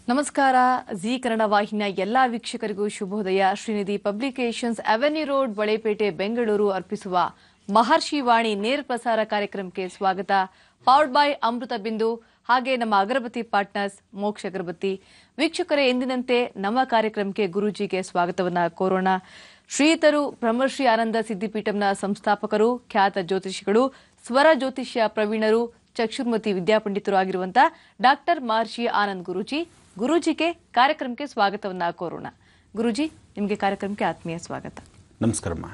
ನಮಸ್ಕಾರ ಜಿ ಕನ್ನಡ ವಾಹಿನಿಯ ಎಲ್ಲಾ ವೀಕ್ಷಕರಿಗೂ ಶುಭೋದಯ Srinidhi publications avenue road Balepete Bengaluru ಅರ್ಪಿಸುವ ಮಹರ್ಷಿ ವಾಣಿ ನೇರ ಪ್ರಸಾರ ಕಾರ್ಯಕ್ರಮಕ್ಕೆ ಸ್ವಾಗತ ಪವರ್ಡ್ ಬೈ ಅಮೃತ ಬಿಂದು ಹಾಗೆ ನಮ್ಮ ಅಗರಬತ್ತಿ ಪಾರ್ಟ್ನರ್ಸ್ ಮೋಕ್ಷ ಅಗರಬತ್ತಿ ವೀಕ್ಷಕರೇ ಎಂದಿನಂತೆ ನಮ್ಮ ಕಾರ್ಯಕ್ರಮಕ್ಕೆ ಗುರೂಜಿಗೆ ಸ್ವಾಗತವನ್ನ ಕೋರೋಣ ಶ್ರೀತರು ಬ್ರಹ್ಮಶ್ರೀ ಆನಂದ ಸಿದ್ದಿಪೀಠಂನ ಸಂಸ್ಥಾಪಕರು ಖ್ಯಾತ ಜ್ಯೋತಿಷಿಗಳು ಸ್ವರ ಜ್ಯೋತಿಷ್ಯ ಪ್ರವೀಣರು ಚಕ್ಷುರ್ಮತಿ ವಿದ್ಯಾಪಂಡಿತರು ಆಗಿರುವಂತಹ ಡಾಕ್ಟರ್ ಮಹರ್ಷಿ ಆನಂದ್ ಗುರೂಜಿ ಗುರೂಜಿಗೆ ಕಾರ್ಯಕ್ರಮಕ್ಕೆ ಸ್ವಾಗತವನ್ನ ಕೋರೋಣ ಗುರೂಜಿ ನಿಮಗೆ ಕಾರ್ಯಕ್ರಮಕ್ಕೆ ಆತ್ಮೀಯ ಸ್ವಾಗತ ನಮಸ್ಕಾರಮ್ಮ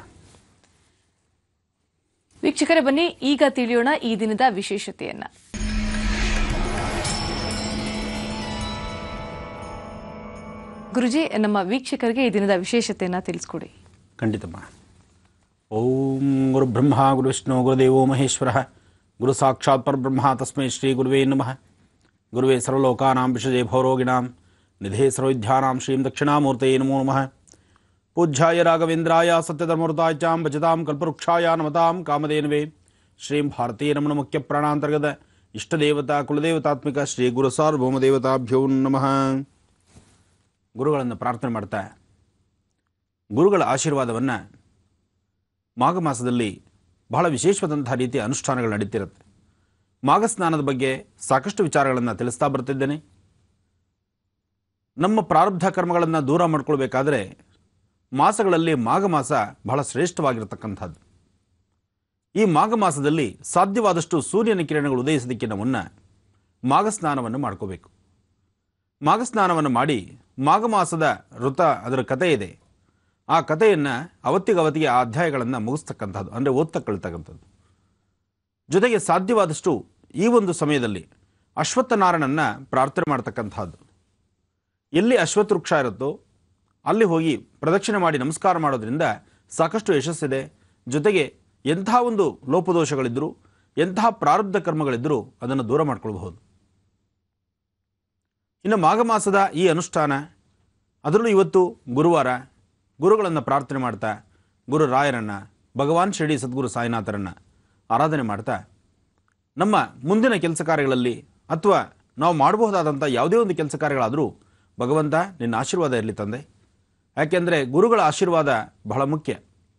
ವೀಕ್ಷಕರೇ ಬನ್ನಿ ಈಗ ತಿಳಿಯೋಣ ಈ ದಿನದ ವಿಶೇಷತೆಯನ್ನ ಗುರುಜಿ ನಮ್ಮ ವೀಕ್ಷಕರಿಗೆ ಈ ದಿನದ ವಿಶೇಷತೆಯನ್ನ ತಿಳಿಸ್ಕೊಡಿ ಖಂಡಿತಮ್ಮ ಓಂ ಗುರು ಬ್ರಹ್ಮ ಗುರು ವಿಷ್ಣು ಗುರುದೇವೋ ಮಹೇಶ್ವರ ಗುರು ಸಾಕ್ಷಾತ್ ಪರಬ್ರಹ್ಮ ತಸ್ಮೈ ಶ್ರೀ ಗುರುವೇ ನಮಃ ಗುರುವೇ ಸರ್ವಲೋಕಾನಾಂ ವಿಷಜೇ ಭವರೋಗಿಣಾಂ ನಿಧೇ ಸರ್ವವಿದ್ಯಾನಾಂ ಶ್ರೀಂ ದಕ್ಷಿಣಾಮೂರ್ತಯೇ ನಮೋ ನಮಃ ಪೂಜ್ಯಾಯ ರಾಘವೇಂದ್ರಾಯ ಸತ್ಯಧರ್ಮೃತಾಯ ಚಾಂ ಭಜತಾಂ ಕಲ್ಪವೃಕ್ಷಾಯ ನಮತಾಂ ಕಾಮಧೇನವೇ ಶ್ರೀಂ ಭಾರತೀಯ ನಮನ ಮುಖ್ಯ ಪ್ರಾಣಾಂತರ್ಗತ ಇಷ್ಟದೇವತಾ ಕುಲದೇವತಾತ್ಮಿಕ ಶ್ರೀ ಗುರು ಸಾರ್ವಭೌಮದೇವತಾಭ್ಯೋ ನಮಃ ಗುರುಗಳನ್ನು ಪ್ರಾರ್ಥನೆ ಮಾಡ್ತಾ ಗುರುಗಳ ಆಶೀರ್ವಾದವನ್ನು ಮಾಘ ಮಾಸದಲ್ಲಿ ಬಹಳ ವಿಶೇಷವಾದಂತಹ ರೀತಿಯ ಅನುಷ್ಠಾನಗಳು ನಡೀತಿರುತ್ತೆ ಮಾಘ ಸ್ನಾನದ ಬಗ್ಗೆ ಸಾಕಷ್ಟು ವಿಚಾರಗಳನ್ನು ತಿಳಿಸ್ತಾ ಬರ್ತಿದ್ದೇನೆ ನಮ್ಮ ಪ್ರಾರಬ್ಧ ಕರ್ಮಗಳನ್ನು ದೂರ ಮಾಡ್ಕೊಳ್ಬೇಕಾದ್ರೆ ಮಾಸಗಳಲ್ಲಿ ಮಾಘ ಮಾಸ ಬಹಳ ಶ್ರೇಷ್ಠವಾಗಿರತಕ್ಕಂಥದ್ದು ಈ ಮಾಘ ಮಾಸದಲ್ಲಿ ಸಾಧ್ಯವಾದಷ್ಟು ಸೂರ್ಯನ ಕಿರಣಗಳು ಉದಯಿಸೋದಕ್ಕಿಂತ ಮುನ್ನ ಮಾಘ ಸ್ನಾನವನ್ನು ಮಾಡ್ಕೋಬೇಕು ಮಾಘ ಸ್ನಾನವನ್ನು ಮಾಡಿ ಮಾಘ ಮಾಸದ ವೃತ ಅದರ ಕಥೆ ಇದೆ ಆ ಕಥೆಯನ್ನು ಅವತ್ತಿಗವತ್ತಿಗೆ ಆ ಅಧ್ಯಾಯಗಳನ್ನು ಮುಗಿಸ್ತಕ್ಕಂಥದ್ದು ಅಂದರೆ ಓದ್ತಕ್ಕಳ್ತಕ್ಕಂಥದ್ದು ಜೊತೆಗೆ ಸಾಧ್ಯವಾದಷ್ಟು ಈ ಒಂದು ಸಮಯದಲ್ಲಿ ಅಶ್ವತ್ಥನಾರಾಯಣನ ಪ್ರಾರ್ಥನೆ ಮಾಡ್ತಕ್ಕಂಥದ್ದು ಎಲ್ಲಿ ಅಶ್ವತ್ಥ ವೃಕ್ಷ ಇರುತ್ತೋ ಅಲ್ಲಿ ಹೋಗಿ ಪ್ರದಕ್ಷಿಣೆ ಮಾಡಿ ನಮಸ್ಕಾರ ಮಾಡೋದ್ರಿಂದ ಸಾಕಷ್ಟು ಯಶಸ್ಸಿದೆ ಜೊತೆಗೆ ಎಂಥ ಒಂದು ಲೋಪದೋಷಗಳಿದ್ದರೂ ಎಂತಹ ಪ್ರಾರಬ್ಧ ಕರ್ಮಗಳಿದ್ದರೂ ಅದನ್ನು ದೂರ ಮಾಡ್ಕೊಳ್ಬಹುದು ಇನ್ನು ಮಾಘ ಮಾಸದ ಈ ಅನುಷ್ಠಾನ ಅದರಲ್ಲೂ ಇವತ್ತು ಗುರುವಾರ ಗುರುಗಳನ್ನು ಪ್ರಾರ್ಥನೆ ಮಾಡ್ತಾ ಗುರು ರಾಯರನ್ನು ಭಗವಾನ್ ಶಿರಡಿ ಸದ್ಗುರು ಸಾಯಿನಾಥರನ್ನು ಆರಾಧನೆ ಮಾಡ್ತಾ ನಮ್ಮ ಮುಂದಿನ ಕೆಲಸ ಕಾರ್ಯಗಳಲ್ಲಿ ಅಥವಾ ನಾವು ಮಾಡಬಹುದಾದಂಥ ಯಾವುದೇ ಒಂದು ಕೆಲಸ ಕಾರ್ಯಗಳಾದರೂ ಭಗವಂತ ನಿನ್ನ ಆಶೀರ್ವಾದ ಇರಲಿ ತಂದೆ ಯಾಕೆಂದರೆ ಗುರುಗಳ ಆಶೀರ್ವಾದ ಬಹಳ ಮುಖ್ಯ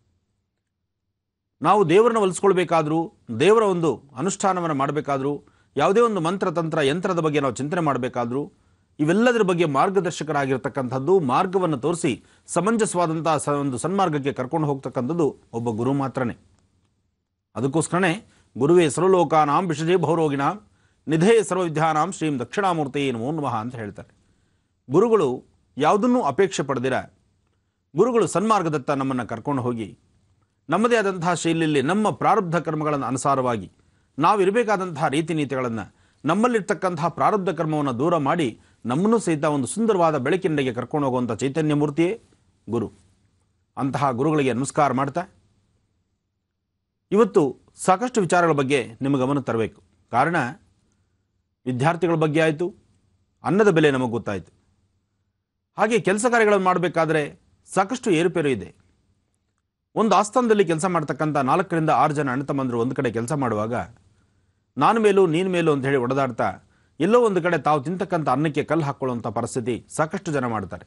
ನಾವು ದೇವರನ್ನ ಒಲಿಸ್ಕೊಳ್ಬೇಕಾದ್ರೂ ದೇವರ ಒಂದು ಅನುಷ್ಠಾನವನ್ನು ಮಾಡಬೇಕಾದ್ರೂ ಯಾವುದೇ ಒಂದು ಮಂತ್ರ ತಂತ್ರ ಯಂತ್ರದ ಬಗ್ಗೆ ನಾವು ಚಿಂತನೆ ಮಾಡಬೇಕಾದ್ರೂ ಇವೆಲ್ಲದರ ಬಗ್ಗೆ ಮಾರ್ಗದರ್ಶಕರಾಗಿರ್ತಕ್ಕಂಥದ್ದು ಮಾರ್ಗವನ್ನು ತೋರಿಸಿ ಸಮಂಜಸವಾದಂತಹ ಸ ಒಂದು ಸನ್ಮಾರ್ಗಕ್ಕೆ ಕರ್ಕೊಂಡು ಹೋಗ್ತಕ್ಕಂಥದ್ದು ಒಬ್ಬ ಗುರು ಮಾತ್ರನೇ ಅದಕ್ಕೋಸ್ಕರನೇ ಗುರುವೇ ಸರ್ವಲೋಕಾನಾಂ ವಿಷಜೇ ಭೌರೋಗಿಣಾಂ ನಿಧೇ ಸರ್ವವಿದ್ಯಾನಾಂ ಶ್ರೀಂ ದಕ್ಷಿಣಾಮೂರ್ತಿ ನಮೋ ನಮಃ ಅಂತ ಹೇಳ್ತಾರೆ ಗುರುಗಳು ಯಾವುದನ್ನೂ ಅಪೇಕ್ಷೆ ಪಡೆದಿರ ಗುರುಗಳು ಸನ್ಮಾರ್ಗದತ್ತ ನಮ್ಮನ್ನು ಕರ್ಕೊಂಡು ಹೋಗಿ ನಮ್ಮದೇ ಆದಂತಹ ಶೈಲಿಯಲ್ಲಿ ನಮ್ಮ ಪ್ರಾರಬ್ಧ ಕರ್ಮಗಳನ್ನು ಅನುಸಾರವಾಗಿ ನಾವಿರಬೇಕಾದಂತಹ ರೀತಿ ನೀತಿಗಳನ್ನು ನಮ್ಮಲ್ಲಿರ್ತಕ್ಕಂತಹ ಪ್ರಾರಬ್ಧ ಕರ್ಮವನ್ನು ದೂರ ಮಾಡಿ ನಮ್ಮನ್ನು ಸಹಿತ ಒಂದು ಸುಂದರವಾದ ಬೆಳಕಿನೆಡೆಗೆ ಕರ್ಕೊಂಡು ಹೋಗುವಂಥ ಚೈತನ್ಯ ಮೂರ್ತಿಯೇ ಗುರು ಅಂತಹ ಗುರುಗಳಿಗೆ ನಮಸ್ಕಾರ ಮಾಡ್ತಾ ಇವತ್ತು ಸಾಕಷ್ಟು ವಿಚಾರಗಳ ಬಗ್ಗೆ ನಿಮ್ಮ ಗಮನ ತರಬೇಕು ಕಾರಣ ವಿದ್ಯಾರ್ಥಿಗಳ ಬಗ್ಗೆ ಆಯಿತು ಅನ್ನದ ಬೆಲೆ ನಮಗೆ ಗೊತ್ತಾಯಿತು ಹಾಗೆ ಕೆಲಸ ಕಾರ್ಯಗಳನ್ನು ಮಾಡಬೇಕಾದ್ರೆ ಸಾಕಷ್ಟು ಏರುಪೇರು ಇದೆ ಒಂದು ಆಸ್ಥಾನದಲ್ಲಿ ಕೆಲಸ ಮಾಡ್ತಕ್ಕಂಥ ನಾಲ್ಕರಿಂದ ಆರು ಜನ ಅಣ್ಣ ತಮ್ಮಂದರು ಒಂದು ಕಡೆ ಕೆಲಸ ಮಾಡುವಾಗ ನಾನು ಮೇಲೂ ನೀನು ಮೇಲೂ ಅಂತ ಹೇಳಿ ಒಡೆದಾಡ್ತಾ ಎಲ್ಲೋ ಒಂದು ಕಡೆ ತಾವು ತಿಂತಕ್ಕಂಥ ಅನ್ನಕ್ಕೆ ಕಲ್ಲು ಹಾಕ್ಕೊಳ್ಳುವಂಥ ಪರಿಸ್ಥಿತಿ ಸಾಕಷ್ಟು ಜನ ಮಾಡ್ತಾರೆ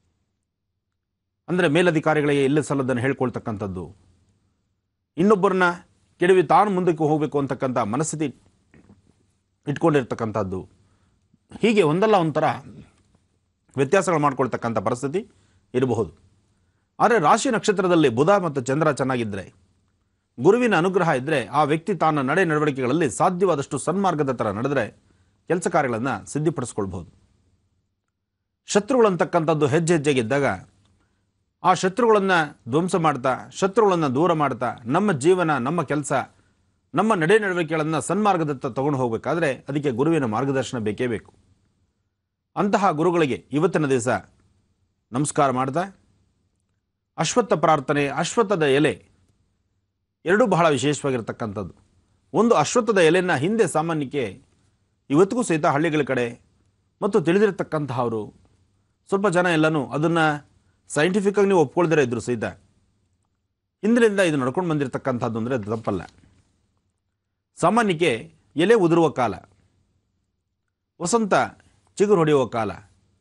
ಅಂದರೆ ಮೇಲಧಿಕಾರಿಗಳಿಗೆ ಇಲ್ಲ ಸಲ್ಲದನ್ನು ಹೇಳ್ಕೊಳ್ತಕ್ಕಂಥದ್ದು ಇನ್ನೊಬ್ಬರನ್ನ ಕೆಡವಿ ತಾನು ಮುಂದಕ್ಕೆ ಹೋಗಬೇಕು ಅಂತಕ್ಕಂಥ ಮನಸ್ಥಿತಿ ಇಟ್ಕೊಂಡಿರ್ತಕ್ಕಂಥದ್ದು ಹೀಗೆ ಒಂದಲ್ಲ ಒಂಥರ ವ್ಯತ್ಯಾಸಗಳು ಮಾಡ್ಕೊಳ್ತಕ್ಕಂಥ ಪರಿಸ್ಥಿತಿ ಇರಬಹುದು ಆದರೆ ರಾಶಿ ನಕ್ಷತ್ರದಲ್ಲಿ ಬುಧ ಮತ್ತು ಚಂದ್ರ ಚೆನ್ನಾಗಿದ್ದರೆ ಗುರುವಿನ ಅನುಗ್ರಹ ಇದ್ದರೆ ಆ ವ್ಯಕ್ತಿ ತಾನ ನಡೆ ನಡವಳಿಕೆಗಳಲ್ಲಿ ಸಾಧ್ಯವಾದಷ್ಟು ಸನ್ಮಾರ್ಗದ ಥರ ನಡೆದರೆ ಕೆಲಸ ಕಾರ್ಯಗಳನ್ನು ಸಿದ್ಧಿಪಡಿಸ್ಕೊಳ್ಬಹುದು ಶತ್ರುಗಳಂತಕ್ಕಂಥದ್ದು ಹೆಜ್ಜೆ ಹೆಜ್ಜೆಗಿದ್ದಾಗ ಆ ಶತ್ರುಗಳನ್ನು ಧ್ವಂಸ ಮಾಡ್ತಾ ಶತ್ರುಗಳನ್ನು ದೂರ ಮಾಡ್ತಾ ನಮ್ಮ ಜೀವನ ನಮ್ಮ ಕೆಲಸ ನಮ್ಮ ನಡೆ ನಡವಳಿಕೆಗಳನ್ನು ಸನ್ಮಾರ್ಗದತ್ತ ತಗೊಂಡು ಹೋಗಬೇಕಾದ್ರೆ ಅದಕ್ಕೆ ಗುರುವಿನ ಮಾರ್ಗದರ್ಶನ ಬೇಕೇ ಬೇಕು ಅಂತಹ ಗುರುಗಳಿಗೆ ಇವತ್ತಿನ ದಿವಸ ನಮಸ್ಕಾರ ಮಾಡ್ತಾ ಅಶ್ವತ್ಥ ಪ್ರಾರ್ಥನೆ ಅಶ್ವತ್ಥದ ಎಲೆ ಎರಡೂ ಬಹಳ ವಿಶೇಷವಾಗಿರ್ತಕ್ಕಂಥದ್ದು ಒಂದು ಅಶ್ವತ್ಥದ ಎಲೆನ ಹಿಂದೆ ಸಾಮಾನ್ಯಕ್ಕೆ ಇವತ್ತಿಗೂ ಸಹಿತ ಹಳ್ಳಿಗಳ ಕಡೆ ಮತ್ತು ತಿಳಿದಿರತಕ್ಕಂತಹವರು ಸ್ವಲ್ಪ ಜನ ಎಲ್ಲನೂ ಅದನ್ನು ಸೈಂಟಿಫಿಕ್ಕಾಗಿ ನೀವು ಒಪ್ಕೊಳ್ದಿರ ಇದ್ರು ಸಹಿತ ಹಿಂದಿನಿಂದ ಇದು ನಡ್ಕೊಂಡು ಬಂದಿರತಕ್ಕಂಥದ್ದು ಅಂದರೆ ಅದು ತಪ್ಪಲ್ಲ ಸಾಮಾನ್ಯಕ್ಕೆ ಎಲೆ ಉದುರುವ ಕಾಲ ವಸಂತ ಚಿಗುರು ಹೊಡೆಯುವ ಕಾಲ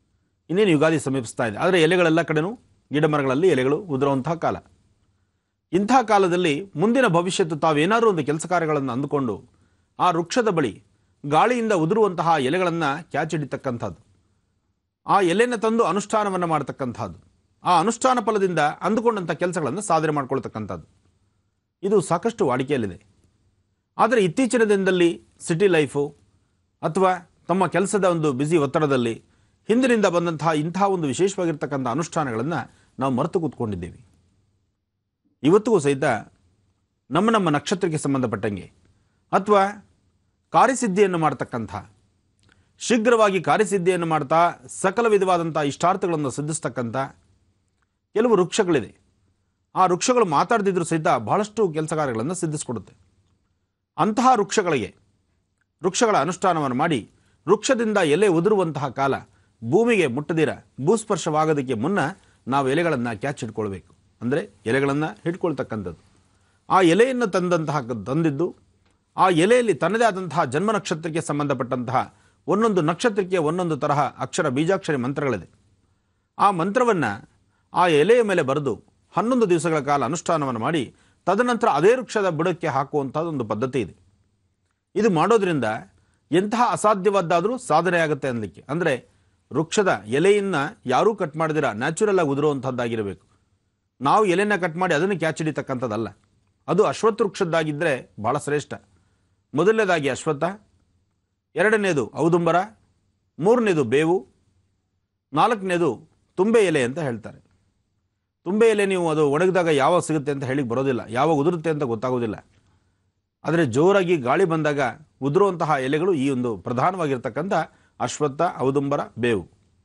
ಇನ್ನೇನು ಯುಗಾದಿ ಸಮೀಪಿಸ್ತಾ ಇದೆ ಆದರೆ ಎಲೆಗಳೆಲ್ಲ ಕಡೆನೂ ಗಿಡ ಮರಗಳಲ್ಲಿ ಎಲೆಗಳು ಉದುರುವಂತಹ ಕಾಲ ಇಂಥ ಕಾಲದಲ್ಲಿ ಮುಂದಿನ ಭವಿಷ್ಯತ್ತು ತಾವೇನಾದರೂ ಒಂದು ಕೆಲಸ ಕಾರ್ಯಗಳನ್ನು ಅಂದುಕೊಂಡು ಆ ವೃಕ್ಷದ ಬಳಿ ಗಾಳಿಯಿಂದ ಉದುರುವಂತಹ ಎಲೆಗಳನ್ನು ಕ್ಯಾಚಿಡಿತಕ್ಕಂಥದ್ದು ಆ ಎಲೆನ ತಂದು ಅನುಷ್ಠಾನವನ್ನು ಮಾಡತಕ್ಕಂಥದ್ದು ಆ ಅನುಷ್ಠಾನ ಫಲದಿಂದ ಅಂದುಕೊಂಡಂಥ ಕೆಲಸಗಳನ್ನು ಸಾಧನೆ ಮಾಡ್ಕೊಳ್ತಕ್ಕಂಥದ್ದು ಇದು ಸಾಕಷ್ಟು ವಾಡಿಕೆಯಲ್ಲಿದೆ ಆದರೆ ಇತ್ತೀಚಿನ ದಿನದಲ್ಲಿ ಸಿಟಿ ಲೈಫು ಅಥವಾ ತಮ್ಮ ಕೆಲಸದ ಒಂದು ಬ್ಯುಸಿ ಒತ್ತಡದಲ್ಲಿ ಹಿಂದಿನಿಂದ ಬಂದಂತಹ ಇಂತಹ ಒಂದು ವಿಶೇಷವಾಗಿರ್ತಕ್ಕಂಥ ಅನುಷ್ಠಾನಗಳನ್ನು ನಾವು ಮರೆತು ಕೂತ್ಕೊಂಡಿದ್ದೀವಿ ಇವತ್ತಿಗೂ ಸಹಿತ ನಮ್ಮ ನಮ್ಮ ನಕ್ಷತ್ರಕ್ಕೆ ಸಂಬಂಧಪಟ್ಟಂಗೆ ಅಥವಾ ಕಾರ್ಯಸಿದ್ಧಿಯನ್ನು ಮಾಡ್ತಕ್ಕಂಥ ಶೀಘ್ರವಾಗಿ ಕಾರ್ಯಸಿದ್ಧಿಯನ್ನು ಮಾಡ್ತಾ ಸಕಲ ವಿಧವಾದಂಥ ಇಷ್ಟಾರ್ಥಗಳನ್ನು ಸಿದ್ಧಿಸ್ತಕ್ಕಂಥ ಕೆಲವು ವೃಕ್ಷಗಳಿದೆ ಆ ವೃಕ್ಷಗಳು ಮಾತಾಡದಿದ್ರೂ ಸಹಿತ ಬಹಳಷ್ಟು ಕೆಲಸ ಕಾರ್ಯಗಳನ್ನು ಸಿದ್ಧಿಸ್ಕೊಡುತ್ತೆ ಅಂತಹ ವೃಕ್ಷಗಳಿಗೆ ವೃಕ್ಷಗಳ ಅನುಷ್ಠಾನವನ್ನು ಮಾಡಿ ವೃಕ್ಷದಿಂದ ಎಲೆ ಉದುರುವಂತಹ ಕಾಲ ಭೂಮಿಗೆ ಮುಟ್ಟದಿರ ಭೂಸ್ಪರ್ಶವಾಗೋದಕ್ಕೆ ಮುನ್ನ ನಾವು ಎಲೆಗಳನ್ನು ಕ್ಯಾಚ್ ಹಿಡ್ಕೊಳ್ಬೇಕು ಅಂದರೆ ಎಲೆಗಳನ್ನು ಹಿಡ್ಕೊಳ್ತಕ್ಕಂಥದ್ದು ಆ ಎಲೆಯನ್ನು ತಂದಂತಹ ತಂದಿದ್ದು ಆ ಎಲೆಯಲ್ಲಿ ತನ್ನದೇ ಆದಂತಹ ಜನ್ಮ ನಕ್ಷತ್ರಕ್ಕೆ ಸಂಬಂಧಪಟ್ಟಂತಹ ಒಂದೊಂದು ನಕ್ಷತ್ರಕ್ಕೆ ಒಂದೊಂದು ತರಹ ಅಕ್ಷರ ಬೀಜಾಕ್ಷರಿ ಮಂತ್ರಗಳಿದೆ ಆ ಮಂತ್ರವನ್ನು ಆ ಎಲೆಯ ಮೇಲೆ ಬರೆದು ಹನ್ನೊಂದು ದಿವಸಗಳ ಕಾಲ ಅನುಷ್ಠಾನವನ್ನು ಮಾಡಿ ತದನಂತರ ಅದೇ ವೃಕ್ಷದ ಬುಡಕ್ಕೆ ಹಾಕುವಂಥದ್ದೊಂದು ಪದ್ಧತಿ ಇದೆ ಇದು ಮಾಡೋದ್ರಿಂದ ಎಂತಹ ಅಸಾಧ್ಯವಾದ್ದಾದರೂ ಸಾಧನೆ ಆಗುತ್ತೆ ಅನ್ನಲಿಕ್ಕೆ ಅಂದರೆ ವೃಕ್ಷದ ಎಲೆಯನ್ನು ಯಾರೂ ಕಟ್ ಮಾಡಿದಿರ ನ್ಯಾಚುರಲ್ ಆಗಿ ಉದುರುವಂಥದ್ದಾಗಿರಬೇಕು ನಾವು ಎಲೆನ ಕಟ್ ಮಾಡಿ ಅದನ್ನು ಕ್ಯಾಚ್ ಹಿಡಿತಕ್ಕಂಥದ್ದಲ್ಲ ಅದು ಅಶ್ವತ್ಥ ವೃಕ್ಷದ್ದಾಗಿದ್ದರೆ ಭಾಳ ಶ್ರೇಷ್ಠ ಮೊದಲನೇದಾಗಿ ಅಶ್ವತ್ಥ ಎರಡನೇದು ಔದುಂಬರ ಮೂರನೇದು ಬೇವು ನಾಲ್ಕನೇದು ತುಂಬೆ ಎಲೆ ಅಂತ ಹೇಳ್ತಾರೆ ತುಂಬೆ ಎಲೆ ನೀವು ಅದು ಒಣಗಿದಾಗ ಯಾವಾಗ ಸಿಗುತ್ತೆ ಅಂತ ಹೇಳಿ ಬರೋದಿಲ್ಲ ಯಾವಾಗ ಉದುರುತ್ತೆ ಅಂತ ಗೊತ್ತಾಗೋದಿಲ್ಲ ಆದರೆ ಜೋರಾಗಿ ಗಾಳಿ ಬಂದಾಗ ಉದುರುವಂತಹ ಎಲೆಗಳು ಈ ಒಂದು ಪ್ರಧಾನವಾಗಿರ್ತಕ್ಕಂಥ ಅಶ್ವತ್ಥ ಔದುಂಬರ ಬೇವು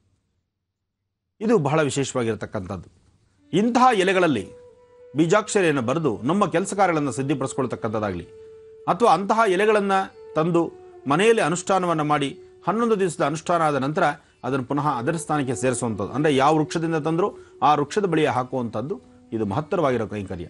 ಇದು ಬಹಳ ವಿಶೇಷವಾಗಿರ್ತಕ್ಕಂಥದ್ದು ಇಂತಹ ಎಲೆಗಳಲ್ಲಿ ಬೀಜಾಕ್ಷರಿಯನ್ನು ಬರೆದು ನಮ್ಮ ಕೆಲಸ ಕಾರ್ಯಗಳನ್ನು ಸಿದ್ಧಿಪಡಿಸ್ಕೊಳ್ತಕ್ಕಂಥದ್ದಾಗಲಿ ಅಥವಾ ಅಂತಹ ಎಲೆಗಳನ್ನು ತಂದು ಮನೆಯಲ್ಲಿ ಅನುಷ್ಠಾನವನ್ನು ಮಾಡಿ ಹನ್ನೊಂದು ದಿವಸದ ಅನುಷ್ಠಾನ ಆದ ನಂತರ ಅದನ್ನು ಪುನಃ ಅದರ ಸ್ಥಾನಕ್ಕೆ ಸೇರಿಸುವಂಥದ್ದು ಅಂದರೆ ಯಾವ ವೃಕ್ಷದಿಂದ ತಂದರೂ ಆ ವೃಕ್ಷದ ಬಳಿಯ ಹಾಕುವಂಥದ್ದು ಇದು ಮಹತ್ತರವಾಗಿರೋ ಕೈಂಕರ್ಯ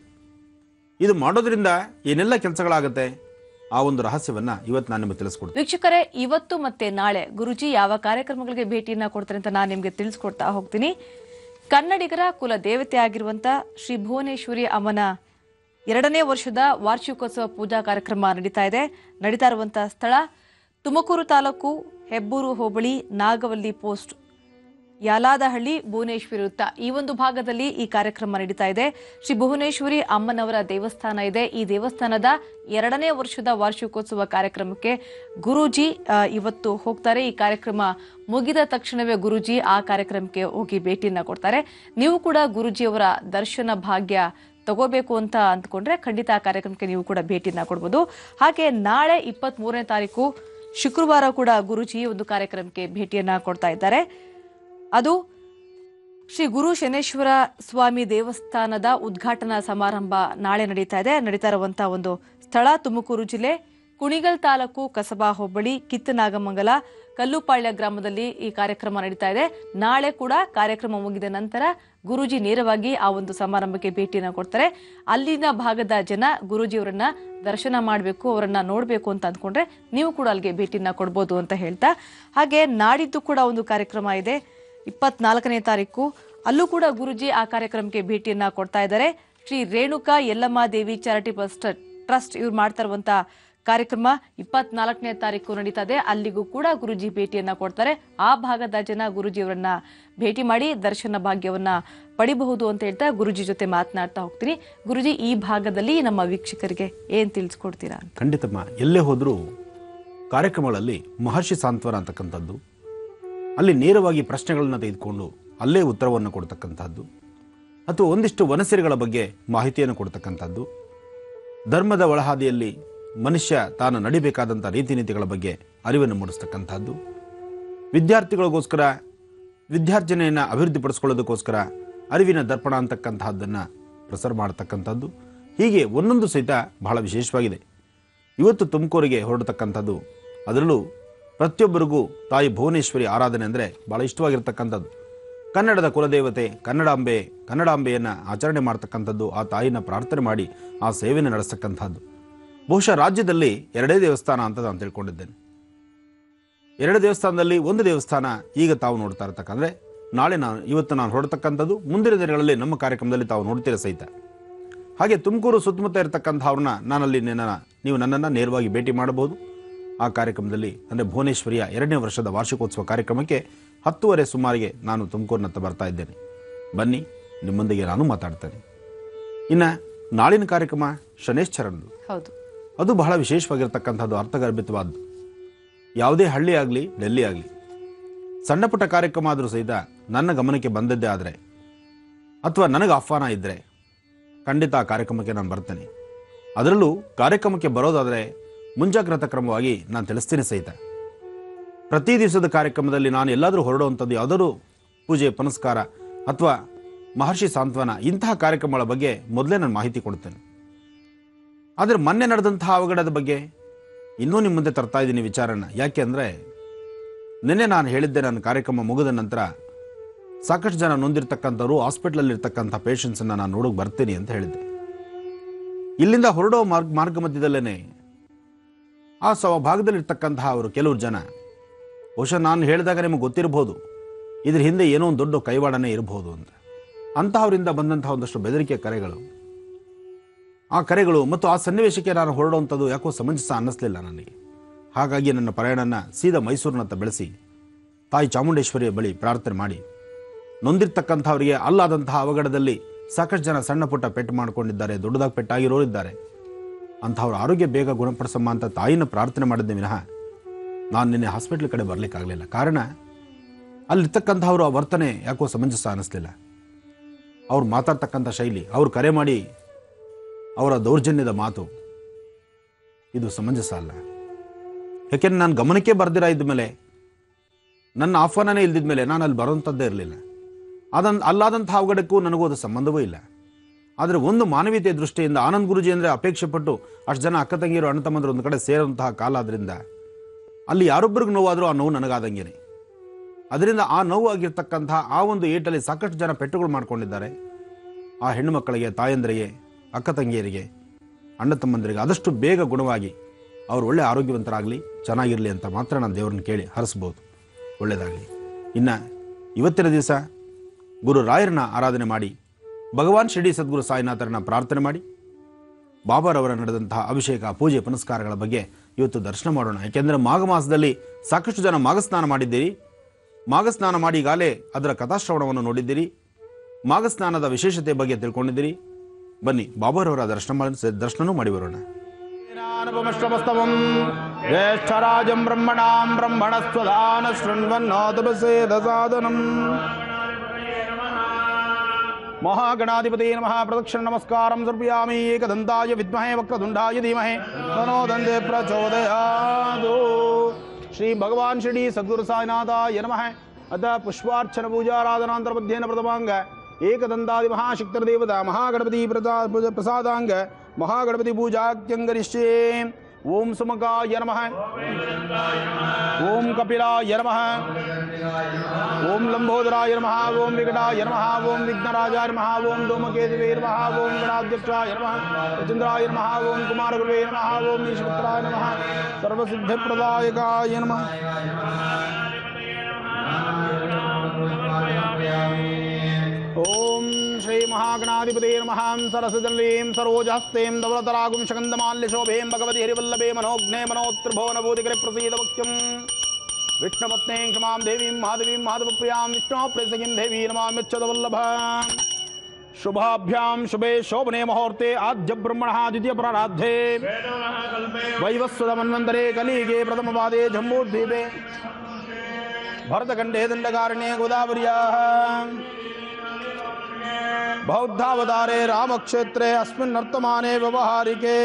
ಇದು ಮಾಡೋದ್ರಿಂದ ಏನೆಲ್ಲ ಕೆಲಸಗಳಾಗುತ್ತೆ ಆ ಒಂದು ರಹಸ್ಯವನ್ನು ಇವತ್ತು ನಾನು ನಿಮಗೆ ತಿಳಿಸ್ಕೊಡ್ತೀನಿ ವೀಕ್ಷಕರೇ ಇವತ್ತು ಮತ್ತೆ ನಾಳೆ ಗುರುಜಿ ಯಾವ ಕಾರ್ಯಕ್ರಮಗಳಿಗೆ ಭೇಟಿಯನ್ನ ಕೊಡ್ತಾರೆ ಅಂತ ನಾನು ನಿಮಗೆ ತಿಳಿಸ್ಕೊಡ್ತಾ ಹೋಗ್ತೀನಿ ಕನ್ನಡಿಗರ ಕುಲ ದೇವತೆ ಆಗಿರುವಂತ ಶ್ರೀ ಭುವನೇಶ್ವರಿ ಅಮ್ಮನ ಎರಡನೇ ವರ್ಷದ ವಾರ್ಷಿಕೋತ್ಸವ ಪೂಜಾ ಕಾರ್ಯಕ್ರಮ ನಡೀತಾ ಇದೆ ನಡೀತಾ ಇರುವಂತಹ ಸ್ಥಳ ತುಮಕೂರು ತಾಲೂಕು ಹೆಬ್ಬೂರು ಹೋಬಳಿ ನಾಗವಲ್ಲಿ ಪೋಸ್ಟ್ ಯಾಲಾದಹಳ್ಳಿ ಭುವನೇಶ್ವರಿ ವೃತ್ತ ಈ ಒಂದು ಭಾಗದಲ್ಲಿ ಈ ಕಾರ್ಯಕ್ರಮ ನಡೀತಾ ಇದೆ ಶ್ರೀ ಭುವನೇಶ್ವರಿ ಅಮ್ಮನವರ ದೇವಸ್ಥಾನ ಇದೆ ಈ ದೇವಸ್ಥಾನದ ಎರಡನೇ ವರ್ಷದ ವಾರ್ಷಿಕೋತ್ಸವ ಕಾರ್ಯಕ್ರಮಕ್ಕೆ ಗುರೂಜಿ ಆ, ಇವತ್ತು ಹೋಗ್ತಾರೆ ಈ ಕಾರ್ಯಕ್ರಮ ಮುಗಿದ ತಕ್ಷಣವೇ ಗುರೂಜಿ ಆ ಕಾರ್ಯಕ್ರಮಕ್ಕೆ ಹೋಗಿ ಭೇಟಿಯನ್ನ ಕೊಡ್ತಾರೆ ನೀವು ಕೂಡ ಗುರೂಜಿಯವರ ದರ್ಶನ ಭಾಗ್ಯ ತಗೋಬೇಕು ಅಂತ ಅಂದ್ಕೊಂಡ್ರೆ ಖಂಡಿತ ಆ ಕಾರ್ಯಕ್ರಮಕ್ಕೆ ನೀವು ಕೂಡ ಭೇಟಿಯನ್ನ ಕೊಡ್ಬೋದು ಹಾಗೆ ನಾಳೆ ಇಪ್ಪತ್ತ್ ಮೂರನೇ ತಾರೀಕು ಶುಕ್ರವಾರ ಕೂಡ ಗುರುಜಿ ಒಂದು ಕಾರ್ಯಕ್ರಮಕ್ಕೆ ಭೇಟಿಯನ್ನ ಕೊಡ್ತಾ ಇದ್ದಾರೆ ಅದು ಶ್ರೀ ಗುರು ಶನೇಶ್ವರ ಸ್ವಾಮಿ ದೇವಸ್ಥಾನದ ಉದ್ಘಾಟನಾ ಸಮಾರಂಭ ನಾಳೆ ನಡೀತಾ ಇದೆ ನಡೀತಾ ಇರುವಂತಹ ಒಂದು ಸ್ಥಳ ತುಮಕೂರು ಜಿಲ್ಲೆ ಕುಣಿಗಲ್ ತಾಲೂಕು ಕಸಬಾ ಹೋಬಳಿ ಕಿತ್ತನಾಗಮಂಗಲ ಕಲ್ಲುಪಾಳ್ಯ ಗ್ರಾಮದಲ್ಲಿ ಈ ಕಾರ್ಯಕ್ರಮ ನಡೀತಾ ಇದೆ ನಾಳೆ ಕೂಡ ಕಾರ್ಯಕ್ರಮ ಮುಗಿದ ನಂತರ ಗುರೂಜಿ ನೇರವಾಗಿ ಆ ಒಂದು ಸಮಾರಂಭಕ್ಕೆ ಭೇಟಿಯನ್ನ ಕೊಡ್ತಾರೆ ಅಲ್ಲಿನ ಭಾಗದ ಜನ ಗುರೂಜಿಯವರನ್ನ ದರ್ಶನ ಮಾಡಬೇಕು ಅವರನ್ನ ನೋಡಬೇಕು ಅಂತ ಅಂದ್ಕೊಂಡ್ರೆ ನೀವು ಕೂಡ ಅಲ್ಲಿಗೆ ಭೇಟಿಯನ್ನ ಕೊಡ್ಬೋದು ಅಂತ ಹೇಳ್ತಾ ಹಾಗೆ ನಾಡಿದ್ದು ಕೂಡ ಒಂದು ಕಾರ್ಯಕ್ರಮ ಇದೆ ಇಪ್ಪತ್ನಾಲ್ಕನೇ ತಾರೀಕು ಅಲ್ಲೂ ಕೂಡ ಗುರುಜಿ ಆ ಕಾರ್ಯಕ್ರಮಕ್ಕೆ ಭೇಟಿಯನ್ನ ಕೊಡ್ತಾ ಇದ್ದಾರೆ Shri Renuka Yellamma Devi charitable trust trust ಇವ್ರು ಮಾಡ್ತಾ ಇರುವಂತ ಕಾರ್ಯಕ್ರಮ ಇಪ್ಪತ್ನಾಲ್ಕನೇ ತಾರೀಕು ನಡೀತಾ ಇದೆ ಅಲ್ಲಿಗೂ ಕೂಡ ಗುರುಜಿ ಭೇಟಿಯನ್ನ ಕೊಡ್ತಾರೆ ಆ ಭಾಗದ ಜನ ಗುರುಜಿಯವರನ್ನ ಭೇಟಿ ಮಾಡಿ ದರ್ಶನ ಭಾಗ್ಯವನ್ನ ಪಡಿಬಹುದು ಅಂತ ಹೇಳ್ತಾ ಗುರುಜಿ ಜೊತೆ ಮಾತನಾಡ್ತಾ ಹೋಗ್ತೀನಿ ಗುರುಜಿ ಈ ಭಾಗದಲ್ಲಿ ನಮ್ಮ ವೀಕ್ಷಕರಿಗೆ ಏನ್ ತಿಳಿಸ್ಕೊಡ್ತೀರಾ ಖಂಡಿತಮ್ಮ ಎಲ್ಲೇ ಹೋದರೂ ಕಾರ್ಯಕ್ರಮಗಳಲ್ಲಿ ಮಹರ್ಷಿ ಸಾಂತ್ವನ ಅಂತಕ್ಕಂಥದ್ದು ಅಲ್ಲಿ ನೇರವಾಗಿ ಪ್ರಶ್ನೆಗಳನ್ನು ತೆಗೆದುಕೊಂಡು ಅಲ್ಲೇ ಉತ್ತರವನ್ನು ಕೊಡ್ತಕ್ಕಂಥದ್ದು ಅಥವಾ ಒಂದಿಷ್ಟು ವನಸಿರಿಗಳ ಬಗ್ಗೆ ಮಾಹಿತಿಯನ್ನು ಕೊಡ್ತಕ್ಕಂಥದ್ದು ಧರ್ಮದ ಒಳಹಾದಿಯಲ್ಲಿ ಮನುಷ್ಯ ತಾನು ನಡಿಬೇಕಾದಂಥ ರೀತಿ ನೀತಿಗಳ ಬಗ್ಗೆ ಅರಿವನ್ನು ಮೂಡಿಸ್ತಕ್ಕಂಥದ್ದು ವಿದ್ಯಾರ್ಥಿಗಳಿಗೋಸ್ಕರ ವಿದ್ಯಾರ್ಜನೆಯನ್ನು ಅಭಿವೃದ್ಧಿಪಡಿಸ್ಕೊಳ್ಳೋದಕ್ಕೋಸ್ಕರ ಅರಿವಿನ ದರ್ಪಣ ಅಂತಕ್ಕಂತಹದ್ದನ್ನು ಪ್ರಸಾರ ಮಾಡತಕ್ಕಂಥದ್ದು ಹೀಗೆ ಒಂದೊಂದು ಸಹಿತ ಬಹಳ ವಿಶೇಷವಾಗಿದೆ ಇವತ್ತು ತುಮಕೂರಿಗೆ ಹೊರಡತಕ್ಕಂಥದ್ದು ಅದರಲ್ಲೂ ಪ್ರತಿಯೊಬ್ಬರಿಗೂ ತಾಯಿ ಭುವನೇಶ್ವರಿ ಆರಾಧನೆ ಅಂದರೆ ಭಾಳ ಇಷ್ಟವಾಗಿರ್ತಕ್ಕಂಥದ್ದು ಕನ್ನಡದ ಕುಲದೇವತೆ ಕನ್ನಡಾಂಬೆ ಕನ್ನಡಾಂಬೆಯನ್ನು ಆಚರಣೆ ಮಾಡ್ತಕ್ಕಂಥದ್ದು ಆ ತಾಯಿನ ಪ್ರಾರ್ಥನೆ ಮಾಡಿ ಆ ಸೇವೆಯನ್ನು ನಡೆಸ್ತಕ್ಕಂಥದ್ದು ಬಹುಶಃ ರಾಜ್ಯದಲ್ಲಿ ಎರಡೇ ದೇವಸ್ಥಾನ ಅಂತ ನಾನು ತಿಳ್ಕೊಂಡಿದ್ದೇನೆ ಎರಡು ದೇವಸ್ಥಾನದಲ್ಲಿ ಒಂದು ದೇವಸ್ಥಾನ ಈಗ ತಾವು ನೋಡ್ತಾ ಇರ್ತಕ್ಕ ಅಂದರೆ ನಾಳೆ ನಾನು ಇವತ್ತು ನಾನು ಹೊರಡ್ತಕ್ಕಂಥದ್ದು ಮುಂದಿನ ದಿನಗಳಲ್ಲಿ ನಮ್ಮ ಕಾರ್ಯಕ್ರಮದಲ್ಲಿ ತಾವು ನೋಡ್ತೀರ ಸಹಿತ ಹಾಗೆ ತುಮಕೂರು ಸುತ್ತಮುತ್ತ ಇರತಕ್ಕಂಥವ್ರನ್ನ ನಾನಲ್ಲಿ ನಿನ್ನ ನೀವು ನನ್ನನ್ನು ನೇರವಾಗಿ ಭೇಟಿ ಮಾಡಬಹುದು ಆ ಕಾರ್ಯಕ್ರಮದಲ್ಲಿ ಅಂದರೆ ಭುವನೇಶ್ವರಿಯ ಎರಡನೇ ವರ್ಷದ ವಾರ್ಷಿಕೋತ್ಸವ ಕಾರ್ಯಕ್ರಮಕ್ಕೆ ಹತ್ತುವರೆ ಸುಮಾರಿಗೆ ನಾನು ತುಮಕೂರಿನತ್ತ ಬರ್ತಾ ಇದ್ದೇನೆ ಬನ್ನಿ ನಿಮ್ಮೊಂದಿಗೆ ನಾನು ಮಾತಾಡ್ತೇನೆ ಇನ್ನು ನಾಳಿನ ಕಾರ್ಯಕ್ರಮ ಶನೇಶ್ವರನದು ಹೌದು ಅದು ಬಹಳ ವಿಶೇಷವಾಗಿರ್ತಕ್ಕಂಥದ್ದು ಅರ್ಥಗರ್ಭಿತವಾದ್ದು ಯಾವುದೇ ಹಳ್ಳಿ ಆಗಲಿ ಡೆಲ್ಲಿ ಆಗಲಿ ಸಣ್ಣ ಪುಟ್ಟ ಕಾರ್ಯಕ್ರಮ ಆದರೂ ಸಹಿತ ನನ್ನ ಗಮನಕ್ಕೆ ಬಂದದ್ದೇ ಆದರೆ ಅಥವಾ ನನಗೆ ಆಹ್ವಾನ ಇದ್ದರೆ ಖಂಡಿತ ಆ ಕಾರ್ಯಕ್ರಮಕ್ಕೆ ನಾನು ಬರ್ತೇನೆ ಅದರಲ್ಲೂ ಕಾರ್ಯಕ್ರಮಕ್ಕೆ ಬರೋದಾದರೆ ಮುಂಜಾಗ್ರತಾ ಕ್ರಮವಾಗಿ ನಾನು ತಿಳಿಸ್ತೀನಿ ಸಹಿತ ಪ್ರತಿ ದಿವಸದ ಕಾರ್ಯಕ್ರಮದಲ್ಲಿ ನಾನು ಎಲ್ಲಾದರೂ ಹೊರಡುವಂಥದ್ದು ಯಾವುದಾದ್ರೂ ಪೂಜೆ ಪುನಸ್ಕಾರ ಅಥವಾ ಮಹರ್ಷಿ ಸಾಂತ್ವನ ಇಂತಹ ಕಾರ್ಯಕ್ರಮಗಳ ಬಗ್ಗೆ ಮೊದಲೇ ನಾನು ಮಾಹಿತಿ ಕೊಡ್ತೇನೆ ಆದರೆ ಮೊನ್ನೆ ನಡೆದಂತಹ ಅವಘಡದ ಬಗ್ಗೆ ಇನ್ನೂ ನಿಮ್ಮ ಮುಂದೆ ತರ್ತಾ ಇದ್ದೀನಿ ವಿಚಾರನ ಯಾಕೆ ಅಂದರೆ ನಿನ್ನೆ ನಾನು ಹೇಳಿದ್ದೆ ನನ್ನ ಕಾರ್ಯಕ್ರಮ ಮುಗಿದ ನಂತರ ಸಾಕಷ್ಟು ಜನ ನೊಂದಿರ್ತಕ್ಕಂಥವ್ರು ಹಾಸ್ಪಿಟ್ಲಲ್ಲಿ ಇರ್ತಕ್ಕಂಥ ಪೇಷಂಟ್ಸನ್ನು ನಾನು ನೋಡೋಕೆ ಬರ್ತೀನಿ ಅಂತ ಹೇಳಿದ್ದೆ ಇಲ್ಲಿಂದ ಹೊರಡೋ ಮಾರ್ಗ ಮಾರ್ಗ ಮಧ್ಯದಲ್ಲೇ ಆ ಸವ ಭಾಗದಲ್ಲಿರ್ತಕ್ಕಂತಹ ಅವರು ಕೆಲವರು ಜನ ಬಹುಶಃ ನಾನು ಹೇಳಿದಾಗ ನಿಮಗೆ ಗೊತ್ತಿರಬಹುದು ಇದ್ರ ಹಿಂದೆ ಏನೋ ಒಂದು ದೊಡ್ಡ ಕೈವಾಡನೇ ಇರಬಹುದು ಅಂತ ಅಂತಹವರಿಂದ ಬಂದಂತಹ ಒಂದಷ್ಟು ಬೆದರಿಕೆ ಕರೆಗಳು ಆ ಕರೆಗಳು ಮತ್ತು ಆ ಸನ್ನಿವೇಶಕ್ಕೆ ನಾನು ಹೊರಡುವಂಥದ್ದು ಯಾಕೋ ಸಮಂಜಸ ಅನ್ನಿಸ್ಲಿಲ್ಲ ನನಗೆ ಹಾಗಾಗಿ ನನ್ನ ಪ್ರಯಾಣನ ಸೀದಾ ಮೈಸೂರಿನತ್ತ ಬೆಳೆಸಿ ತಾಯಿ ಚಾಮುಂಡೇಶ್ವರಿಯ ಬಳಿ ಪ್ರಾರ್ಥನೆ ಮಾಡಿ ನೊಂದಿರ್ತಕ್ಕಂಥವರಿಗೆ ಅಲ್ಲಾದಂತಹ ಅವಘಡದಲ್ಲಿ ಸಾಕಷ್ಟು ಜನ ಸಣ್ಣ ಪುಟ್ಟ ಪೆಟ್ಟು ಮಾಡ್ಕೊಂಡಿದ್ದಾರೆ ದೊಡ್ಡದಾಗಿ ಪೆಟ್ಟಾಗಿರೋರು ಇದ್ದಾರೆ ಅಂಥವ್ರ ಆರೋಗ್ಯ ಬೇಗ ಗುಣಪಡಿಸಮ್ಮ ಅಂತ ತಾಯಿನ ಪ್ರಾರ್ಥನೆ ಮಾಡಿದ್ದೆ ವಿನಃ ನಾನು ನಿನ್ನೆ ಹಾಸ್ಪಿಟ್ಲ್ ಕಡೆ ಬರಲಿಕ್ಕಾಗಲಿಲ್ಲ ಕಾರಣ ಅಲ್ಲಿರ್ತಕ್ಕಂಥವ್ರು ಆ ವರ್ತನೆ ಯಾಕೋ ಸಮಂಜಸ ಅನ್ನಿಸ್ಲಿಲ್ಲ ಅವ್ರು ಮಾತಾಡ್ತಕ್ಕಂಥ ಶೈಲಿ ಅವ್ರು ಕರೆ ಮಾಡಿ ಅವರ ದೌರ್ಜನ್ಯದ ಮಾತು ಇದು ಸಮಂಜಸ ಅಲ್ಲ ಯಾಕೆಂದ್ರೆ ನಾನು ಗಮನಕ್ಕೆ ಬರ್ದಿರ ಇದ್ಮೇಲೆ ನನ್ನ ಆಹ್ವಾನನೇ ಇಲ್ದಿದ ಮೇಲೆ ನಾನು ಅಲ್ಲಿ ಬರೋಂಥದ್ದೇ ಇರಲಿಲ್ಲ ಅದನ್ ಅಲ್ಲಾದಂಥ ಅವಘಡಕ್ಕೂ ನನಗೂ ಅದು ಸಂಬಂಧವೂ ಇಲ್ಲ ಆದರೆ ಒಂದು ಮಾನವೀಯತೆ ದೃಷ್ಟಿಯಿಂದ ಆನಂದ್ ಗುರುಜಿ ಅಂದರೆ ಅಪೇಕ್ಷೆ ಪಟ್ಟು ಅಷ್ಟು ಜನ ಅಕ್ಕ ತಂಗಿಯರು ಅಣ್ಣ ತಮ್ಮಂದರು ಒಂದು ಕಡೆ ಸೇರುವಂತಹ ಕಾಲ ಆದ್ರಿಂದ ಅಲ್ಲಿ ಯಾರೊಬ್ಬರಿಗೆ ನೋವಾದರೂ ಆ ನೋವು ನನಗಾದಂಗೆನೆ ಅದರಿಂದ ಆ ನೋವು ಆಗಿರ್ತಕ್ಕಂತಹ ಆ ಒಂದು ಏಟಲ್ಲಿ ಸಾಕಷ್ಟು ಜನ ಪೆಟ್ಟುಗಳು ಮಾಡ್ಕೊಂಡಿದ್ದಾರೆ ಆ ಹೆಣ್ಣು ಮಕ್ಕಳಿಗೆ ತಾಯಂದರಿಗೆ ಅಕ್ಕ ತಂಗಿಯರಿಗೆ ಅಣ್ಣ ತಮ್ಮಂದರಿಗೆ ಆದಷ್ಟು ಬೇಗ ಗುಣವಾಗಿ ಅವರು ಒಳ್ಳೆ ಆರೋಗ್ಯವಂತರಾಗಲಿ ಚೆನ್ನಾಗಿರಲಿ ಅಂತ ಮಾತ್ರ ನಾನು ದೇವರನ್ನ ಕೇಳಿ ಹರಿಸ್ಬೋದು ಒಳ್ಳೆಯದಾಗಲಿ ಇನ್ನು ಇವತ್ತಿನ ದಿವಸ ಗುರು ರಾಯರನ್ನ ಆರಾಧನೆ ಮಾಡಿ ಭಗವಾನ್ ಶಿರಡಿ ಸದ್ಗುರು ಸಾಯಿನಾಥರನ್ನ ಪ್ರಾರ್ಥನೆ ಮಾಡಿ ಬಾಬಾರವರ ನಡೆದಂತಹ ಅಭಿಷೇಕ ಪೂಜೆ ಪುನಸ್ಕಾರಗಳ ಬಗ್ಗೆ ಇವತ್ತು ದರ್ಶನ ಮಾಡೋಣ ಯಾಕೆಂದರೆ ಮಾಘ ಮಾಸದಲ್ಲಿ ಸಾಕಷ್ಟು ಜನ ಮಾಘಸ್ನಾನ ಮಾಡಿದ್ದೀರಿ ಮಾಘಸ್ನಾನ ಮಾಡಿ ಈಗಾಗಲೇ ಅದರ ಕಥಾಶ್ರವಣವನ್ನು ನೋಡಿದ್ದೀರಿ ಮಾಘಸ್ನಾನದ ವಿಶೇಷತೆ ಬಗ್ಗೆ ತಿಳ್ಕೊಂಡಿದ್ದೀರಿ ಬನ್ನಿ ಬಾಬಾರವರ ದರ್ಶನ ಮಾಡಿ ದರ್ಶನನೂ ಮಾಡಿ ಬರೋಣ ೇನಾನುಪಮಶ್ರಮಸ್ತವಂ ಜ್ಯೇಷ್ಠರಾಜಂ ಬ್ರಹ್ಮಣಾಂ ಬ್ರಹ್ಮಣಸ್ವದಾನ ಶೃಣ್ವನ್ನೋದಪಸೇದಸಾದನಂ ಮಹಾಗಣಾಧಿಪತಿ ನಮಃ ಪ್ರದಕ್ಷಿಣ ನಮಸ್ಕಾರಂ ಸಮರ್ಪಯಾಮಿ ಏಕದಂತಾಯ ವಿದ್ಮಹೇ ವಕ್ರದುಂಡಾಯ ಧೀಮಹಿ ತನೋ ದಂದೆ ಪ್ರಚೋದಯಾದು ಶ್ರೀ ಭಗವಾನ್ ಶಿರಡಿ ಸದ್ಗುರು ಸಾಯಿನಾಥಾಯ ನಮಃ ಅತ ಪುಷ್ಪಾರ್ಚನ ಪೂಜಾರಾಧನಾಂತರ ಮಧ್ಯೇನ ಪ್ರಥಮಾಂಗ ಏಕದಂತಾದಿ ಮಹಾಶಕ್ತಿರ್ದೇವತಾ ಮಹಾಗಣಪತಿ ಪ್ರಸಾ ಪ್ರಸಾದಾಂಗ ಮಹಾಗಣಪತಿ ಪೂಜಾಕ್ಯಂಗರಿಷ್ಯೇ ಓಂ ಸುಮಕಾಯ ನಮಃ ಓಂ ಕಪಿಲಾಯ ನಮಃ ಓಂ ಲಂಬೋದರಾಯ ನಮಃ ಓಂ ವಿಕಟಾಯ ನಮಃ ಓಂ ವಿಘ್ನರಾಜಾಯ ನಮಃ ಓಂ ಧೂಮಕೇತುವೇ ನಮಃ ಓಂ ಗಣಾಧ್ಯಕ್ಷಾಯ ನಮಃ ಪ್ರಚಂದ್ರಾಯ ನಮಃ ಓಂ ಕುಮಾರಗುರುವೇ ನಮಃ ಓಂ ಈಶ್ವರಾಯ ನಮಃ ಸರ್ವಸಿದ್ಧಿಪ್ರದಾಯಕಾಯ ನಮಃ ಓಂ ಶ್ರೀ ಮಹಾಗಣಾಧಿಪತಿ ನಮಃ ಸರಸದಲ್ಲೀಂ ಸರೋಜಹಸ್ತೇಂ ಧವಳತರಾಗುಂ ಶಕಂದಮಾಲ್ಯಶೋಭೇಂ ಭಗವತಿ ಹರಿವಲ್ಲಭೇ ಮನೋಜ್ಞೆ ಮನೋತ್ರಿಭುವನಭೂತಿಕರೆ ಪ್ರಸೀದ ವಕ್ಷ್ಯಂ ವಿಷ್ಣುಪತ್ನೇಂ ಕ್ಷಮಾಂ ದೇವೀಂ ಮಾಧವೀಂ ಮಾಧವಪ್ರಿಯಾಂ ವಿಷ್ಣು ಪ್ರೇಸಗಿಂ ದೇವಿ ನಮಾಮ್ಯಚ್ಚದವಲ್ಲಭ ಶುಭಾಭ್ಯಾಂ ಶುಭೆ ಶೋಭನೆ ಮುಹೂರ್ತೆ ಆದ್ಯ ಬ್ರಹ್ಮಣಃ ದ್ವಿತೀಯ ಪ್ರಾರಾಧೆ ವೈವಸ್ವದ ಮನ್ವಂತರೆ ಕಲಿಗೆ ಪ್ರಥಮವಾದೆ ಜಂಬೂದ್ವೀಪೆ ಭರತಖಂಡೇ ದಂಡಕಾರಣ್ಯೇ ಗೋದಾವರ್ಯಾः ಬೌದ್ಧಾವತಾರೆ ರಾಮಕ್ಷೇತ್ರೆ ಅಸ್ಮಿನ್ ವರ್ತಮಾನೆ ವ್ಯವಹಾರಿಕೆ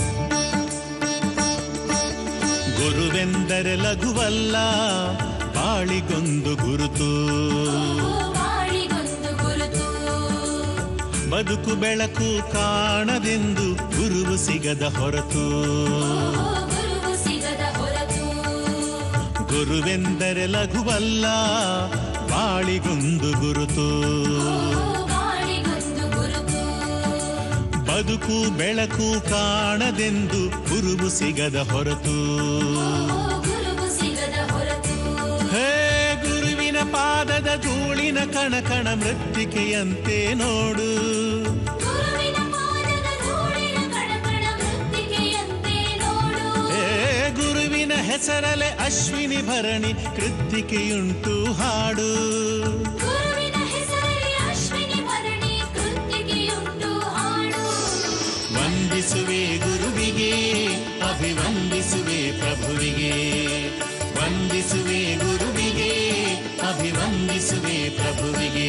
ಗುರುವೆಂದರೆ ಲಘುವಲ್ಲ ಬಾಳ ಬಾಳಿಗೊಂದು ಗುರುತು ಬಾಳಿಗೊಂದು ಗುರುತು ಬದುಕು ಬೆಳಕು ಕಾಣದೆಂದು ಗುರುವು ಸಿಗದ ಹೊರತು ಗುರುವು ಸಿಗದ ಹೊರತು ಗುರುವೆಂದರೆ ಲಘುವಲ್ಲ ಬಾಳಿಗೊಂದು ಗುರುತು ಬಾಳಿಗೊಂದು ಗುರುತು ಬದುಕು ಬೆಳಕು ಕಾಣದೆಂದು ಗುರುವು ಸಿಗದ ಹೊರತು ಗುರುವು ಸಿಗದ ಹೊರತು ಹೇ ಗುರುವಿನ ಪಾದದ ಧೂಳಿನ ಕಣ ಕಣ ಮೃತ್ತಿಕೆಯಂತೆ ನೋಡು ಗುರುವಿನ ಪಾದದ ಧೂಳಿನ ಕಣಕಣ ಮೃತ್ತಿಕೆಯಂತೆ ನೋಡು ಹೇ ಗುರುವಿನ ಹೆಸರಲೆ ಅಶ್ವಿನಿ ಭರಣಿ ಕೃತ್ತಿಕೆಯುಂಟು ಹಾಡು ಗುರುವಿನ ಹೆಸರಲ್ಲಿ ಅಶ್ವಿನಿ ಭರಣಿ ಕೃತ್ತಿಕೆಯುಂಟು ಹಾಡು ವಂದಿಸುವೆ ಗುರುವಿಗೆ ಅಭಿವಂದಿಸುವೆ ಪ್ರಭುವಿಗೆ ವಂದಿಸುವೆ ಗುರುವಿಗೆ ಅಭಿವಂದಿಸುವೆ ಪ್ರಭುವಿಗೆ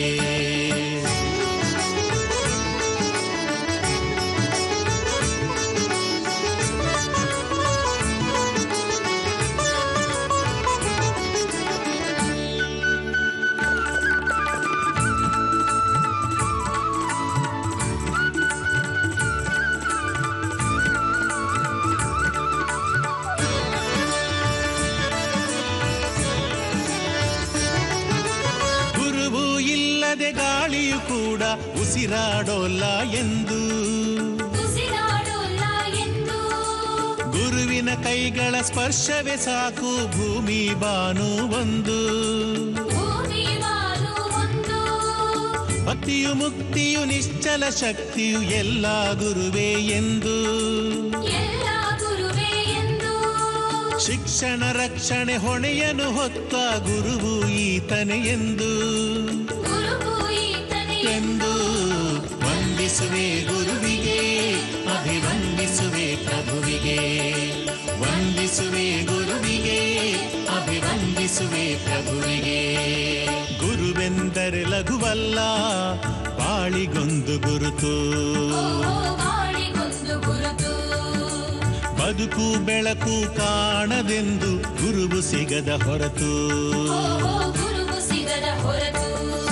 ಗುರುವು ಇಲ್ಲದೆ ಗಾಳಿಯು ಕೂಡ ಉಸಿರಾಡೋಲ್ಲ ಎಂದು ಉಸಿರಾಡೋಲ್ಲ ಎಂದು ಗುರುವಿನ ಕೈಗಳ ಸ್ಪರ್ಶವೇ ಸಾಕು ಭೂಮಿ ಬಾನು ಒಂದು ಭೂಮಿ ಬಾನು ಒಂದು ಭಕ್ತಿಯು ಮುಕ್ತಿಯು ನಿಶ್ಚಲ ಶಕ್ತಿಯು ಎಲ್ಲ ಗುರುವೇ ಎಂದು ಎಲ್ಲ ಗುರುವೇ ಎಂದು ಶಿಕ್ಷಣ ರಕ್ಷಣೆ ಹೊಣೆಯನ್ನು ಹೊತ್ತ ಗುರುವು ಈತನೆ ಎಂದು ಗುರುವು ಈತನೇ ಎಂದು ವಂದಿಸುವೆ ಗುರುವಿಗೆ ಅಭಿವಂದಿಸುವೆ ಪ್ರಭುವಿಗೆ ವಂದಿಸುವೆ ಗುರುವಿಗೆ ಅಭಿವಂದಿಸುವೆ ಪ್ರಭುವಿಗೆ ಗುರುವೆಂದರೆ ಲಘುವಲ್ಲ ಬಾಳಿಗೊಂದು ಗುರುತು ಓ ಬಾಳಿಗೊಂದು ಗುರುತು ಬದುಕು ಬೆಳಕು ಕಾಣದೆಂದು ಗುರುವು ಸಿಗದ ಹೊರತು ಓ ಗುರುವು ಸಿಗದ ಹೊರತು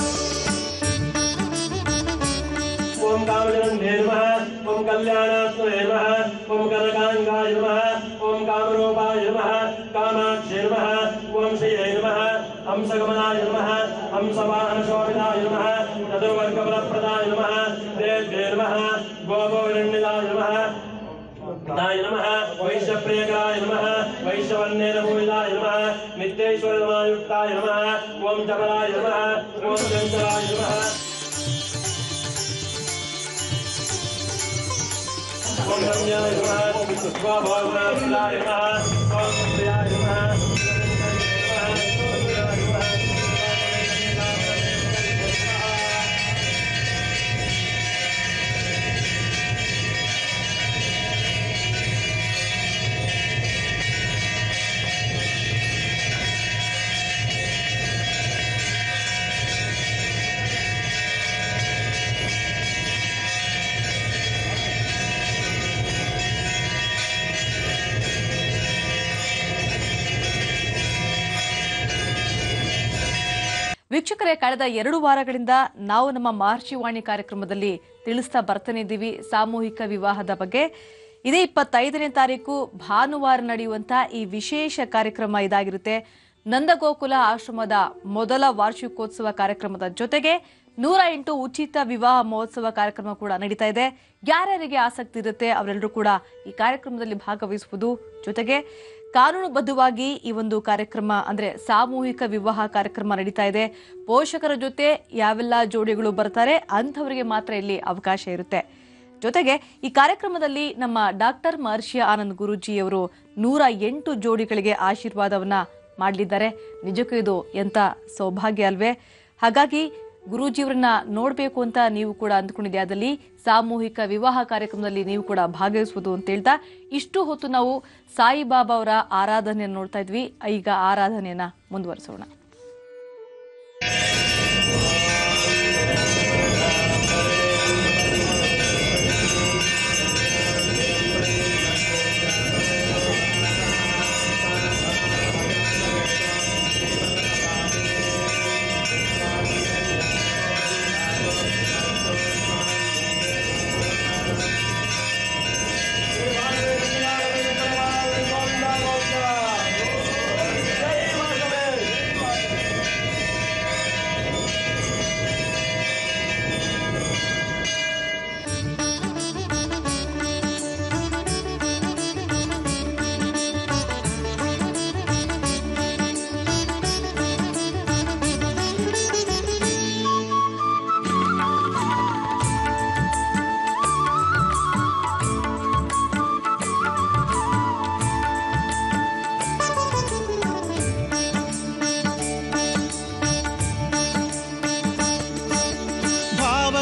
ಓಂ ಕಾಮಜನಂದೇ ನಮಃ ಓಂ ಕಲ್ಯಾಣಾತ್ಮನೇ ನಮಃ ಓಂ ಕನಕಾಂಗಾಯ ನಮಃ ಓಂ ಕಾಮರೂಪಾಯ ನಮಃ ಕಾಮಾಕ್ಷೇ ನಮಃ ಓಂ ಶ್ರೀಯೇ ನಮಃ ಹಂಸಗಮನಾಯ ನಮಃ ಹಂಸವಾಹನ ಶೋಭಿತಾಯ ನಮಃ ಚತುರ್ವರ್ಗಫಲಪ್ರದಾಯ ನಮಃ ದೇವ್ಯೇ ನಮಃ ಗೋಪವಿರಣ್ಯದಾಯ ನಮಃ दाय नमः वैश्यप्रियकाय नमः वैश्यवन्नेन भूमिदाय नमः नित्यैश्वर्यमायुक्ताय नमः ॐ जबराय नमः ॐ चञ्चलाय नमः ॐ रम्याय नमः स्वाभावनाय नमः ॐ प्रियाय नमः ವೀಕ್ಷಕರೇ ಕಳೆದ ಎರಡು ವಾರಗಳಿಂದ ನಾವು ನಮ್ಮ ಮಹರ್ಷಿವಾಣಿ ಕಾರ್ಯಕ್ರಮದಲ್ಲಿ ತಿಳಿಸ್ತಾ ಬರ್ತಾನೆ ಇದ್ದೀವಿ ಸಾಮೂಹಿಕ ವಿವಾಹದ ಬಗ್ಗೆ ಇದೇ ಇಪ್ಪತ್ತೈದನೇ ತಾರೀಕು ಭಾನುವಾರ ನಡೆಯುವಂತ ಈ ವಿಶೇಷ ಕಾರ್ಯಕ್ರಮ ಇದಾಗಿರುತ್ತೆ ನಂದಗೋಕುಲ ಆಶ್ರಮದ ಮೊದಲ ವಾರ್ಷಿಕೋತ್ಸವ ಕಾರ್ಯಕ್ರಮದ ಜೊತೆಗೆ ನೂರ ಎಂಟು ಉಚಿತ ವಿವಾಹ ಮಹೋತ್ಸವ ಕಾರ್ಯಕ್ರಮ ಕೂಡ ನಡೀತಾ ಇದೆ ಯಾರ್ಯಾರಿಗೆ ಆಸಕ್ತಿ ಇರುತ್ತೆ ಅವರೆಲ್ಲರೂ ಕೂಡ ಈ ಕಾರ್ಯಕ್ರಮದಲ್ಲಿ ಭಾಗವಹಿಸುವುದು ಜೊತೆಗೆ ಕಾನೂನುಬದ್ಧವಾಗಿ ಈ ಒಂದು ಕಾರ್ಯಕ್ರಮ ಅಂದ್ರೆ ಸಾಮೂಹಿಕ ವಿವಾಹ ಕಾರ್ಯಕ್ರಮ ನಡೀತಾ ಇದೆ ಪೋಷಕರ ಜೊತೆ ಯಾವೆಲ್ಲ ಜೋಡಿಗಳು ಬರ್ತಾರೆ ಅಂಥವರಿಗೆ ಮಾತ್ರ ಇಲ್ಲಿ ಅವಕಾಶ ಇರುತ್ತೆ ಜೊತೆಗೆ ಈ ಕಾರ್ಯಕ್ರಮದಲ್ಲಿ ನಮ್ಮ ಡಾಕ್ಟರ್ ಮಹರ್ಷಿ ಆನಂದ್ ಗುರೂಜಿಯವರು ನೂರ ಎಂಟು ಜೋಡಿಗಳಿಗೆ ಆಶೀರ್ವಾದವನ್ನ ಮಾಡಲಿದ್ದಾರೆ ನಿಜಕ್ಕೂ ಇದು ಎಂತ ಸೌಭಾಗ್ಯ ಅಲ್ವೇ ಹಾಗಾಗಿ ಗುರೂಜಿಯವರನ್ನ ನೋಡಬೇಕು ಅಂತ ನೀವು ಕೂಡ ಅಂದ್ಕೊಂಡಿದ್ದೆ ಅದಲ್ಲಿ ಸಾಮೂಹಿಕ ವಿವಾಹ ಕಾರ್ಯಕ್ರಮದಲ್ಲಿ ನೀವು ಕೂಡ ಭಾಗವಹಿಸುವುದು ಅಂತ ಹೇಳ್ತಾ ಇಷ್ಟು ಹೊತ್ತು ನಾವು ಸಾಯಿಬಾಬಾ ಅವರ ಆರಾಧನೆಯನ್ನು ನೋಡ್ತಾ ಇದ್ವಿ ಈಗ ಆರಾಧನೆಯನ್ನ ಮುಂದುವರಿಸೋಣ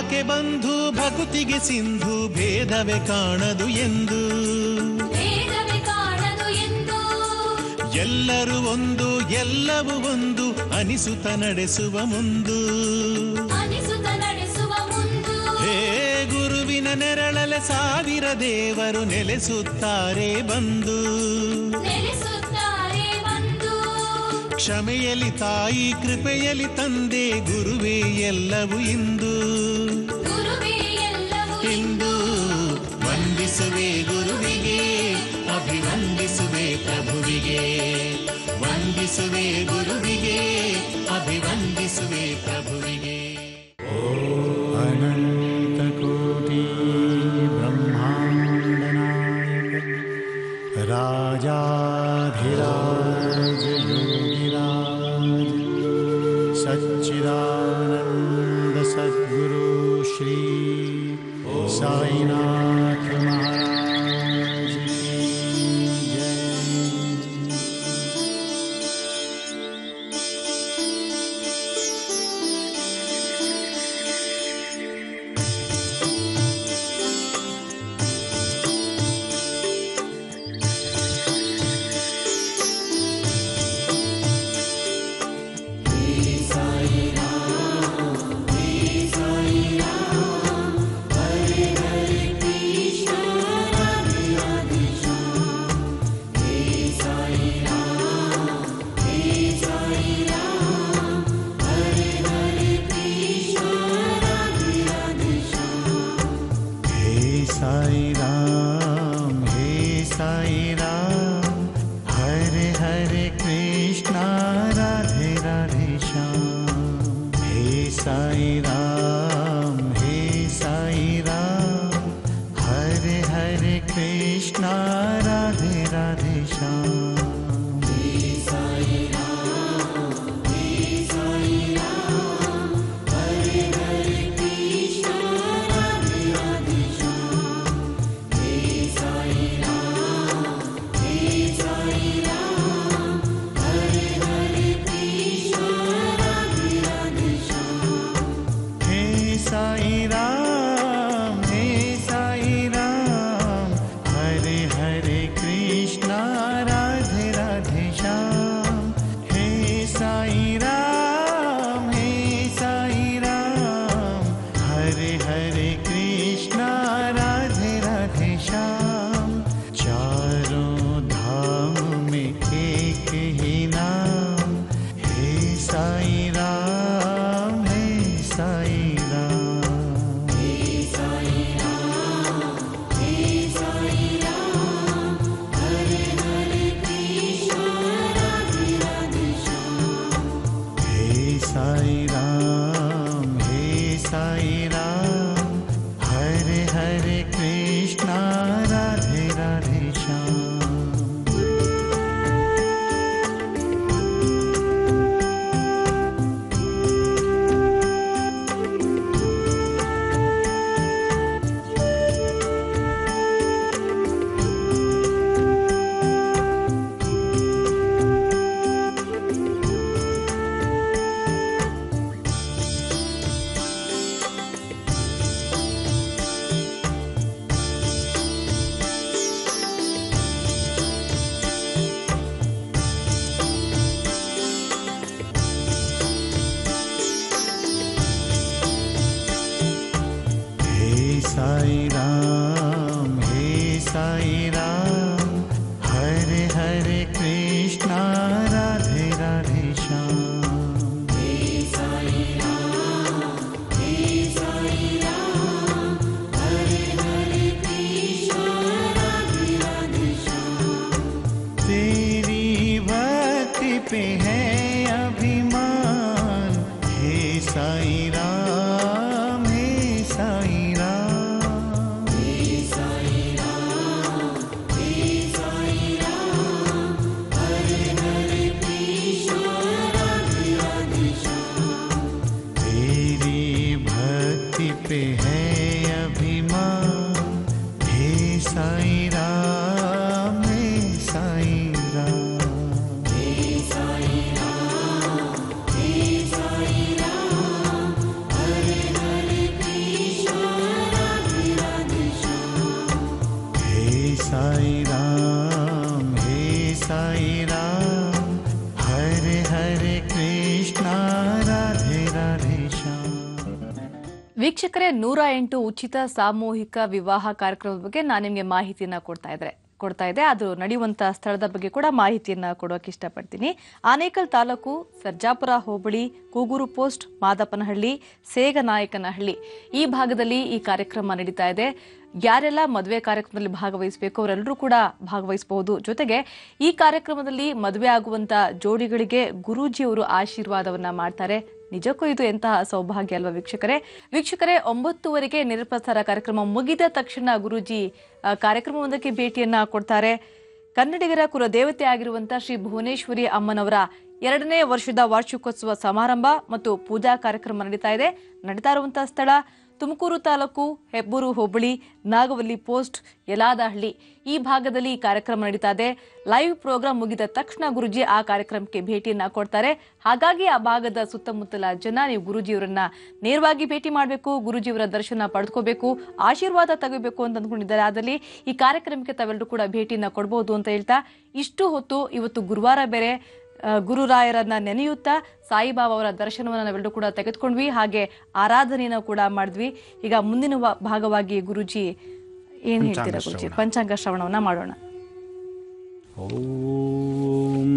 ಯಾಕೆ ಬಂಧು ಭಕುತಿಗೆ ಸಿಂಧು ಭೇದವೇ ಕಾಣದು ಎಂದು ಭೇದವೇ ಕಾಣದು ಎಂದು ಎಲ್ಲರೂ ಒಂದು ಎಲ್ಲವೂ ಒಂದು ಅನಿಸುತ್ತ ನಡೆಸುವ ಮುಂದು ಅನಿಸುತ್ತ ನಡೆಸುವ ಮುಂದು ಹೇ ಗುರುವಿನ ನೆರಳಲೆ ಸಾವಿರ ದೇವರು ನೆಲೆಸುತ್ತಾರೆ ಬಂದು ನೆಲೆಸುತ್ತಾರೆ ಬಂದು ಕ್ಷಮೆಯಲಿ ತಾಯಿ ಕೃಪೆಯಲಿ ತಂದೆ ಗುರುವೇ ಎಲ್ಲವೂ ಇಂದು ಗುರುವೇ ಎಲ್ಲವೂ ಇಂದು ವಂದಿಸುವೆ ಗುರುವಿಗೆ ಅಭಿವಂದಿಸುವೆ ಪ್ರಭುವಿಗೆ ವಂದಿಸುವೆ ಗುರುವಿಗೆ ಅಭಿವಂದಿಸುವೆ ಪ್ರಭುವಿಗೆ अनन्तकोटि ब्रह्माण्डनायक राजाधिराज योगिराज सच्चिदानन्द सद्गुरु श्री साईनाथ महाराज की जय हे साई राम हे साई राम हरे हरे कृष्णा राधे राधे श्याम हे साई राम हे साई राम हरे हरे कृष्णा राधे राधे श्याम हे साई राम हे साई राम हरे हरे कृष्णा राधे राधे श्याम हे साई राम हे साई राम हरे हरे कृष्णा राधे राधे श्याम चारों धाम में एक ही नाम हे साई राम हे साई राम हे साई राम हे साई राम हरे हरे कृष्णा राधे राधे श्याम हे साई राम हे साई राम हरे हरे कृष्णा राधे राधे श्याम तेरी भक्ति पे है अभिमान हे साई राम हे साई राम तेरी भक्ति पे है अभिमान हे साई राम हे साई राम ವೀಕ್ಷಕರೇ ನೂರ ಎಂಟು ಉಚಿತ ಸಾಮೂಹಿಕ ವಿವಾಹ ಕಾರ್ಯಕ್ರಮದ ಬಗ್ಗೆ ನಾನು ನಿಮಗೆ ಮಾಹಿತಿಯನ್ನ ಕೊಡ್ತಾ ಇದ್ರೆ ಕೊಡ್ತಾ ಇದೆ ಅದು ನಡೆಯುವಂತ ಸ್ಥಳದ ಬಗ್ಗೆ ಕೂಡ ಮಾಹಿತಿಯನ್ನ ಕೊಡೋಕೆ ಇಷ್ಟಪಡ್ತೀನಿ ಆನೇಕಲ್ ತಾಲೂಕು ಸರ್ಜಾಪುರ ಹೋಬಳಿ ಕೂಗೂರು ಪೋಸ್ಟ್ ಮಾದಪ್ಪನಹಳ್ಳಿ ಸೇಗನಾಯಕನಹಳ್ಳಿ ಈ ಭಾಗದಲ್ಲಿ ಈ ಕಾರ್ಯಕ್ರಮ ನಡೀತಾ ಇದೆ ಯಾರೆಲ್ಲ ಮದುವೆ ಕಾರ್ಯಕ್ರಮದಲ್ಲಿ ಭಾಗವಹಿಸಬೇಕು ಅವರೆಲ್ಲರೂ ಕೂಡ ಭಾಗವಹಿಸಬಹುದು ಜೊತೆಗೆ ಈ ಕಾರ್ಯಕ್ರಮದಲ್ಲಿ ಮದುವೆ ಆಗುವಂತ ಜೋಡಿಗಳಿಗೆ ಗುರೂಜಿಯವರು ಆಶೀರ್ವಾದವನ್ನ ಮಾಡ್ತಾರೆ ನಿಜಕ್ಕೂ ಇದು ಎಂತಹ ಸೌಭಾಗ್ಯ ಅಲ್ವಾ ವೀಕ್ಷಕರೇ ವೀಕ್ಷಕರೇ ಒಂಬತ್ತುವರೆಗೆ ನಿರಪ್ರಸಾರ ಕಾರ್ಯಕ್ರಮ ಮುಗಿದ ತಕ್ಷಣ ಗುರೂಜಿ ಆ, ಕಾರ್ಯಕ್ರಮವೊಂದಕ್ಕೆ ಭೇಟಿಯನ್ನ ಕೊಡ್ತಾರೆ ಕನ್ನಡಿಗರ ಕುಲ ದೇವತೆ ಆಗಿರುವಂತ ಶ್ರೀ ಭುವನೇಶ್ವರಿ ಅಮ್ಮನವರ ಎರಡನೇ ವರ್ಷದ ವಾರ್ಷಿಕೋತ್ಸವ ಸಮಾರಂಭ ಮತ್ತು ಪೂಜಾ ಕಾರ್ಯಕ್ರಮ ನಡೀತಾ ಇದೆ ನಡೀತಾ ಇರುವಂತಹ ಸ್ಥಳ ತುಮಕೂರು ತಾಲೂಕು ಹೆಬ್ಬೂರು ಹೋಬಳಿ ನಾಗವಲ್ಲಿ ಪೋಸ್ಟ್ ಯಲಾದಹಳ್ಳಿ ಈ ಭಾಗದಲ್ಲಿ ಈ ಕಾರ್ಯಕ್ರಮ ನಡೀತಾ ಇದೆ ಲೈವ್ ಪ್ರೋಗ್ರಾಂ ಮುಗಿದ ತಕ್ಷಣ ಗುರುಜಿ ಆ ಕಾರ್ಯಕ್ರಮಕ್ಕೆ ಭೇಟಿಯನ್ನ ಕೊಡ್ತಾರೆ ಹಾಗಾಗಿ ಆ ಭಾಗದ ಸುತ್ತಮುತ್ತಲ ಜನ ನೀವು ಗುರುಜಿಯವರನ್ನ ನೇರವಾಗಿ ಭೇಟಿ ಮಾಡಬೇಕು ಗುರುಜಿಯವರ ದರ್ಶನ ಪಡೆದುಕೋಬೇಕು ಆಶೀರ್ವಾದ ತಗೋಬೇಕು ಅಂತ ಅಂದ್ಕೊಂಡಿದ್ದಾರೆ ಆದಲ್ಲಿ ಈ ಕಾರ್ಯಕ್ರಮಕ್ಕೆ ತಾವೆಲ್ಲರೂ ಕೂಡ ಭೇಟಿಯನ್ನ ಕೊಡಬಹುದು ಅಂತ ಹೇಳ್ತಾ ಇಷ್ಟು ಹೊತ್ತು ಇವತ್ತು ಗುರುವಾರ ಬೇರೆ ಆ, ಗುರುರಾಯರನ್ನ ನೆನೆಯುತ್ತಾ ಸಾಯಿಬಾಬಾ ಅವರ ದರ್ಶನವನ್ನು ನಾವೆಲ್ಲರೂ ಕೂಡ ತೆಗೆದುಕೊಂಡ್ವಿ ಹಾಗೆ ಆರಾಧನೆಯನ್ನು ಕೂಡ ಮಾಡಿದ್ವಿ ಈಗ ಮುಂದಿನ ವ- ಭಾಗವಾಗಿ ಗುರುಜಿ ಏನ್ ಹೇಳ್ತೀರಾ ಗುರುಜಿ ಪಂಚಾಂಗ ಶ್ರವಣವನ್ನ ಮಾಡೋಣ ಓಂ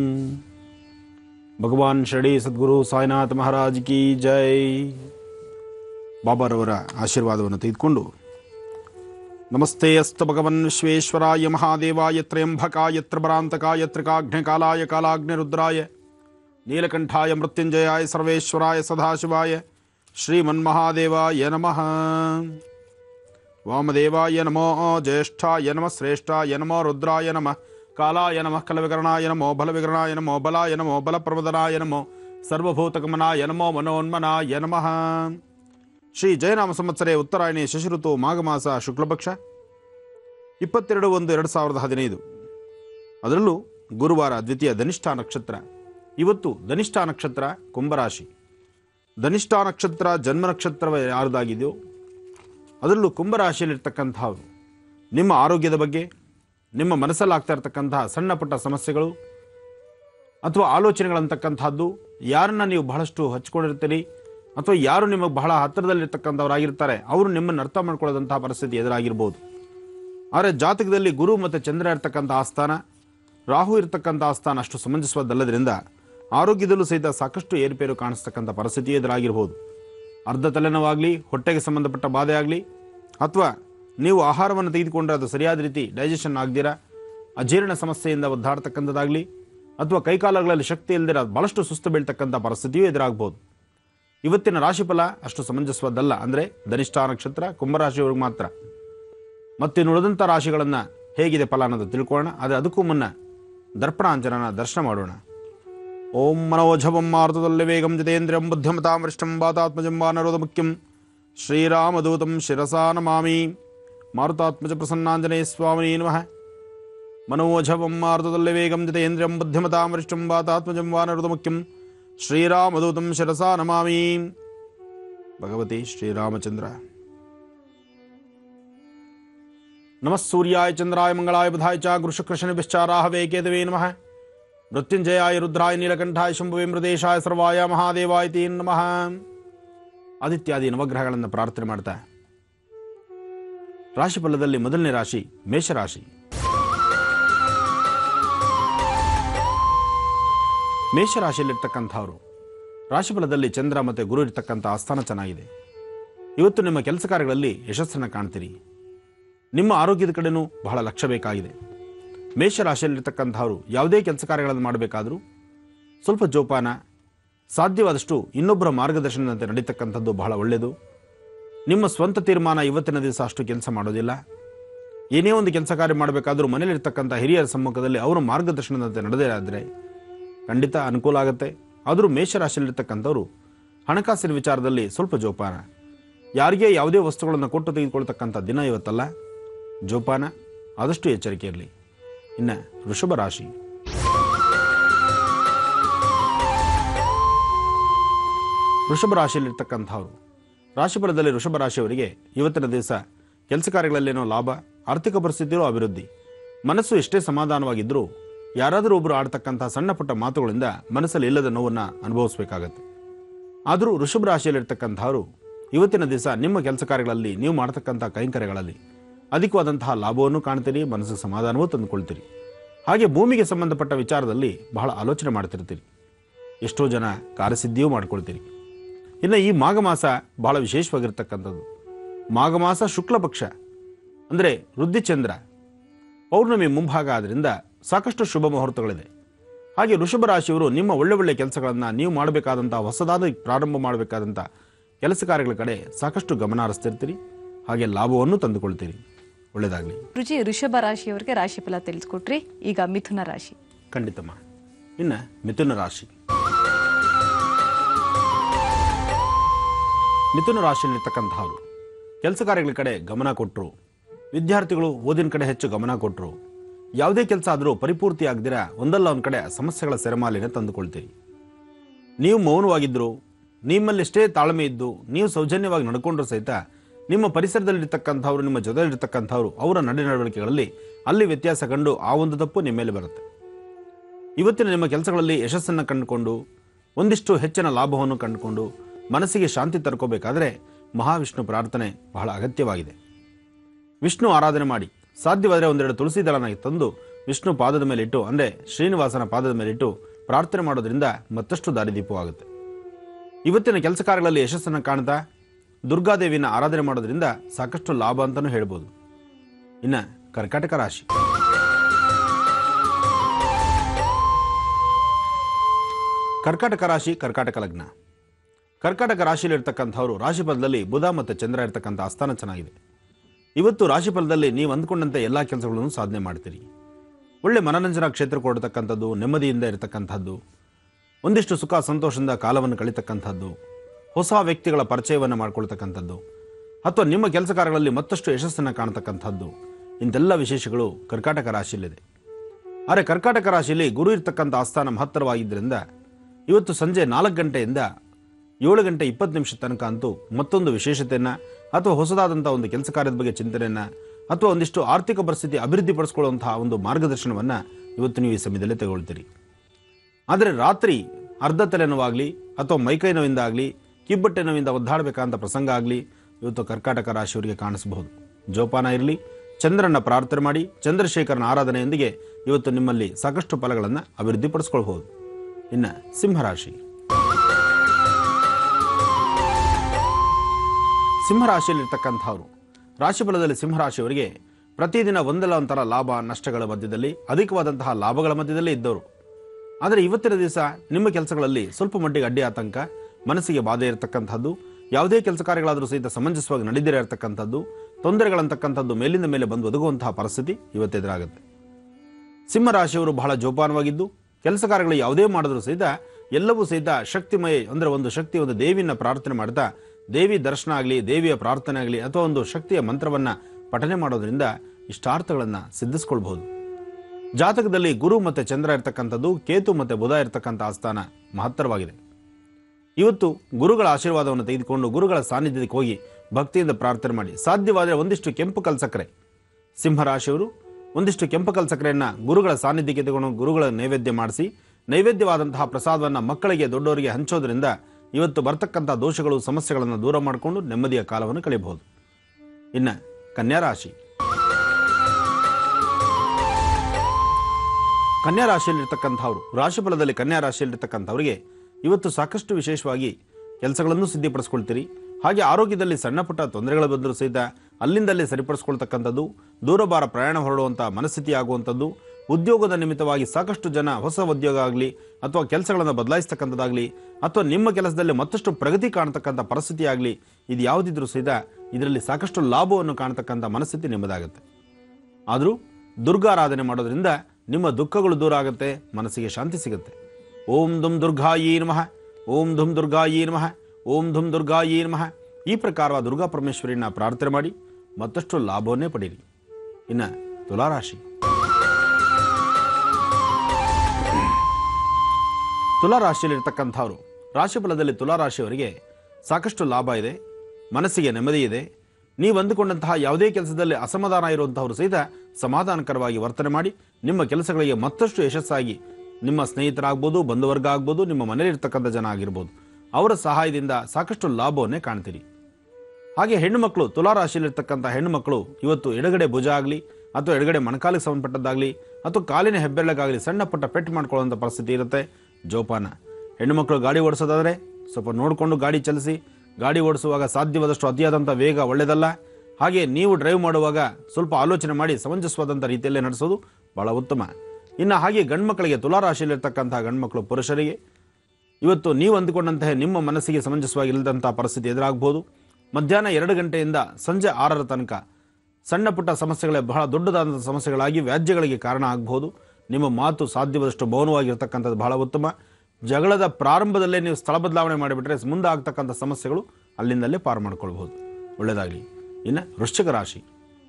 ಭಗವಾನ್ ಶಿರಡಿ ಸದ್ಗುರು ಸಾಯಿನಾಥ್ ಮಹಾರಾಜ್ ಕಿ ಜೈ ಬಾಬಾರವರ ಆಶೀರ್ವಾದವನ್ನು ತೆಗೆದುಕೊಂಡು ನಮಸ್ತೆ ಅಸ್ತ ಭಗವನ್ ವಿಶ್ವೇಶ್ವರಾಯ ಮಹಾದೇವಾಯ ತ್ರಯಂಬಕಾಯ ತ್ರಿಭರಾಂತಕಾಯ ತ್ರಿಕಾಗ್ನಿಕಾಲಾಯ ಕಾಲಾಗ್ನಿರುದ್ರಾಯ ನೀಲಕಂಠಾಯ ಮೃತ್ಯುಂಜಯಾಯ ಸರ್ವೇಶ್ವರಾಯ ಸದಾಶಿವಾಯ ಶ್ರೀಮನ್ಮಹಾದೇವಾಯ ನಮಃ ವಾಮದೇವಾಯ ನಮೋ ಜ್ಯೇಷ್ಠಾಯ ನಮಃ ಶ್ರೇಷ್ಠಾಯ ನಮೋ ರುದ್ರಾಯ ನಮಃ ಕಾಲಾಯ ನಮಃ ಕಲವಿಕರಣಾಯ ನಮೋ ಬಲವಿಕರಣಾಯ ನಮೋ ಬಲಾಯ ನಮೋ ಬಲಪ್ರಮದನಾಯ ನಮೋ ಸರ್ವಭೂತಕಮನಾಯ ನಮೋ ಮನೋನ್ಮನಾಯ ನಮಃ ಶ್ರೀ ಜಯನಾಮ ಸಂವತ್ಸರೆ ಉತ್ತರಾಯಣಿ ಶಶಿಋತು ಮಾಘಮಾಸ ಶುಕ್ಲಪಕ್ಷ ಇಪ್ಪತ್ತೆರಡು ಒಂದು ಎರಡು ಸಾವಿರದ ಹದಿನೈದು ಅದರಲ್ಲೂ ಗುರುವಾರ ದ್ವಿತೀಯ ಧನಿಷ್ಠಾ ನಕ್ಷತ್ರ ಇವತ್ತು ಧನಿಷ್ಠಾ ನಕ್ಷತ್ರ ಕುಂಭರಾಶಿ ಧನಿಷ್ಠಾ ನಕ್ಷತ್ರ ಜನ್ಮ ನಕ್ಷತ್ರ ಯಾರ್ದಾಗಿದೆಯೋ ಅದರಲ್ಲೂ ಕುಂಭರಾಶಿಯಲ್ಲಿರ್ತಕ್ಕಂಥವ್ರು ನಿಮ್ಮ ಆರೋಗ್ಯದ ಬಗ್ಗೆ ನಿಮ್ಮ ಮನಸ್ಸಲ್ಲಿ ಆಗ್ತಾ ಇರತಕ್ಕಂತಹ ಸಣ್ಣ ಪುಟ್ಟ ಸಮಸ್ಯೆಗಳು ಅಥವಾ ಆಲೋಚನೆಗಳಂತಕ್ಕಂಥದ್ದು ಯಾರನ್ನ ನೀವು ಬಹಳಷ್ಟು ಹಚ್ಕೊಂಡಿರ್ತೀರಿ ಅಥವಾ ಯಾರು ನಿಮಗೆ ಬಹಳ ಹತ್ತಿರದಲ್ಲಿರ್ತಕ್ಕಂಥವರಾಗಿರ್ತಾರೆ ಅವರು ನಿಮ್ಮನ್ನು ಅರ್ಥ ಮಾಡ್ಕೊಳ್ಳೋದಂತಹ ಪರಿಸ್ಥಿತಿ ಎದುರಾಗಿರ್ಬೋದು ಆದರೆ ಜಾತಕದಲ್ಲಿ ಗುರು ಮತ್ತು ಚಂದ್ರ ಇರ್ತಕ್ಕಂಥ ಆಸ್ಥಾನ ರಾಹು ಇರ್ತಕ್ಕಂಥ ಆಸ್ಥಾನ ಅಷ್ಟು ಸಮಂಜಸವಾದಲ್ಲದ್ರಿಂದ ಆರೋಗ್ಯದಲ್ಲೂ ಸಹಿತ ಸಾಕಷ್ಟು ಏರುಪೇರು ಕಾಣಿಸ್ತಕ್ಕಂಥ ಪರಿಸ್ಥಿತಿ ಎದುರಾಗಿರ್ಬೋದು ಅರ್ಧ ತಲೆನೋವಾಗಲಿ ಹೊಟ್ಟೆಗೆ ಸಂಬಂಧಪಟ್ಟ ಬಾಧೆ ಆಗಲಿ ಅಥವಾ ನೀವು ಆಹಾರವನ್ನು ತೆಗೆದುಕೊಂಡ್ರೆ ಅದು ಸರಿಯಾದ ರೀತಿ ಡೈಜೆಷನ್ ಆಗದಿರ ಅಜೀರ್ಣ ಸಮಸ್ಯೆಯಿಂದ ಒದ್ದಾಡ್ತಕ್ಕಂಥದ್ದಾಗಲಿ ಅಥವಾ ಕೈಕಾಲಗಳಲ್ಲಿ ಶಕ್ತಿ ಇಲ್ಲದಿರ ಬಹಳಷ್ಟು ಸುಸ್ತು ಬೀಳ್ತಕ್ಕಂಥ ಪರಿಸ್ಥಿತಿಯೂ ಎದುರಾಗ್ಬೋದು ಇವತ್ತಿನ ರಾಶಿಫಲ ಅಷ್ಟು ಸಮಂಜಸವಾದಲ್ಲ ಅಂದರೆ ಧನಿಷ್ಠಾ ನಕ್ಷತ್ರ ಕುಂಭರಾಶಿಯವ್ರಿಗೆ ಮಾತ್ರ ಮತ್ತೆ ಉಳಿದಂಥ ರಾಶಿಗಳನ್ನು ಹೇಗಿದೆ ಫಲ ಅನ್ನೋದು ತಿಳ್ಕೊಳ್ಳೋಣ ಆದರೆ ಅದಕ್ಕೂ ಮುನ್ನ ದರ್ಪಣಾಂಜನನ ದರ್ಶನ ಮಾಡೋಣ ಓಂ ಮನೋಜವಂ ಮಾರುತದಲ್ಲಿ ವೇಗಂ ಜಿತೇಂದ್ರಿಯಂ ಬುದ್ಧಿಮತಾಂ ವೃಷ್ಟಂ ವಾತಾತ್ಮಜಂ ವಾನರೋಧ ಮುಖ್ಯಂ ಶ್ರೀರಾಮದೂತಂ ಶಿರಸಾ ನಮಾಮಿ ಮಾರುತಾತ್ಮಜ ಪ್ರಸನ್ನಾಂಜನೇಯ ಸ್ವಾಮಿನೇ ನಮಃ ಮನೋಜವಂ ಮಾರುತದಲ್ಲಿ ವೇಗಂ ಜಿತೇಂದ್ರಿಯಂ ಬುದ್ಧಿಮತಾಂ ವೃಷ್ಟಂ ವಾತಾತ್ಮಜಂ ವಾನರೋಧ ಮುಖ್ಯಂ ಶ್ರೀರಾಮದೂತಂ ಶಿರಸಾ ನಮಾಮಿ ಭಗವತಿ ಶ್ರೀರಾಮಚಂದ್ರ ನಮಃ ಸೂರ್ಯಾಯ ಚಂದ್ರಾಯ ಮಂಗಳಾಯ ಬುಧಾಯ ಚ ಗುರುಶುಕ್ರಶನಿಭಿಶ್ಚ ರಾಹವೇ ಕೇತವೇ ನಮಃ ಮೃತ್ಯುಂಜಯಾಯ ರುದ್ರಾಯ ನೀಲಕಂಠಾಯ ಶಂಭುವೆ ಮೃದೇಶಾಯ ಸರ್ವಾಯ ಮಹಾದೇವಾಯ ತೇ ನಮಃ ಆದಿತ್ಯಾದಿ ನವಗ್ರಹಗಳನ್ನು ಪ್ರಾರ್ಥನೆ ಮಾಡ್ತಾ ರಾಶಿಫಲದಲ್ಲಿ ಮೊದಲನೇ ರಾಶಿ ಮೇಷರಾಶಿ ಮೇಷರಾಶಿಯಲ್ಲಿರ್ತಕ್ಕಂಥವ್ರು ರಾಶಿಫಲದಲ್ಲಿ ಚಂದ್ರ ಮತ್ತು ಗುರು ಇರ್ತಕ್ಕಂಥ ಆಸ್ಥಾನ ಚೆನ್ನಾಗಿದೆ ಇವತ್ತು ನಿಮ್ಮ ಕೆಲಸ ಕಾರ್ಯಗಳಲ್ಲಿ ಯಶಸ್ಸನ್ನು ಕಾಣ್ತೀರಿ ನಿಮ್ಮ ಆರೋಗ್ಯದ ಕಡೆನೂ ಬಹಳ ಲಕ್ಷ್ಯ ಬೇಕಾಗಿದೆ ಮೇಷರಾಶಿಯಲ್ಲಿರ್ತಕ್ಕಂಥವ್ರು ಯಾವುದೇ ಕೆಲಸ ಕಾರ್ಯಗಳನ್ನು ಮಾಡಬೇಕಾದರೂ ಸ್ವಲ್ಪ ಜೋಪಾನ ಸಾಧ್ಯವಾದಷ್ಟು ಇನ್ನೊಬ್ಬರ ಮಾರ್ಗದರ್ಶನದಂತೆ ನಡೀತಕ್ಕಂಥದ್ದು ಬಹಳ ಒಳ್ಳೆಯದು ನಿಮ್ಮ ಸ್ವಂತ ತೀರ್ಮಾನ ಇವತ್ತಿನ ದಿವಸ ಅಷ್ಟು ಕೆಲಸ ಮಾಡೋದಿಲ್ಲ ಏನೇ ಒಂದು ಕೆಲಸ ಕಾರ್ಯ ಮಾಡಬೇಕಾದ್ರೂ ಮನೇಲಿರ್ತಕ್ಕಂಥ ಹಿರಿಯರ ಸಮ್ಮುಖದಲ್ಲಿ ಅವರ ಮಾರ್ಗದರ್ಶನದಂತೆ ನಡೆದೇ ಆದರೆ ಖಂಡಿತ ಅನುಕೂಲ ಆಗುತ್ತೆ ಆದರೂ ಮೇಷರಾಶಿಯಲ್ಲಿರ್ತಕ್ಕಂಥವ್ರು ಹಣಕಾಸಿನ ವಿಚಾರದಲ್ಲಿ ಸ್ವಲ್ಪ ಜೋಪಾನ ಯಾರಿಗೇ ಯಾವುದೇ ವಸ್ತುಗಳನ್ನು ಕೊಟ್ಟು ತೆಗೆದುಕೊಳ್ತಕ್ಕಂಥ ದಿನ ಇವತ್ತಲ್ಲ ಜೋಪಾನ ಆದಷ್ಟು ಎಚ್ಚರಿಕೆ ಇರಲಿ ಇನ್ನು ವೃಷಭ ರಾಶಿ ವೃಷಭ ರಾಶಿಯಲ್ಲಿರ್ತಕ್ಕಂಥವ್ರು ರಾಶಿಫಲದಲ್ಲಿ ವೃಷಭ ರಾಶಿಯವರಿಗೆ ಇವತ್ತಿನ ದಿವಸ ಕೆಲಸ ಕಾರ್ಯಗಳಲ್ಲೇನೋ ಲಾಭ ಆರ್ಥಿಕ ಪರಿಸ್ಥಿತಿಯೂ ಅಭಿವೃದ್ಧಿ ಮನಸ್ಸು ಎಷ್ಟೇ ಸಮಾಧಾನವಾಗಿದ್ದರೂ ಯಾರಾದರೂ ಒಬ್ಬರು ಆಡ್ತಕ್ಕಂಥ ಸಣ್ಣ ಪುಟ್ಟ ಮಾತುಗಳಿಂದ ಮನಸ್ಸಲ್ಲಿ ಇಲ್ಲದ ನೋವನ್ನು ಅನುಭವಿಸಬೇಕಾಗತ್ತೆ ಆದರೂ ವೃಷಭ ರಾಶಿಯಲ್ಲಿರ್ತಕ್ಕಂಥವ್ರು ಇವತ್ತಿನ ದಿವಸ ನಿಮ್ಮ ಕೆಲಸ ಕಾರ್ಯಗಳಲ್ಲಿ ನೀವು ಮಾಡತಕ್ಕಂಥ ಕೈಂಕರ್ಯಗಳಲ್ಲಿ ಅಧಿಕವಾದಂತಹ ಲಾಭವನ್ನು ಕಾಣ್ತೀರಿ ಮನಸ್ಸಿಗೆ ಸಮಾಧಾನವೂ ತಂದುಕೊಳ್ತೀರಿ ಹಾಗೆ ಭೂಮಿಗೆ ಸಂಬಂಧಪಟ್ಟ ವಿಚಾರದಲ್ಲಿ ಬಹಳ ಆಲೋಚನೆ ಮಾಡ್ತಿರ್ತೀರಿ ಎಷ್ಟೋ ಜನ ಕಾರ್ಯಸಿದ್ಧಿಯೂ ಮಾಡ್ಕೊಳ್ತೀರಿ ಇನ್ನು ಈ ಮಾಘ ಮಾಸ ಬಹಳ ವಿಶೇಷವಾಗಿರ್ತಕ್ಕಂಥದ್ದು ಮಾಘ ಮಾಸ ಶುಕ್ಲ ಪಕ್ಷ ಅಂದರೆ ವೃದ್ಧಿಚಂದ್ರ ಪೌರ್ಣಮಿ ಮುಂಭಾಗ ಆದ್ದರಿಂದ ಸಾಕಷ್ಟು ಶುಭ ಮುಹೂರ್ತಗಳಿದೆ ಹಾಗೆ ವೃಷಭ ರಾಶಿಯವರು ನಿಮ್ಮ ಒಳ್ಳೆ ಒಳ್ಳೆ ಕೆಲಸಗಳನ್ನು ನೀವು ಮಾಡಬೇಕಾದಂಥ ಹೊಸದಾದ ಪ್ರಾರಂಭ ಮಾಡಬೇಕಾದಂಥ ಕೆಲಸ ಕಾರ್ಯಗಳ ಕಡೆ ಸಾಕಷ್ಟು ಗಮನ ಹರಿಸ್ತಿರ್ತೀರಿ ಹಾಗೆ ಲಾಭವನ್ನು ತಂದುಕೊಳ್ತೀರಿ ಒಳ್ಳೆಯದಾಗಲಿ ರುಚಿ ಋಷಭ ರಾಶಿಯವರಿಗೆ ರಾಶಿ ಫಲ ತಿಳಿಸ್ಕೊಟ್ರಿ ಈಗ ಮಿಥುನ ರಾಶಿ ಖಂಡಿತಮ್ಮ ಇನ್ನು ಮಿಥುನ ರಾಶಿ ಮಿಥುನ ರಾಶಿಯಲ್ಲಿರ್ತಕ್ಕಂಥವ್ರು ಕೆಲಸ ಕಾರ್ಯಗಳ ಕಡೆ ಗಮನ ಕೊಟ್ಟರು ವಿದ್ಯಾರ್ಥಿಗಳು ಓದಿನ ಕಡೆ ಹೆಚ್ಚು ಗಮನ ಕೊಟ್ಟರು ಯಾವುದೇ ಕೆಲಸ ಆದರೂ ಪರಿಪೂರ್ತಿ ಆಗದಿರ ಒಂದಲ್ಲ ಒಂದು ಕಡೆ ಸಮಸ್ಯೆಗಳ ಸೆರೆಮಾಲಿನ ತಂದುಕೊಳ್ತೀರಿ ನೀವು ಮೌನವಾಗಿದ್ದರು ನಿಮ್ಮಲ್ಲಿಷ್ಟೇ ತಾಳ್ಮೆ ಇದ್ದು ನೀವು ಸೌಜನ್ಯವಾಗಿ ನಡ್ಕೊಂಡ್ರು ಸಹಿತ ನಿಮ್ಮ ಪರಿಸರದಲ್ಲಿರ್ತಕ್ಕಂಥವ್ರು ನಿಮ್ಮ ಜೊತೆಯಲ್ಲಿರ್ತಕ್ಕಂಥವ್ರು ಅವರ ನಡೆ ನಡವಳಿಕೆಗಳಲ್ಲಿ ಅಲ್ಲಿ ವ್ಯತ್ಯಾಸ ಕಂಡು ಆ ಒಂದು ತಪ್ಪು ನಿಮ್ಮ ಮೇಲೆ ಬರುತ್ತೆ ಇವತ್ತಿನ ನಿಮ್ಮ ಕೆಲಸಗಳಲ್ಲಿ ಯಶಸ್ಸನ್ನು ಕಂಡುಕೊಂಡು ಒಂದಿಷ್ಟು ಹೆಚ್ಚಿನ ಲಾಭವನ್ನು ಕಂಡುಕೊಂಡು ಮನಸ್ಸಿಗೆ ಶಾಂತಿ ತರ್ಕೋಬೇಕಾದ್ರೆ ಮಹಾವಿಷ್ಣು ಪ್ರಾರ್ಥನೆ ಬಹಳ ಅಗತ್ಯವಾಗಿದೆ ವಿಷ್ಣು ಆರಾಧನೆ ಮಾಡಿ ಸಾಧ್ಯವಾದರೆ ಒಂದೆರಡು ತುಳಸಿ ದಳನ ತಂದು ವಿಷ್ಣು ಪಾದದ ಮೇಲೆ ಇಟ್ಟು ಅಂದರೆ ಶ್ರೀನಿವಾಸನ ಪಾದದ ಮೇಲೆ ಇಟ್ಟು ಪ್ರಾರ್ಥನೆ ಮಾಡೋದ್ರಿಂದ ಮತ್ತಷ್ಟು ದಾರಿದೀಪವಾಗುತ್ತೆ ಇವತ್ತಿನ ಕೆಲಸ ಕಾರ್ಯಗಳಲ್ಲಿ ಯಶಸ್ಸನ್ನು ಕಾಣ್ತಾ ದುರ್ಗಾದೇವಿನ ಆರಾಧನೆ ಮಾಡೋದ್ರಿಂದ ಸಾಕಷ್ಟು ಲಾಭ ಅಂತಲೂ ಹೇಳ್ಬೋದು ಇನ್ನು ಕರ್ಕಾಟಕ ರಾಶಿ ಕರ್ಕಾಟಕ ರಾಶಿ ಕರ್ಕಾಟಕ ಲಗ್ನ ಕರ್ಕಾಟಕ ರಾಶಿಯಲ್ಲಿರ್ತಕ್ಕಂಥವ್ರು ರಾಶಿಫಲದಲ್ಲಿ ಬುಧ ಮತ್ತು ಚಂದ್ರ ಇರ್ತಕ್ಕಂಥ ಆಸ್ಥಾನ ಚೆನ್ನಾಗಿದೆ ಇವತ್ತು ರಾಶಿಫಲದಲ್ಲಿ ನೀವು ಅಂದ್ಕೊಂಡಂತೆ ಎಲ್ಲ ಕೆಲಸಗಳನ್ನು ಸಾಧನೆ ಮಾಡ್ತೀರಿ ಒಳ್ಳೆ ಮನರಂಜನಾ ಕ್ಷೇತ್ರ ಕೊಡ್ತಕ್ಕಂಥದ್ದು ನೆಮ್ಮದಿಯಿಂದ ಇರತಕ್ಕಂಥದ್ದು ಒಂದಿಷ್ಟು ಸುಖ ಸಂತೋಷದಿಂದ ಕಾಲವನ್ನು ಕಳೀತಕ್ಕಂಥದ್ದು ಹೊಸ ವ್ಯಕ್ತಿಗಳ ಪರಿಚಯವನ್ನು ಮಾಡ್ಕೊಳ್ತಕ್ಕಂಥದ್ದು ಅಥವಾ ನಿಮ್ಮ ಕೆಲಸ ಕಾರ್ಯಗಳಲ್ಲಿ ಮತ್ತಷ್ಟು ಯಶಸ್ಸನ್ನು ಕಾಣತಕ್ಕಂಥದ್ದು ಇಂತೆಲ್ಲ ವಿಶೇಷಗಳು ಕರ್ಕಾಟಕ ರಾಶಿಯಲ್ಲಿದೆ ಆದರೆ ಕರ್ಕಾಟಕ ರಾಶಿಯಲ್ಲಿ ಗುರು ಇರ್ತಕ್ಕಂಥ ಆಸ್ಥಾನ ಮಹತ್ತರವಾಗಿದ್ದರಿಂದ ಇವತ್ತು ಸಂಜೆ ನಾಲ್ಕು ಗಂಟೆಯಿಂದ ಏಳು ಗಂಟೆ ಇಪ್ಪತ್ತು ನಿಮಿಷ ತನಕ ಅಂತೂ ಮತ್ತೊಂದು ವಿಶೇಷತೆಯನ್ನು ಅಥವಾ ಹೊಸದಾದಂಥ ಒಂದು ಕೆಲಸ ಕಾರ್ಯದ ಬಗ್ಗೆ ಚಿಂತನೆಯನ್ನು ಅಥವಾ ಒಂದಿಷ್ಟು ಆರ್ಥಿಕ ಪರಿಸ್ಥಿತಿ ಅಭಿವೃದ್ಧಿಪಡಿಸ್ಕೊಳ್ಳುವಂತಹ ಒಂದು ಮಾರ್ಗದರ್ಶನವನ್ನು ಇವತ್ತು ನೀವು ಈ ಸಮಯದಲ್ಲಿ ತಗೊಳ್ತೀರಿ ಆದರೆ ರಾತ್ರಿ ಅರ್ಧ ತಲೆನೋವಾಗಲಿ ಅಥವಾ ಮೈಕೈ ನೋವಿಂದಾಗಲಿ ಕಿಬ್ಬಟ್ಟೆ ನೋವಿಂದ ಒದ್ದಾಡಬೇಕಂತ ಪ್ರಸಂಗ ಆಗಲಿ ಇವತ್ತು ಕರ್ಕಾಟಕ ರಾಶಿಯವರಿಗೆ ಕಾಣಿಸಬಹುದು ಜೋಪಾನ ಇರಲಿ ಚಂದ್ರನ ಪ್ರಾರ್ಥನೆ ಮಾಡಿ ಚಂದ್ರಶೇಖರನ ಆರಾಧನೆಯೊಂದಿಗೆ ಇವತ್ತು ನಿಮ್ಮಲ್ಲಿ ಸಾಕಷ್ಟು ಫಲಗಳನ್ನು ಅಭಿವೃದ್ಧಿಪಡಿಸ್ಕೊಳ್ಬಹುದು ಇನ್ನು ಸಿಂಹರಾಶಿ ಸಿಂಹರಾಶಿಯಲ್ಲಿರ್ತಕ್ಕಂಥವ್ರು ರಾಶಿಫಲದಲ್ಲಿ ಸಿಂಹರಾಶಿಯವರಿಗೆ ಪ್ರತಿದಿನ ಒಂದಲ್ಲ ಒಂಥರ ಲಾಭ ನಷ್ಟಗಳ ಮಧ್ಯದಲ್ಲಿ ಅಧಿಕವಾದಂತಹ ಲಾಭಗಳ ಮಧ್ಯದಲ್ಲೇ ಇದ್ದವರು ಆದರೆ ಇವತ್ತಿನ ದಿವಸ ನಿಮ್ಮ ಕೆಲಸಗಳಲ್ಲಿ ಸ್ವಲ್ಪ ಮಟ್ಟಿಗೆ ಅಡ್ಡಿ ಆತಂಕ ಮನಸ್ಸಿಗೆ ಬಾಧೆ ಇರತಕ್ಕಂಥದ್ದು ಯಾವುದೇ ಕೆಲಸ ಕಾರ್ಯಗಳಾದರೂ ಸಹಿತ ಸಮಂಜಸವಾಗಿ ನಡೆದಿರ ಇರತಕ್ಕಂಥದ್ದು ತೊಂದರೆಗಳಂತಕ್ಕಂಥದ್ದು ಮೇಲಿಂದ ಮೇಲೆ ಬಂದು ಒದಗುವಂತಹ ಪರಿಸ್ಥಿತಿ ಇವತ್ತೆದುರಾಗುತ್ತೆ ಸಿಂಹರಾಶಿಯವರು ಬಹಳ ಜೋಪಾನವಾಗಿದ್ದು ಕೆಲಸ ಕಾರ್ಯಗಳು ಯಾವುದೇ ಮಾಡಿದ್ರೂ ಸಹಿತ ಎಲ್ಲವೂ ಸಹಿತ ಶಕ್ತಿಮಯ ಅಂದರೆ ಒಂದು ಶಕ್ತಿ ಒಂದು ದೇವಿಯನ್ನ ಪ್ರಾರ್ಥನೆ ಮಾಡ್ತಾ ದೇವಿ ದರ್ಶನ ಆಗಲಿ ದೇವಿಯ ಪ್ರಾರ್ಥನೆ ಆಗಲಿ ಅಥವಾ ಒಂದು ಶಕ್ತಿಯ ಮಂತ್ರವನ್ನು ಪಠನೆ ಮಾಡೋದ್ರಿಂದ ಇಷ್ಟಾರ್ಥಗಳನ್ನು ಸಿದ್ಧಿಸ್ಕೊಳ್ಬಹುದು ಜಾತಕದಲ್ಲಿ ಗುರು ಮತ್ತು ಚಂದ್ರ ಇರ್ತಕ್ಕಂಥದ್ದು ಕೇತು ಮತ್ತು ಬುಧ ಇರ್ತಕ್ಕಂಥ ಆಸ್ಥಾನ ಮಹತ್ತರವಾಗಿದೆ ಇವತ್ತು ಗುರುಗಳ ಆಶೀರ್ವಾದವನ್ನು ತೆಗೆದುಕೊಂಡು ಗುರುಗಳ ಸಾನ್ನಿಧ್ಯಕ್ಕೆ ಹೋಗಿ ಭಕ್ತಿಯಿಂದ ಪ್ರಾರ್ಥನೆ ಮಾಡಿ ಸಾಧ್ಯವಾದರೆ ಒಂದಿಷ್ಟು ಕೆಂಪು ಕಲ್ಸಕ್ಕರೆ ಸಿಂಹರಾಶಿಯವರು ಒಂದಿಷ್ಟು ಕೆಂಪು ಕಲ್ಸಕ್ಕರೆಯನ್ನು ಗುರುಗಳ ಸಾನ್ನಿಧ್ಯಕ್ಕೆ ತಗೊಂಡು ಗುರುಗಳ ನೈವೇದ್ಯ ಮಾಡಿಸಿ ನೈವೇದ್ಯವಾದಂತಹ ಪ್ರಸಾದವನ್ನು ಮಕ್ಕಳಿಗೆ ದೊಡ್ಡವರಿಗೆ ಹಂಚೋದ್ರಿಂದ ಇವತ್ತು ಬರ್ತಕ್ಕಂಥ ದೋಷಗಳು ಸಮಸ್ಯೆಗಳನ್ನು ದೂರ ಮಾಡಿಕೊಂಡು ನೆಮ್ಮದಿಯ ಕಾಲವನ್ನು ಕಳೆಯಬಹುದು ಇನ್ನು ಕನ್ಯಾ ರಾಶಿ ಕನ್ಯಾ ರಾಶಿಯಲ್ಲಿರ್ತಕ್ಕಂಥವ್ರು ರಾಶಿಫಲದಲ್ಲಿ ಕನ್ಯಾ ರಾಶಿಯಲ್ಲಿರ್ತಕ್ಕಂಥವ್ರಿಗೆ ಇವತ್ತು ಸಾಕಷ್ಟು ವಿಶೇಷವಾಗಿ ಕೆಲಸಗಳನ್ನು ಸಿದ್ಧಪಡಿಸ್ಕೊಳ್ತೀರಿ ಹಾಗೆ ಆರೋಗ್ಯದಲ್ಲಿ ಸಣ್ಣ ಪುಟ್ಟ ತೊಂದರೆಗಳು ಬಂದರೂ ಸಹಿತ ಅಲ್ಲಿಂದಲೇ ಸರಿಪಡಿಸ್ಕೊಳ್ತಕ್ಕಂಥದ್ದು ದೂರಭಾರ ಪ್ರಯಾಣ ಹೊರಡುವಂಥ ಮನಸ್ಥಿತಿ ಆಗುವಂಥದ್ದು ಉದ್ಯೋಗದ ನಿಮಿತ್ತವಾಗಿ ಸಾಕಷ್ಟು ಜನ ಹೊಸ ಉದ್ಯೋಗ ಆಗಲಿ ಅಥವಾ ಕೆಲಸಗಳನ್ನು ಬದಲಾಯಿಸ್ತಕ್ಕಂಥದ್ದಾಗಲಿ ಅಥವಾ ನಿಮ್ಮ ಕೆಲಸದಲ್ಲಿ ಮತ್ತಷ್ಟು ಪ್ರಗತಿ ಕಾಣತಕ್ಕಂಥ ಪರಿಸ್ಥಿತಿ ಆಗಲಿ ಇದು ಯಾವುದಿದ್ರೂ ಸಹಿತ ಇದರಲ್ಲಿ ಸಾಕಷ್ಟು ಲಾಭವನ್ನು ಕಾಣತಕ್ಕಂಥ ಮನಸ್ಥಿತಿ ನಿಮ್ಮದಾಗುತ್ತೆ ಆದರೂ ದುರ್ಗಾರಾಧನೆ ಮಾಡೋದ್ರಿಂದ ನಿಮ್ಮ ದುಃಖಗಳು ದೂರ ಆಗುತ್ತೆ ಮನಸ್ಸಿಗೆ ಶಾಂತಿ ಸಿಗುತ್ತೆ ಓಂ ದುಂ ದುರ್ಗಾಯೀ ನಮಃ ಓಂ ಧುಂ ದುರ್ಗಾಯೀ ನಮಃ ಓಂ ಧುಂ ದುರ್ಗಾಯೀ ನಮಃ ಈ ಪ್ರಕಾರವಾದ ದುರ್ಗಾ ಪರಮೇಶ್ವರಿನ ಪ್ರಾರ್ಥನೆ ಮಾಡಿ ಮತ್ತಷ್ಟು ಲಾಭವನ್ನೇ ಪಡೀರಿ ಇನ್ನು ತುಲಾರಾಶಿ ತುಲಾರಾಶಿಯಲ್ಲಿರ್ತಕ್ಕಂಥವ್ರು ರಾಶಿಫಲದಲ್ಲಿ ತುಲಾರಾಶಿಯವರಿಗೆ ಸಾಕಷ್ಟು ಲಾಭ ಇದೆ ಮನಸ್ಸಿಗೆ ನೆಮ್ಮದಿ ಇದೆ ನೀವು ಅಂದುಕೊಂಡಂತಹ ಯಾವುದೇ ಕೆಲಸದಲ್ಲಿ ಅಸಮಾಧಾನ ಇರುವಂತಹವರು ಸಹಿತ ಸಮಾಧಾನಕರವಾಗಿ ವರ್ತನೆ ಮಾಡಿ ನಿಮ್ಮ ಕೆಲಸಗಳಿಗೆ ಮತ್ತಷ್ಟು ಯಶಸ್ಸಾಗಿ ನಿಮ್ಮ ಸ್ನೇಹಿತರಾಗ್ಬೋದು ಬಂಧುವರ್ಗ ಆಗ್ಬೋದು ನಿಮ್ಮ ಮನೆಯಲ್ಲಿರ್ತಕ್ಕಂಥ ಜನ ಆಗಿರ್ಬೋದು ಅವರ ಸಹಾಯದಿಂದ ಸಾಕಷ್ಟು ಲಾಭವನ್ನೇ ಕಾಣ್ತೀರಿ ಹಾಗೆ ಹೆಣ್ಣು ಮಕ್ಕಳು ತುಲಾ ರಾಶಿಯಲ್ಲಿರ್ತಕ್ಕಂಥ ಹೆಣ್ಣು ಮಕ್ಕಳು ಇವತ್ತು ಎಡಗಡೆ ಭುಜ ಆಗಲಿ ಅಥವಾ ಎಡಗಡೆ ಮೊಣಕಾಲಿಗೆ ಸಂಬಂಧಪಟ್ಟದ್ದಾಗಲಿ ಅಥವಾ ಕಾಲಿನ ಹೆಬ್ಬೆರಳಿಗಾಗಲಿ ಸಣ್ಣ ಪುಟ್ಟ ಪೆಟ್ಟು ಮಾಡ್ಕೊಳ್ಳುವಂಥ ಪರಿಸ್ಥಿತಿ ಇರುತ್ತೆ ಜೋಪಾನ ಹೆಣ್ಣು ಮಕ್ಕಳು ಗಾಡಿ ಓಡಿಸೋದಾದರೆ ಸ್ವಲ್ಪ ನೋಡಿಕೊಂಡು ಗಾಡಿ ಚಲಿಸಿ ಗಾಡಿ ಓಡಿಸುವಾಗ ಸಾಧ್ಯವಾದಷ್ಟು ಅತಿಯಾದಂಥ ವೇಗ ಒಳ್ಳೆಯದಲ್ಲ ಹಾಗೆ ನೀವು ಡ್ರೈವ್ ಮಾಡುವಾಗ ಸ್ವಲ್ಪ ಆಲೋಚನೆ ಮಾಡಿ ಸಮಂಜಸವಾದಂಥ ರೀತಿಯಲ್ಲೇ ನಡೆಸೋದು ಬಹಳ ಉತ್ತಮ ಇನ್ನು ಹಾಗೆ ಗಂಡ್ಮಕ್ಕಳಿಗೆ ತುಲಾರಾಶಿಯಲ್ಲಿರ್ತಕ್ಕಂಥ ಗಂಡ್ಮಕ್ಕಳು ಪುರುಷರಿಗೆ ಇವತ್ತು ನೀವು ಅಂದುಕೊಂಡಂತಹ ನಿಮ್ಮ ಮನಸ್ಸಿಗೆ ಸಮಂಜಸವಾಗಿ ಇಲ್ಲದಂಥ ಪರಿಸ್ಥಿತಿ ಎದುರಾಗಬಹುದು ಮಧ್ಯಾಹ್ನ ಎರಡು ಗಂಟೆಯಿಂದ ಸಂಜೆ ಆರರ ತನಕ ಸಣ್ಣ ಪುಟ್ಟ ಸಮಸ್ಯೆಗಳೇ ಬಹಳ ದೊಡ್ಡದಾದಂಥ ಸಮಸ್ಯೆಗಳಾಗಿ ವ್ಯಾಜ್ಯಗಳಿಗೆ ಕಾರಣ ಆಗಬಹುದು ನಿಮ್ಮ ಮಾತು ಸಾಧ್ಯವಾದಷ್ಟು ಮೌನವಾಗಿರ್ತಕ್ಕಂಥದ್ದು ಬಹಳ ಉತ್ತಮ ಜಗಳದ ಪ್ರಾರಂಭದಲ್ಲೇ ನೀವು ಸ್ಥಳ ಬದಲಾವಣೆ ಮಾಡಿಬಿಟ್ರೆ ಮುಂದೆ ಆಗ್ತಕ್ಕಂಥ ಸಮಸ್ಯೆಗಳು ಅಲ್ಲಿಂದಲೇ ಪಾರು ಮಾಡ್ಕೊಳ್ಬಹುದು ಒಳ್ಳೆಯದಾಗಲಿ ಇನ್ನು ವೃಶ್ಚಿಕ ರಾಶಿ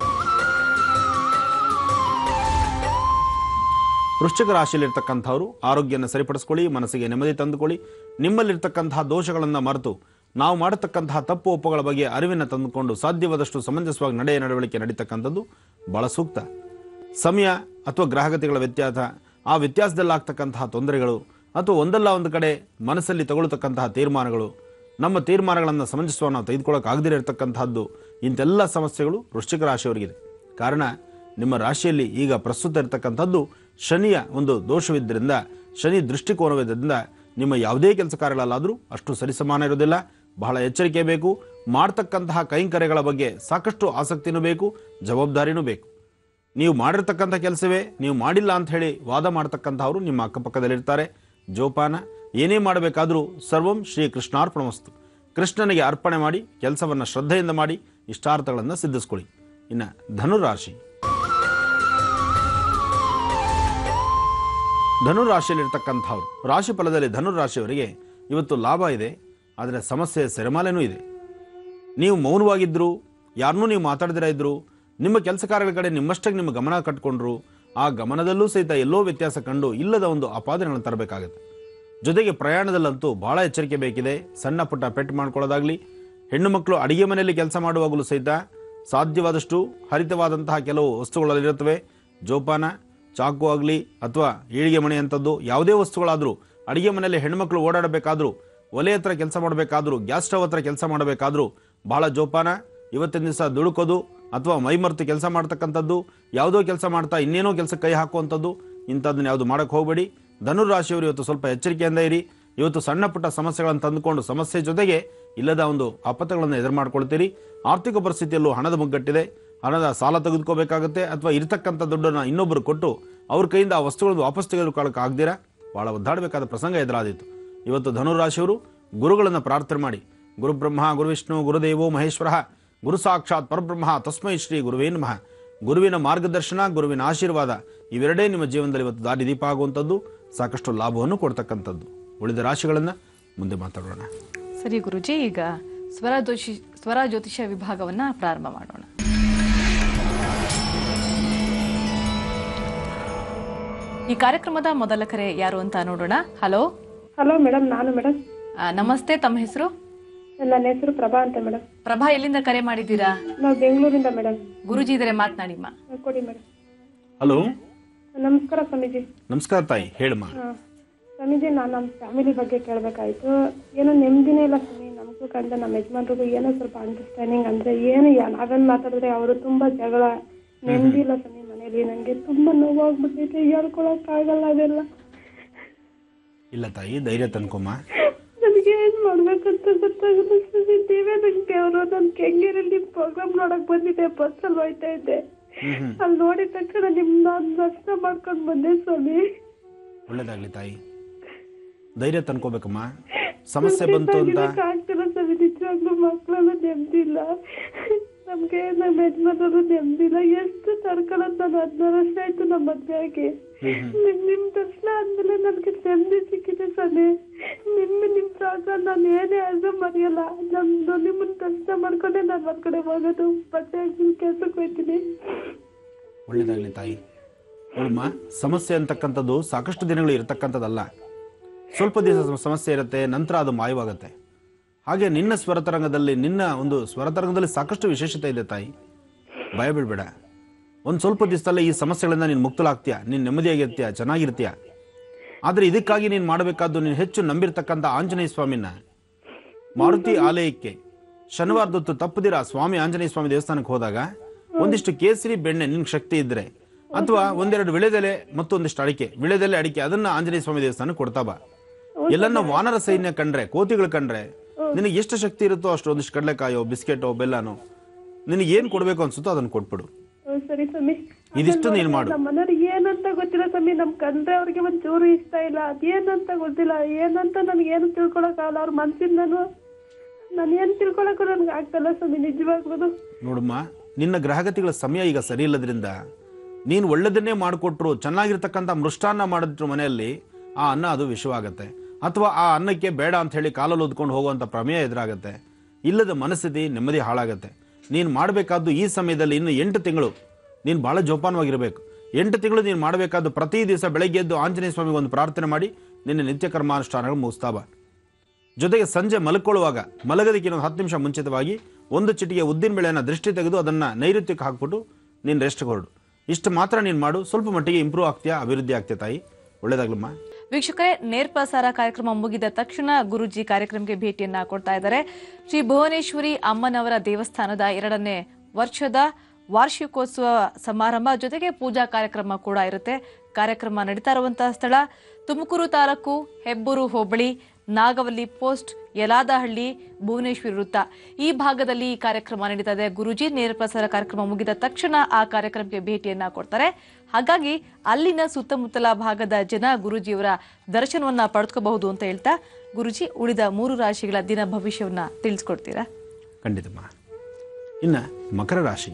ವೃಶ್ಚಿಕ ರಾಶಿಯಲ್ಲಿರ್ತಕ್ಕಂಥವ್ರು ಆರೋಗ್ಯನ ಸರಿಪಡಿಸ್ಕೊಳ್ಳಿ ಮನಸ್ಸಿಗೆ ನೆಮ್ಮದಿ ತಂದುಕೊಳ್ಳಿ ನಿಮ್ಮಲ್ಲಿರ್ತಕ್ಕಂತಹ ದೋಷಗಳನ್ನು ಮರೆತು ನಾವು ಮಾಡತಕ್ಕಂತಹ ತಪ್ಪು ಒಪ್ಪುಗಳ ಬಗ್ಗೆ ಅರಿವಿನ ತಂದುಕೊಂಡು ಸಾಧ್ಯವಾದಷ್ಟು ಸಮಂಜಸವಾಗಿ ನಡೆಯ ನಡವಳಿಕೆ ನಡೀತಕ್ಕಂಥದ್ದು ಬಹಳ ಸೂಕ್ತ ಸಮಯ ಅಥವಾ ಗ್ರಾಹಕತೆಗಳ ವ್ಯತ್ಯಾಸ ಆ ವ್ಯತ್ಯಾಸದಲ್ಲಿ ಆಗ್ತಕ್ಕಂತಹ ತೊಂದರೆಗಳು ಅಥವಾ ಒಂದಲ್ಲ ಒಂದು ಕಡೆ ಮನಸ್ಸಲ್ಲಿ ತಗೊಳ್ತಕ್ಕಂತಹ ತೀರ್ಮಾನಗಳು ನಮ್ಮ ತೀರ್ಮಾನಗಳನ್ನು ಸಮಂಜಸವಾಗಿ ನಾವು ತೆಗೆದುಕೊಳ್ಳೋಕೆ ಇರತಕ್ಕಂತಹದ್ದು ಇಂತೆಲ್ಲ ಸಮಸ್ಯೆಗಳು ವೃಶ್ಚಿಕ ರಾಶಿಯವರಿಗಿದೆ ಕಾರಣ ನಿಮ್ಮ ರಾಶಿಯಲ್ಲಿ ಈಗ ಪ್ರಸ್ತುತ ಇರತಕ್ಕಂಥದ್ದು ಶನಿಯ ಒಂದು ದೋಷವಿದ್ದರಿಂದ ಶನಿ ದೃಷ್ಟಿಕೋನವಿದ್ದರಿಂದ ನಿಮ್ಮ ಯಾವುದೇ ಕೆಲಸ ಕಾರ್ಯಗಳಲ್ಲಾದರೂ ಅಷ್ಟು ಸರಿಸಮಾನ ಇರೋದಿಲ್ಲ ಬಹಳ ಎಚ್ಚರಿಕೆ ಬೇಕು ಮಾಡ್ತಕ್ಕಂತಹ ಕೈಂಕರ್ಯಗಳ ಬಗ್ಗೆ ಸಾಕಷ್ಟು ಆಸಕ್ತಿನೂ ಬೇಕು ಜವಾಬ್ದಾರಿನೂ ಬೇಕು ನೀವು ಮಾಡಿರ್ತಕ್ಕಂಥ ಕೆಲಸವೇ ನೀವು ಮಾಡಿಲ್ಲ ಅಂತ ಹೇಳಿ ವಾದ ಮಾಡ್ತಕ್ಕಂಥವ್ರು ನಿಮ್ಮ ಅಕ್ಕಪಕ್ಕದಲ್ಲಿರ್ತಾರೆ ಜೋಪಾನ ಏನೇ ಮಾಡಬೇಕಾದರೂ ಸರ್ವಂ ಶ್ರೀ ಕೃಷ್ಣಾರ್ಪಣಮಸ್ತು ಕೃಷ್ಣನಿಗೆ ಅರ್ಪಣೆ ಮಾಡಿ ಕೆಲಸವನ್ನು ಶ್ರದ್ಧೆಯಿಂದ ಮಾಡಿ ಇಷ್ಟಾರ್ಥಗಳನ್ನು ಸಿದ್ಧಿಸ್ಕೊಳ್ಳಿ ಇನ್ನು ಧನುರಾಶಿ ಧನುರಾಶಿಯಲ್ಲಿರ್ತಕ್ಕಂಥವ್ರು ರಾಶಿ ಫಲದಲ್ಲಿ ಧನುರಾಶಿಯವರಿಗೆ ಇವತ್ತು ಲಾಭ ಇದೆ ಆದರೆ ಸಮಸ್ಯೆ ಸೆರೆಮಾಲೆನೂ ಇದೆ ನೀವು ಮೌನವಾಗಿದ್ದರು ಯಾರನ್ನೂ ನೀವು ಮಾತಾಡದಿರ ಇದ್ರು ನಿಮ್ಮ ಕೆಲಸ ಕಾರ್ಯಗಳ ಕಡೆ ನಿಮ್ಮಷ್ಟಾಗಿ ನಿಮ್ಮ ಗಮನ ಕಟ್ಕೊಂಡ್ರು ಆ ಗಮನದಲ್ಲೂ ಸಹಿತ ಎಲ್ಲೋ ವ್ಯತ್ಯಾಸ ಕಂಡು ಇಲ್ಲದ ಒಂದು ಅಪಾದನೆಗಳನ್ನು ತರಬೇಕಾಗುತ್ತೆ ಜೊತೆಗೆ ಪ್ರಯಾಣದಲ್ಲಂತೂ ಬಹಳ ಎಚ್ಚರಿಕೆ ಬೇಕಿದೆ ಸಣ್ಣ ಪುಟ್ಟ ಪೆಟ್ಟು ಮಾಡ್ಕೊಳ್ಳೋದಾಗ್ಲಿ ಹೆಣ್ಣು ಮಕ್ಕಳು ಅಡಿಗೆ ಮನೆಯಲ್ಲಿ ಕೆಲಸ ಮಾಡುವಾಗಲೂ ಸಹಿತ ಸಾಧ್ಯವಾದಷ್ಟು ಹರಿತವಾದಂತಹ ಕೆಲವು ವಸ್ತುಗಳಲ್ಲಿರುತ್ತವೆ ಜೋಪಾನ ಚಾಕು ಆಗಲಿ ಅಥವಾ ಏಳಿಗೆ ಮಣೆ ಅಂಥದ್ದು ಯಾವುದೇ ವಸ್ತುಗಳಾದರೂ ಅಡಿಗೆ ಮನೆಯಲ್ಲಿ ಹೆಣ್ಮಕ್ಳು ಓಡಾಡಬೇಕಾದ್ರೂ ಒಲೆ ಹತ್ರ ಕೆಲಸ ಮಾಡಬೇಕಾದ್ರೂ ಗ್ಯಾಸ್ ಸ್ಟವ್ ಹತ್ರ ಕೆಲಸ ಮಾಡಬೇಕಾದ್ರೂ ಬಹಳ ಜೋಪಾನ ಇವತ್ತಿನ ದಿವಸ ದುಡುಕೋದು ಅಥವಾ ಮೈಮರ್ತು ಕೆಲಸ ಮಾಡ್ತಕ್ಕಂಥದ್ದು ಯಾವುದೋ ಕೆಲಸ ಮಾಡ್ತಾ ಇನ್ನೇನೋ ಕೆಲಸಕ್ಕೆ ಕೈ ಹಾಕುವಂಥದ್ದು ಇಂಥದ್ದನ್ನ ಯಾವುದು ಮಾಡೋಕ್ಕೆ ಹೋಗಬೇಡಿ ಧನುರಾಶಿಯವರು ಇವತ್ತು ಸ್ವಲ್ಪ ಎಚ್ಚರಿಕೆಯಿಂದ ಇರಿ ಇವತ್ತು ಸಣ್ಣ ಪುಟ್ಟ ಸಮಸ್ಯೆಗಳನ್ನು ತಂದುಕೊಂಡು ಸಮಸ್ಯೆ ಜೊತೆಗೆ ಇಲ್ಲದ ಒಂದು ಆಪತ್ತುಗಳನ್ನು ಎದುರು ಮಾಡ್ಕೊಳ್ತೀರಿ ಆರ್ಥಿಕ ಪರಿಸ್ಥಿತಿಯಲ್ಲೂ ಹಣದ ಮುಗ್ಗಟ್ಟಿದೆ ಹಣದ ಸಾಲ ತೆಗೆದುಕೋಬೇಕಾಗುತ್ತೆ ಅಥವಾ ಇರತಕ್ಕಂಥ ದುಡ್ಡನ್ನು ಇನ್ನೊಬ್ಬರು ಕೊಟ್ಟು ಅವ್ರ ಕೈಯಿಂದ ಆ ವಸ್ತುಗಳನ್ನು ವಾಪಸ್ ತೆಗೆದುಕೊಳ್ಳೋಕೆ ಆಗದಿರಾ ಭಾಳ ಒದ್ದಾಡಬೇಕಾದ ಪ್ರಸಂಗ ಎದುರಾದೀತು ಇವತ್ತು ಧನುರಾಶಿಯವರು ಗುರುಗಳನ್ನು ಪ್ರಾರ್ಥನೆ ಮಾಡಿ ಗುರುಬ್ರಹ್ಮ ಗುರುವಿಷ್ಣು ಗುರುದೇವೋ ಮಹೇಶ್ವರ ಗುರು ಸಾಕ್ಷಾತ್ ಪರಬ್ರಹ್ಮ ತಸ್ಮೈ ಶ್ರೀ ಗುರುವೇ ನಮಃ ಗುರುವಿನ ಮಾರ್ಗದರ್ಶನ ಗುರುವಿನ ಆಶೀರ್ವಾದ ಇವೆರಡೇ ನಿಮ್ಮ ಜೀವನದಲ್ಲಿ ಇವತ್ತು ದಾರಿ ದೀಪ ಆಗುವಂಥದ್ದು ಸಾಕಷ್ಟು ಲಾಭವನ್ನು ಕೊಡ್ತಕ್ಕಂಥದ್ದು ಉಳಿದ ರಾಶಿಗಳನ್ನು ಮುಂದೆ ಮಾತಾಡೋಣ ಸರಿ ಗುರುಜಿ ಈಗ ಸ್ವರ ಜ್ಯೋತಿಷಿ ಸ್ವರ ಜ್ಯೋತಿಷ ವಿಭಾಗವನ್ನ ಪ್ರಾರಂಭ ಮಾಡೋಣ ಈ ಕಾರ್ಯಕ್ರಮದ ಮೊದಲ ಕರೆ ಯಾರು ಅಂತ ನೋಡೋಣ ಹಲೋ ಹಲೋ ಮೇಡಮ್ ನಾನು ಮೇಡಮ್ ಆ, ನಮಸ್ತೆ ತಮ್ಮ ಹೆಸರು ನನ್ನ ಹೆಸರು ಪ್ರಭಾ ಅಂತ ಮೇಡಮ್ ಪ್ರಭಾ ಎಲ್ಲಿಂದ ಕರೆ ಮಾಡಿದ್ದೀರಾ ನಾವು ಬೆಂಗಳೂರಿಂದ ಮೇಡಮ್ ಗುರುಜಿ ಇದ್ರೆ ಮಾತನಾಡಿಮ್ಮ ಕೊಡಿ ಮೇಡಮ್ ಹಲೋ ನಮಸ್ಕಾರ ಸ್ವಾಮೀಜಿ ನಮಸ್ಕಾರ ತಾಯಿ ಹೇಳಮ್ಮ ಹಾಂ ಸ್ವಾಮೀಜಿ ನಾನು ನಮ್ಮ ಫ್ಯಾಮಿಲಿ ಬಗ್ಗೆ ಕೇಳಬೇಕಾಯ್ತು ಏನೋ ನೆಮ್ಮದಿನೇ ಇಲ್ಲ ಸ್ವಾಮಿ ನಮಗೂ ಕಂಡ ನಮ್ಮ ಯಜಮಾನ್ರಿಗೂ ಏನೋ ಸ್ವಲ್ಪ ಅಂಡರ್ಸ್ಟ್ಯಾಂಡಿಂಗ್ ಅಂದರೆ ಏನು ಯಾ- ನಾವೇನು ಮಾತಾಡಿದ್ರೆ ಅವರು ತುಂಬ ಜಗಳ ನೆಮ್ಮದಿ ಇಲ್ಲ ಸ್ವಾಮಿ ಮನೇಲಿ ನನಗೆ ತುಂಬ ನೋವಾಗ್ಬಿಟ್ಟಿದೆ ಹೇಳ್ಕೊಳಕ್ಕಾಗಲ್ಲ ಅದೆಲ್ಲ ಇಲ್ಲ ತಾಯಿ ಧೈರ್ಯ ತಂದ್ಕೊಮ್ಮ ನನಗೆ ಏನು ಮಾಡ್ಬೇಕಂತ ಗೊತ್ತಾಗಲ್ಲ ಸ್ವಾಮಿ ನೀವೇ ನನಗೆ ಅವರು ನನ್ನ ಕೆಂಗೇರಲ್ಲಿ ಪ್ರೋಗ್ರಾಮ್ ನೋಡಕ್ ಬಂದಿದ್ದೆ ಬಸ್ಸಲ್ಲಿ ಹೋಯ್ತಾ ಇದ್ದೆ ಅಲ್ಲಿ ನೋಡಿದ ತಕ್ಷಣ ನಿಮ್ ನಾನು ದರ್ಶನ ಮಾಡ್ಕೊಂಡು ಬಂದೆ ಸ್ವಾಮಿ ಒಳ್ಳೇದಾಗ್ಲಿ ತಾಯಿ ಧೈರ್ಯ ತಂದ್ಕೋಬೇಕಮ್ಮ ಸಮಸ್ಯೆ ಬಂತು ಅಂತ ಆಗ್ತಿಲ್ಲ ಸ್ವಾಮಿ ನಿಜವಾಗ್ಲೂ ಮಕ್ಕಳೆಲ್ಲ ನೆಮ್ಮದಿಲ್ಲ ನಮ್ಗೆ ನಮ್ಮ ಯಜಮಾನರು ನೆಮ್ಮದಿಲ್ಲ ಎಷ್ಟು ತಡ್ಕೊಳ್ಳೋದು ನಾನು ಹದಿನಾರು ವರ್ಷ ಆಯ್ತು ನಮ್ಮ ಮದ್ವೆ ಆಗಿ ನಿಮ್ ನಿಮ್ ದರ್ಶನ ಆದ್ಮೇಲೆ ನನ್ಗೆ ನೆಮ್ಮದಿ ಸಿಕ್ಕಿದೆ ಸ್ವಾಮಿ ನಿಮ್ಮ ನಿಮ್ ಪ್ರೋಗ್ರಾಮ್ ನಾನು ಏನೇ ಆದ್ರೂ ಮರೆಯಲ್ಲ ನಮ್ದು ನಿಮ್ಮನ್ನ ದರ್ಶನ ಮಾಡ್ಕೊಂಡೆ ನಾನು ಒಂದ್ ಕಡೆ ಹೋಗೋದು ಬಟ್ಟೆ ಕೆಲ್ಸಕ್ಕೆ ಹೋಗ್ತೀನಿ ಒಳ್ಳೇದಾಗ್ಲಿ ತಾಯಿ ನೋಡಮ್ಮ ಸಮಸ್ಯೆ ಅಂತಕ್ಕಂಥದ್ದು ಸಾಕಷ್ಟು ದಿನಗಳು ಇರತಕ್ಕಂಥದ್ದಲ್ಲ ಸ್ವಲ್ಪ ದಿವಸ ಸಮಸ್ಯೆ ಇರುತ್ತೆ ನಂತರ ಅದು ಮಾಯವಾಗುತ್ತೆ ಹಾಗೆ ನಿನ್ನ ಸ್ವರತರಂಗದಲ್ಲಿ ನಿನ್ನ ಒಂದು ಸ್ವರತರಂಗದಲ್ಲಿ ಸಾಕಷ್ಟು ವಿಶೇಷತೆ ಇದೆ ತಾಯಿ ಭಯ ಬೀಳ್ಬೇಡ ಒಂದು ಸ್ವಲ್ಪ ದಿವಸದಲ್ಲೇ ಈ ಸಮಸ್ಯೆಗಳಿಂದ ನೀನು ಮುಕ್ತಲಾಗ್ತೀಯ ನೀನು ನೆಮ್ಮದಿಯಾಗಿರ್ತೀಯ ಚೆನ್ನಾಗಿರ್ತೀಯ ಆದರೆ ಇದಕ್ಕಾಗಿ ನೀನು ಮಾಡಬೇಕಾದ್ದು ನೀನು ಹೆಚ್ಚು ನಂಬಿರ್ತಕ್ಕಂಥ ಆಂಜನೇಯ ಸ್ವಾಮಿನ ಮಾರುತಿ ಆಲಯಕ್ಕೆ ಶನಿವಾರದೊತ್ತು ತಪ್ಪದಿರ ಸ್ವಾಮಿ ಆಂಜನೇಯ ಸ್ವಾಮಿ ದೇವಸ್ಥಾನಕ್ಕೆ ಹೋದಾಗ ಒಂದಿಷ್ಟು ಕೇಸರಿ ಬೆಣ್ಣೆ ನಿನ್ಗೆ ಶಕ್ತಿ ಇದ್ರೆ ಅಥವಾ ಒಂದೆರಡು ವಿಳೆದೆಲೆ ಮತ್ತೊಂದಿಷ್ಟು ಅಡಿಕೆ ವಿಳೆದೆಲೆ ಅಡಿಕೆ ಅದನ್ನ ಆಂಜನೇಯ ಸ್ವಾಮಿ ದೇವಸ್ಥಾನಕ್ಕೆ ಕೊಡ್ತಾ ಬಾ ಎಲ್ಲನ್ನ ವಾನರ ಸೈನ್ಯ ಕಂಡ್ರೆ ಕೋತಿಗಳು ಕಂಡ್ರೆ ನಿನಗೆ ಎಷ್ಟು ಶಕ್ತಿ ಇರುತ್ತೋ ಅಷ್ಟು ಒಂದಿಷ್ಟು ಕಡಲೆಕಾಯೋ ಬಿಸ್ಕೆಟೋ ಬೆಲ್ಲನೋ ನಿನಗೆ ಏನ್ ಕೊಡ್ಬೇಕು ಅನ್ಸುತ್ತೋ ಅದನ್ನ ಕೊಟ್ಬಿಡು ಹ್ಮ್, ಸರಿ ಸ್ವಾಮಿ ಇದಿಷ್ಟು ನೀನ್ ಮಾಡು. ನಮ್ಮ ಮನೆಯವ್ರಿಗೆ ಏನಂತ ಗೊತ್ತಿಲ್ಲ ಸ್ವಾಮಿ ನಮ್ ಕಂಡ್ರೆ ಅವ್ರಿಗೆ ಒಂದ್ ಚೂರು ಇಷ್ಟ ಇಲ್ಲ ಅದೇನಂತ ಗೊತ್ತಿಲ್ಲ ಏನಂತ ನನ್ಗೆ ಏನು ತಿಳ್ಕೊಳಕ್ಕಾಗಲ್ಲ ಅವ್ರ ಮನ್ಸಿಂದನು ನಾನು ಏನ್ ತಿಳ್ಕೊಳಕ್ಕೂ ನನ್ಗೆ ಆಗ್ತಲ್ಲ ಸ್ವಾಮಿ ನಿಜವಾಗ್ಲೂ ನೋಡಮ್ಮ ನಿನ್ನ ಗ್ರಹಗತಿಗಳ ಸಮಯ ಈಗ ಸರಿ ಇಲ್ಲದ್ರಿಂದ ನೀನು ಒಳ್ಳೆದನ್ನೇ ಮಾಡಿಕೊಟ್ರು ಚೆನ್ನಾಗಿರ್ತಕ್ಕಂಥ ಮೃಷ್ಟಾನ್ನ ಮಾಡಿದ್ರು ಮನೆಯಲ್ಲಿ ಆ ಅನ್ನ ಅದು ವಿಷವಾಗತ್ತೆ ಅಥವಾ ಆ ಅನ್ನಕ್ಕೆ ಬೇಡ ಅಂತ ಹೇಳಿ ಕಾಲಲ್ಲಿ ಓದ್ಕೊಂಡು ಹೋಗುವಂಥ ಪ್ರಮೇಯ ಎದುರಾಗತ್ತೆ ಇಲ್ಲದ ಮನಸ್ಥಿತಿ ನೆಮ್ಮದಿ ಹಾಳಾಗತ್ತೆ ನೀನು ಮಾಡಬೇಕಾದ್ದು ಈ ಸಮಯದಲ್ಲಿ ಇನ್ನು ಎಂಟು ತಿಂಗಳು ನೀನು ಭಾಳ ಜೋಪಾನವಾಗಿರಬೇಕು ಎಂಟು ತಿಂಗಳು ನೀನು ಮಾಡಬೇಕಾದ್ದು ಪ್ರತಿ ದಿವಸ ಬೆಳಗ್ಗೆ ಎದ್ದು ಆಂಜನೇಯ ಸ್ವಾಮಿಗೆ ಒಂದು ಪ್ರಾರ್ಥನೆ ಮಾಡಿ ನಿನ್ನ ನಿತ್ಯ ಕರ್ಮಾನುಷ್ಠಾನಗಳು ಮುಗಿಸ್ತಾ ಬಾ ಜೊತೆಗೆ ಸಂಜೆ ಮಲ್ಕೊಳ್ಳುವಾಗ ಮಲಗದಕ್ಕೆ ಇನ್ನೊಂದು ಹತ್ತು ನಿಮಿಷ ಮುಂಚಿತವಾಗಿ ಒಂದು ಚಿಟಿಗೆ ಉದ್ದಿನ ಬೆಳೆಯನ್ನು ದೃಷ್ಟಿ ತೆಗೆದು ಅದನ್ನು ನೈಋತ್ಯಕ್ಕೆ ಹಾಕ್ಬಿಟ್ಟು ನೀನು ರೆಸ್ಟ್ಗೆ ಹೊರಡು ಇಷ್ಟು ಮಾತ್ರ ನೀನು ಮಾಡು ಸ್ವಲ್ಪ ಮಟ್ಟಿಗೆ ಇಂಪ್ರೂವ್ ಆಗ್ತೀಯಾ ಅಭಿವೃದ್ಧಿ ಆಗ್ತೀಯ ತಾಯಿ ಒಳ್ಳೇದಾಗ್ಲಮ್ಮ ವೀಕ್ಷಕರೇ ನೇರ ಪ್ರಸಾರ ಕಾರ್ಯಕ್ರಮ ಮುಗಿದ ತಕ್ಷಣ ಗುರುಜಿ ಕಾರ್ಯಕ್ರಮಕ್ಕೆ ಭೇಟಿಯನ್ನ ಕೊಡ್ತಾ ಇದ್ದಾರೆ ಶ್ರೀ ಭುವನೇಶ್ವರಿ ಅಮ್ಮನವರ ದೇವಸ್ಥಾನದ ಎರಡನೇ ವರ್ಷದ ವಾರ್ಷಿಕೋತ್ಸವ ಸಮಾರಂಭ ಜೊತೆಗೆ ಪೂಜಾ ಕಾರ್ಯಕ್ರಮ ಕೂಡ ಇರುತ್ತೆ ಕಾರ್ಯಕ್ರಮ ನಡೀತಾ ಇರುವಂತಹ ಸ್ಥಳ ತುಮಕೂರು ತಾಲೂಕು ಹೆಬ್ಬೂರು ಹೋಬಳಿ ನಾಗವಲ್ಲಿ ಪೋಸ್ಟ್ ಯಲಾದಹಳ್ಳಿ ಭುವನೇಶ್ವರಿ ವೃತ್ತ ಈ ಭಾಗದಲ್ಲಿ ಈ ಕಾರ್ಯಕ್ರಮ ನಡೀತಾ ಇದೆ ಗುರುಜಿ ನೇರ ಪ್ರಸಾರ ಕಾರ್ಯಕ್ರಮ ಮುಗಿದ ತಕ್ಷಣ ಆ ಕಾರ್ಯಕ್ರಮಕ್ಕೆ ಭೇಟಿಯನ್ನ ಕೊಡ್ತಾರೆ ಹಾಗಾಗಿ ಅಲ್ಲಿನ ಸುತ್ತಮುತ್ತಲ ಭಾಗದ ಜನ ಗುರುಜಿಯವರ ದರ್ಶನವನ್ನ ಪಡೆದುಕೋಬಹುದು ಅಂತ ಹೇಳ್ತಾ ಗುರುಜಿ ಉಳಿದ ಮೂರು ರಾಶಿಗಳ ದಿನ ಭವಿಷ್ಯವನ್ನ ತಿಳಿಸ್ಕೊಡ್ತೀರಾ ಖಂಡಿತಮ್ಮ ಇನ್ನು ಮಕರ ರಾಶಿ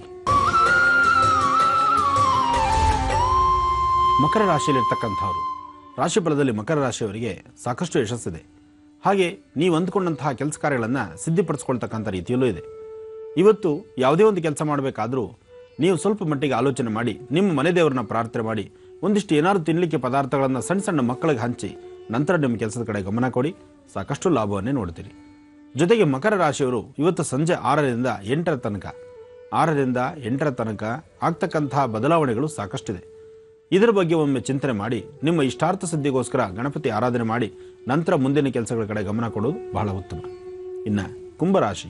ಮಕರ ರಾಶಿಯಲ್ಲಿರ್ತಕ್ಕಂಥವ್ರು ರಾಶಿ ಫಲದಲ್ಲಿ ಮಕರ ರಾಶಿಯವರಿಗೆ ಸಾಕಷ್ಟು ಯಶಸ್ಸಿದೆ ಹಾಗೆ ನೀವು ಅಂದ್ಕೊಂಡಂತಹ ಕೆಲಸ ಕಾರ್ಯಗಳನ್ನು ಸಿದ್ಧಿಪಡಿಸ್ಕೊಳ್ತಕ್ಕಂಥ ರೀತಿಯಲ್ಲೂ ಇದೆ ಇವತ್ತು ಯಾವುದೇ ಒಂದು ಕೆಲಸ ಮಾಡಬೇಕಾದ್ರೂ ನೀವು ಸ್ವಲ್ಪ ಮಟ್ಟಿಗೆ ಆಲೋಚನೆ ಮಾಡಿ ನಿಮ್ಮ ಮನೆ ದೇವರನ್ನ ಪ್ರಾರ್ಥನೆ ಮಾಡಿ ಒಂದಿಷ್ಟು ಏನಾದ್ರು ತಿನ್ನಲಿಕ್ಕೆ ಪದಾರ್ಥಗಳನ್ನು ಸಣ್ಣ ಸಣ್ಣ ಮಕ್ಕಳಿಗೆ ಹಂಚಿ ನಂತರ ನಿಮ್ಮ ಕೆಲಸದ ಕಡೆ ಗಮನ ಕೊಡಿ ಸಾಕಷ್ಟು ಲಾಭವನ್ನೇ ನೋಡ್ತೀರಿ ಜೊತೆಗೆ ಮಕರ ರಾಶಿಯವರು ಇವತ್ತು ಸಂಜೆ ಆರರಿಂದ ಎಂಟರ ತನಕ ಆರರಿಂದ ಎಂಟರ ತನಕ ಆಗ್ತಕ್ಕಂತಹ ಬದಲಾವಣೆಗಳು ಸಾಕಷ್ಟಿದೆ ಇದರ ಬಗ್ಗೆ ಒಮ್ಮೆ ಚಿಂತನೆ ಮಾಡಿ ನಿಮ್ಮ ಇಷ್ಟಾರ್ಥ ಸಿದ್ಧಿಗೋಸ್ಕರ ಗಣಪತಿ ಆರಾಧನೆ ಮಾಡಿ ನಂತರ ಮುಂದಿನ ಕೆಲಸಗಳ ಕಡೆ ಗಮನ ಕೊಡೋದು ಬಹಳ ಉತ್ತಮ ಇನ್ನು ಕುಂಭರಾಶಿ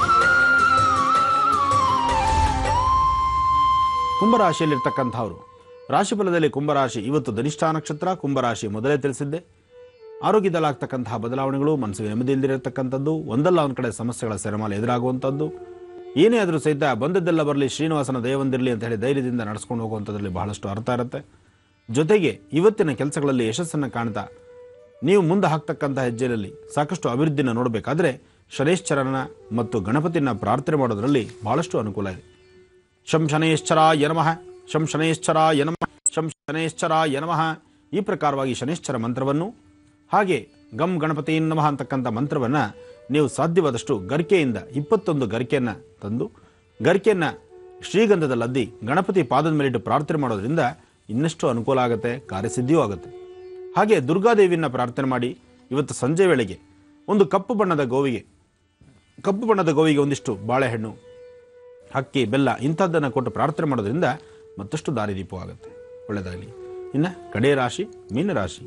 ಕುಂಭರಾಶಿಯಲ್ಲಿರ್ತಕ್ಕಂಥವ್ರು ರಾಶಿಫಲದಲ್ಲಿ ಕುಂಭರಾಶಿ ಇವತ್ತು ಧನಿಷ್ಠಾ ನಕ್ಷತ್ರ ಕುಂಭರಾಶಿ ಮೊದಲೇ ತಿಳಿಸಿದ್ದೆ ಆರೋಗ್ಯದಲ್ಲಾಗ್ತಕ್ಕಂತಹ ಬದಲಾವಣೆಗಳು ಮನಸ್ಸಿಗೆ ನೆಮ್ಮದಿ ಇಲ್ದಿರತಕ್ಕಂಥದ್ದು ಒಂದಲ್ಲ ಒಂದು ಕಡೆ ಸಮಸ್ಯೆಗಳ ಸೆರೆಮಾಲೆ ಎದುರಾಗುವಂಥದ್ದು ಏನೇ ಆದರೂ ಸಹಿತ ಬಂದದ್ದೆಲ್ಲ ಬರಲಿ ಶ್ರೀನಿವಾಸನ ದಯವಂದಿರಲಿ ಅಂತ ಹೇಳಿ ಧೈರ್ಯದಿಂದ ನಡೆಸ್ಕೊಂಡು ಹೋಗುವಂಥದ್ರಲ್ಲಿ ಬಹಳಷ್ಟು ಅರ್ಥ ಇರುತ್ತೆ ಜೊತೆಗೆ ಇವತ್ತಿನ ಕೆಲಸಗಳಲ್ಲಿ ಯಶಸ್ಸನ್ನು ಕಾಣ್ತಾ ನೀವು ಮುಂದೆ ಹಾಕ್ತಕ್ಕಂಥ ಹೆಜ್ಜೆಯಲ್ಲಿ ಸಾಕಷ್ಟು ಅಭಿವೃದ್ಧಿನ ನೋಡಬೇಕಾದ್ರೆ ಶನೇಶ್ಚರನ ಮತ್ತು ಗಣಪತಿನ ಪ್ರಾರ್ಥನೆ ಮಾಡೋದರಲ್ಲಿ ಬಹಳಷ್ಟು ಅನುಕೂಲ ಇದೆ ಶಂ ಶನೇಶ್ಚರಾಯ ನಮಃ ಶಂ ಶನೇಶ್ಚರಾಯ ನಮಃ ಶಂ ಶನೇಶ್ಚರಾಯ ನಮಃ ಈ ಪ್ರಕಾರವಾಗಿ ಶನೇಶ್ಚರ ಮಂತ್ರವನ್ನು ಹಾಗೆ ಗಂ ಗಣಪತಿ ನಮಃ ಅಂತಕ್ಕಂಥ ಮಂತ್ರವನ್ನು ನೀವು ಸಾಧ್ಯವಾದಷ್ಟು ಗರಿಕೆಯಿಂದ ಇಪ್ಪತ್ತೊಂದು ಗರಿಕೆಯನ್ನು ತಂದು ಗರಿಕೆಯನ್ನು ಶ್ರೀಗಂಧದಲ್ಲಿ ಅದ್ದಿ ಗಣಪತಿ ಪಾದದ ಮೇಲಿಟ್ಟು ಪ್ರಾರ್ಥನೆ ಮಾಡೋದ್ರಿಂದ ಇನ್ನಷ್ಟು ಅನುಕೂಲ ಆಗುತ್ತೆ ಕಾರ್ಯಸಿದ್ಧಿಯೂ ಆಗುತ್ತೆ ಹಾಗೆ ದುರ್ಗಾದೇವಿಯನ್ನ ಪ್ರಾರ್ಥನೆ ಮಾಡಿ ಇವತ್ತು ಸಂಜೆ ವೇಳೆಗೆ ಒಂದು ಕಪ್ಪು ಬಣ್ಣದ ಗೋವಿಗೆ ಕಪ್ಪು ಬಣ್ಣದ ಗೋವಿಗೆ ಒಂದಿಷ್ಟು ಬಾಳೆಹಣ್ಣು ಅಕ್ಕಿ ಬೆಲ್ಲ ಇಂಥದ್ದನ್ನು ಕೊಟ್ಟು ಪ್ರಾರ್ಥನೆ ಮಾಡೋದ್ರಿಂದ ಮತ್ತಷ್ಟು ದಾರಿದೀಪವಾಗುತ್ತೆ ಒಳ್ಳೆಯದಾಗಲಿ ಇನ್ನು ಕಡೆ ರಾಶಿ ಮೀನರಾಶಿ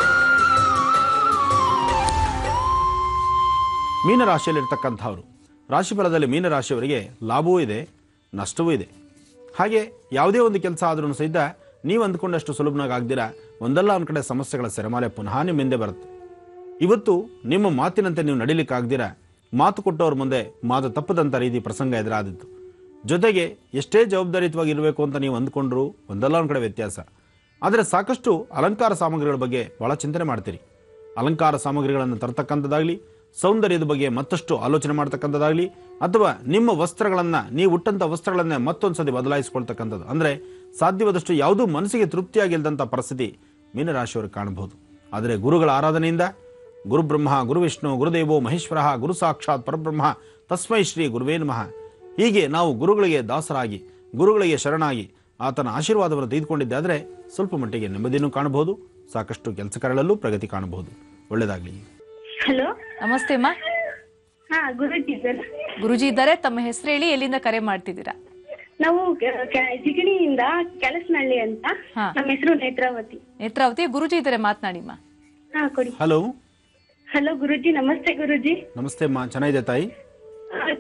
ಮೀನರಾಶಿಯಲ್ಲಿರ್ತಕ್ಕಂಥವ್ರು ರಾಶಿಫಲದಲ್ಲಿ ಮೀನರಾಶಿಯವರಿಗೆ ಲಾಭವೂ ಇದೆ ನಷ್ಟವೂ ಇದೆ ಹಾಗೆ ಯಾವುದೇ ಒಂದು ಕೆಲಸ ಆದ್ರೂ ಸಹಿತ ನೀವು ಅಂದ್ಕೊಂಡಷ್ಟು ಸುಲಭನಾಗಿ ಆಗ್ದಿರ ಒಂದಲ್ಲ ಒಂದು ಕಡೆ ಸಮಸ್ಯೆಗಳ ಸೆರೆಮಾಲೆ ಪುನಃ ನಿಮ್ಮ ಹಿಂದೆ ಬರುತ್ತೆ ಇವತ್ತು ನಿಮ್ಮ ಮಾತಿನಂತೆ ನೀವು ನಡಿಲಿಕ್ಕಾಗ್ದಿರ ಮಾತು ಕೊಟ್ಟವ್ರ ಮುಂದೆ ಮಾತು ತಪ್ಪದಂಥ ರೀತಿ ಪ್ರಸಂಗ ಎದುರಾದಿತ್ತು ಜೊತೆಗೆ ಎಷ್ಟೇ ಜವಾಬ್ದಾರಿಯುತವಾಗಿ ಇರಬೇಕು ಅಂತ ನೀವು ಅಂದ್ಕೊಂಡ್ರು ಒಂದಲ್ಲ ಒಂದು ಕಡೆ ವ್ಯತ್ಯಾಸ ಆದರೆ ಸಾಕಷ್ಟು ಅಲಂಕಾರ ಸಾಮಗ್ರಿಗಳ ಬಗ್ಗೆ ಬಹಳ ಚಿಂತನೆ ಮಾಡ್ತೀರಿ ಅಲಂಕಾರ ಸಾಮಗ್ರಿಗಳನ್ನು ತರ್ತಕ್ಕಂಥದ್ದಾಗಲಿ ಸೌಂದರ್ಯದ ಬಗ್ಗೆ ಮತ್ತಷ್ಟು ಆಲೋಚನೆ ಮಾಡ್ತಕ್ಕಂಥದ್ದಾಗಲಿ ಅಥವಾ ನಿಮ್ಮ ವಸ್ತ್ರಗಳನ್ನು ನೀವು ಉಟ್ಟಂಥ ವಸ್ತ್ರಗಳನ್ನೇ ಮತ್ತೊಂದು ಸತಿ ಬದಲಾಯಿಸ್ಕೊಳ್ತಕ್ಕಂಥದ್ದು ಅಂದರೆ ಸಾಧ್ಯವಾದಷ್ಟು ಯಾವುದೂ ಮನಸ್ಸಿಗೆ ತೃಪ್ತಿಯಾಗಿಲ್ಲದಂಥ ಪರಿಸ್ಥಿತಿ ಮೀನರಾಶಿಯವರು ಕಾಣಬಹುದು ಆದರೆ ಗುರುಗಳ ಆರಾಧನೆಯಿಂದ ಗುರುಬ್ರಹ್ಮ ಗುರುವಿಷ್ಣು ಗುರುದೇವೋ ಮಹೇಶ್ವರ ಗುರು ಸಾಕ್ಷಾತ್ ಪರಬ್ರಹ್ಮ ತಸ್ಮೈ ಶ್ರೀ ಗುರುವೇ ನಮಃ ಹೀಗೆ ನಾವು ಗುರುಗಳಿಗೆ ದಾಸರಾಗಿ ಗುರುಗಳಿಗೆ ಶರಣಾಗಿ ಆತನ ಆಶೀರ್ವಾದವನ್ನು ತೆಗೆದುಕೊಂಡಿದ್ದಾದರೆ ಸ್ವಲ್ಪ ಮಟ್ಟಿಗೆ ನೆಮ್ಮದಿನೂ ಕಾಣಬಹುದು ಸಾಕಷ್ಟು ಕೆಲಸ ಕಾರ್ಯಗಳಲ್ಲೂ ಪ್ರಗತಿ ಕಾಣಬಹುದು ಒಳ್ಳೆಯದಾಗಲಿ ಹಲೋ ನಮಸ್ತೆ ಅಮ್ಮ ಹಾ ಗುರುಜಿ ಸರ್ ಗುರುಜಿ ಇದ್ದಾರೆ ತಮ್ಮ ಹೆಸರು ಹೇಳಿ ಎಲ್ಲಿಂದ ಕರೆ ಮಾಡ್ತಿದ್ದೀರಾ ನಾವು ಕ- ಕ- ಜಿಗಣಿಯಿಂದ ಕೆಲಸನಹಳ್ಳಿ ಅಂತ ಹಾ. ನಮ್ಮ ಹೆಸರು ನೇತ್ರಾವತಿ ನೇತ್ರಾವತಿ ಗುರುಜಿ ಇದ್ದಾರೆ ಮಾತನಾಡಿಮ್ಮ ಹಾ ಕೊಡಿ ಹಲೋ ಹಲೋ ಗುರುಜಿ ನಮಸ್ತೆ ಗುರುಜಿ ನಮಸ್ತೆ ಅಮ್ಮ ಚೆನ್ನಾಗಿದೆ ತಾಯಿ ಆ,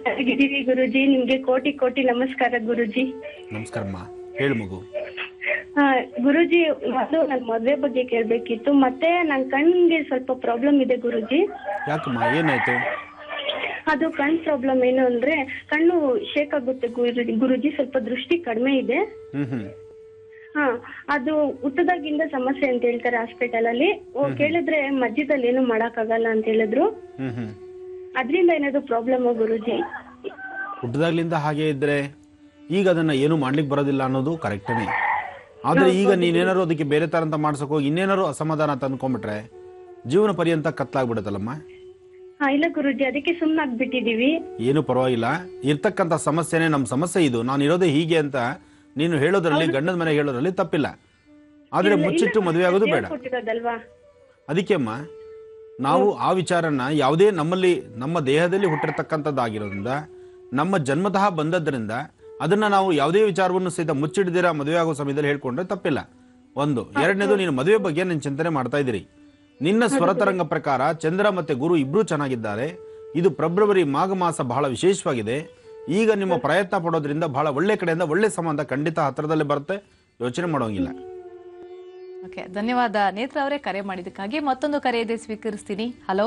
ಚೆನ್ನಾಗಿದ್ದೀವಿ ಗುರುಜಿ ನಿಮ್ಗೆ ಕೋಟಿ ಕೋಟಿ ನಮಸ್ಕಾರ ಗುರುಜಿ ನಮಸ್ಕಾರಮ್ಮ ಹೇಳು ಮಗು ಆ, ಗುರುಜಿ ಮೊದಲು ನನ್ ಮದ್ವೆ ಬಗ್ಗೆ ಕೇಳ್ಬೇಕಿತ್ತು ಮತ್ತೆ ನನ್ ಕಣ್ಣಿಗೆ ಸ್ವಲ್ಪ ಪ್ರಾಬ್ಲಮ್ ಇದೆ ಗುರುಜಿ ಯಾಕಮ್ಮ ಏನಾಯ್ತು ಅದು ಕಣ್ ಪ್ರಾಬ್ಲಮ್ ಏನು ಅಂದ್ರೆ ಕಣ್ಣು ಶೇಕ್ ಆಗುತ್ತೆ ಗುರುಜಿ ಗುರುಜಿ ಸ್ವಲ್ಪ ದೃಷ್ಟಿ ಕಡಿಮೆ ಇದೆ ಹ್ಮ್ ಹ್ಮ್ ಹಾ ಅದು ಹುಟ್ಟದಾಗಿಂದ ಸಮಸ್ಯೆ ಅಂತ ಹೇಳ್ತಾರೆ ಹಾಸ್ಪಿಟಲ್ ಅಲ್ಲಿ ಓ, ಕೇಳಿದ್ರೆ ಮಧ್ಯದಲ್ಲಿ ಏನು ಮಾಡಕ್ಕಾಗಲ್ಲ ಅಂತ ಹೇಳಿದ್ರು ಹ್ಮ್ ಹ್ಮ್ ಅದ್ರಿಂದ ಏನಾದ್ರು ಪ್ರಾಬ್ಲಮ್ ಗುರುಜಿ ಹುಟ್ಟದಾಗ್ಲಿಂದ ಹಾಗೆ ಇದ್ರೆ ಈಗ ಅದನ್ನ ಏನು ಮಾಡ್ಲಿಕ್ಕೆ ಬರೋದಿಲ್ಲ ಅನ್ನೋದು ಕರೆಕ್ಟೇನೆ ಆದ್ರೆ ಈಗ ನೀನೇನಾರು ಅದಕ್ಕೆ ಬೇರೆ ತರ ಅಂತ ಮಾಡ್ಸಕ್ ಹೋಗಿ ಇನ್ನೇನಾರು ಅಸಮಾಧಾನ ತಂದ್ಕೊಂಡ್ಬಿಟ್ರೆ ಜೀವನ ಪರ್ಯಂತ ಕತ್ಲಾಗ್ಬಿಡುತ್ತಲ್ಲಮ್ಮ ಹಾ ಇಲ್ಲ ಗುರುಜಿ ಅದಕ್ಕೆ ಸುಮ್ನಾಗ್ಬಿಟ್ಟಿದೀವಿ ಏನು ಪರವಾಗಿಲ್ಲ ಇರ್ತಕ್ಕಂಥ ಸಮಸ್ಯೆನೇ ನಮ್ಮ ಸಮಸ್ಯೆ ಇದು ನಾನು ಇರೋದೇ ಹೀಗೆ ಅಂತ ನೀನು ಹೇಳೋದ್ರಲ್ಲಿ ಗಂಡನ ಮನೆಗೆ ಹೇಳೋದ್ರಲ್ಲಿ ತಪ್ಪಿಲ್ಲ ಆದ್ರೆ ಮುಚ್ಚಿಟ್ಟು ಮದುವೆ ಆಗೋದು ಬೇಡ ಕೊಟ್ಟಿರೋದಲ್ವಾ ಅದಕ್ಕೆ ಅಮ್ಮ ನಾವು ಆ ವಿಚಾರನ ಯಾವುದೇ ನಮ್ಮಲ್ಲಿ ನಮ್ಮ ದೇಹದಲ್ಲಿ ಹುಟ್ಟಿರ್ತಕ್ಕಂಥದ್ದಾಗಿರೋದ್ರಿಂದ ನಮ್ಮ ಜನ್ಮತಃ ಬಂದದ್ರಿಂದ ಅದನ್ನ ನಾವು ಯಾವುದೇ ವಿಚಾರವನ್ನು ಸಹಿತ ಮುಚ್ಚಿಡ್ದಿರ ಮದುವೆ ಆಗೋ ಸಮಯದಲ್ಲಿ ಹೇಳ್ಕೊಂಡ್ರೆ ತಪ್ಪಿಲ್ಲ ಒಂದು ಎರಡನೇದು ನೀನು ಮದುವೆ ಬಗ್ಗೆ ನೀನು ಚಿಂತನೆ ಮಾಡ್ತಾ ಇದ್ದೀರಿ ನಿನ್ನ ಸ್ವರತರಂಗ ಪ್ರಕಾರ ಚಂದ್ರ ಮತ್ತೆ ಗುರು ಇಬ್ರು ಚೆನ್ನಾಗಿದ್ದಾರೆ ಇದು ಫೆಬ್ರವರಿ ಮಾಘ ಮಾಸ ಬಹಳ ವಿಶೇಷವಾಗಿದೆ ಈಗ ನಿಮ್ಮ ಪ್ರಯತ್ನ ಪಡೋದ್ರಿಂದ ಬಹಳ ಒಳ್ಳೆ ಕಡೆಯಿಂದ ಒಳ್ಳೆ ಸಂಬಂಧ ಖಂಡಿತ ಹತ್ರದಲ್ಲೇ ಬರುತ್ತೆ ಯೋಚನೆ ಮಾಡೋಂಗಿಲ್ಲ ಓಕೆ ಧನ್ಯವಾದ ನೇತ್ರ ಅವರೇ ಕರೆ ಮಾಡಿದ್ದಕ್ಕಾಗಿ ಮತ್ತೊಂದು ಕರೆ ಇದೆ ಸ್ವೀಕರಿಸ್ತೀನಿ ಹಲೋ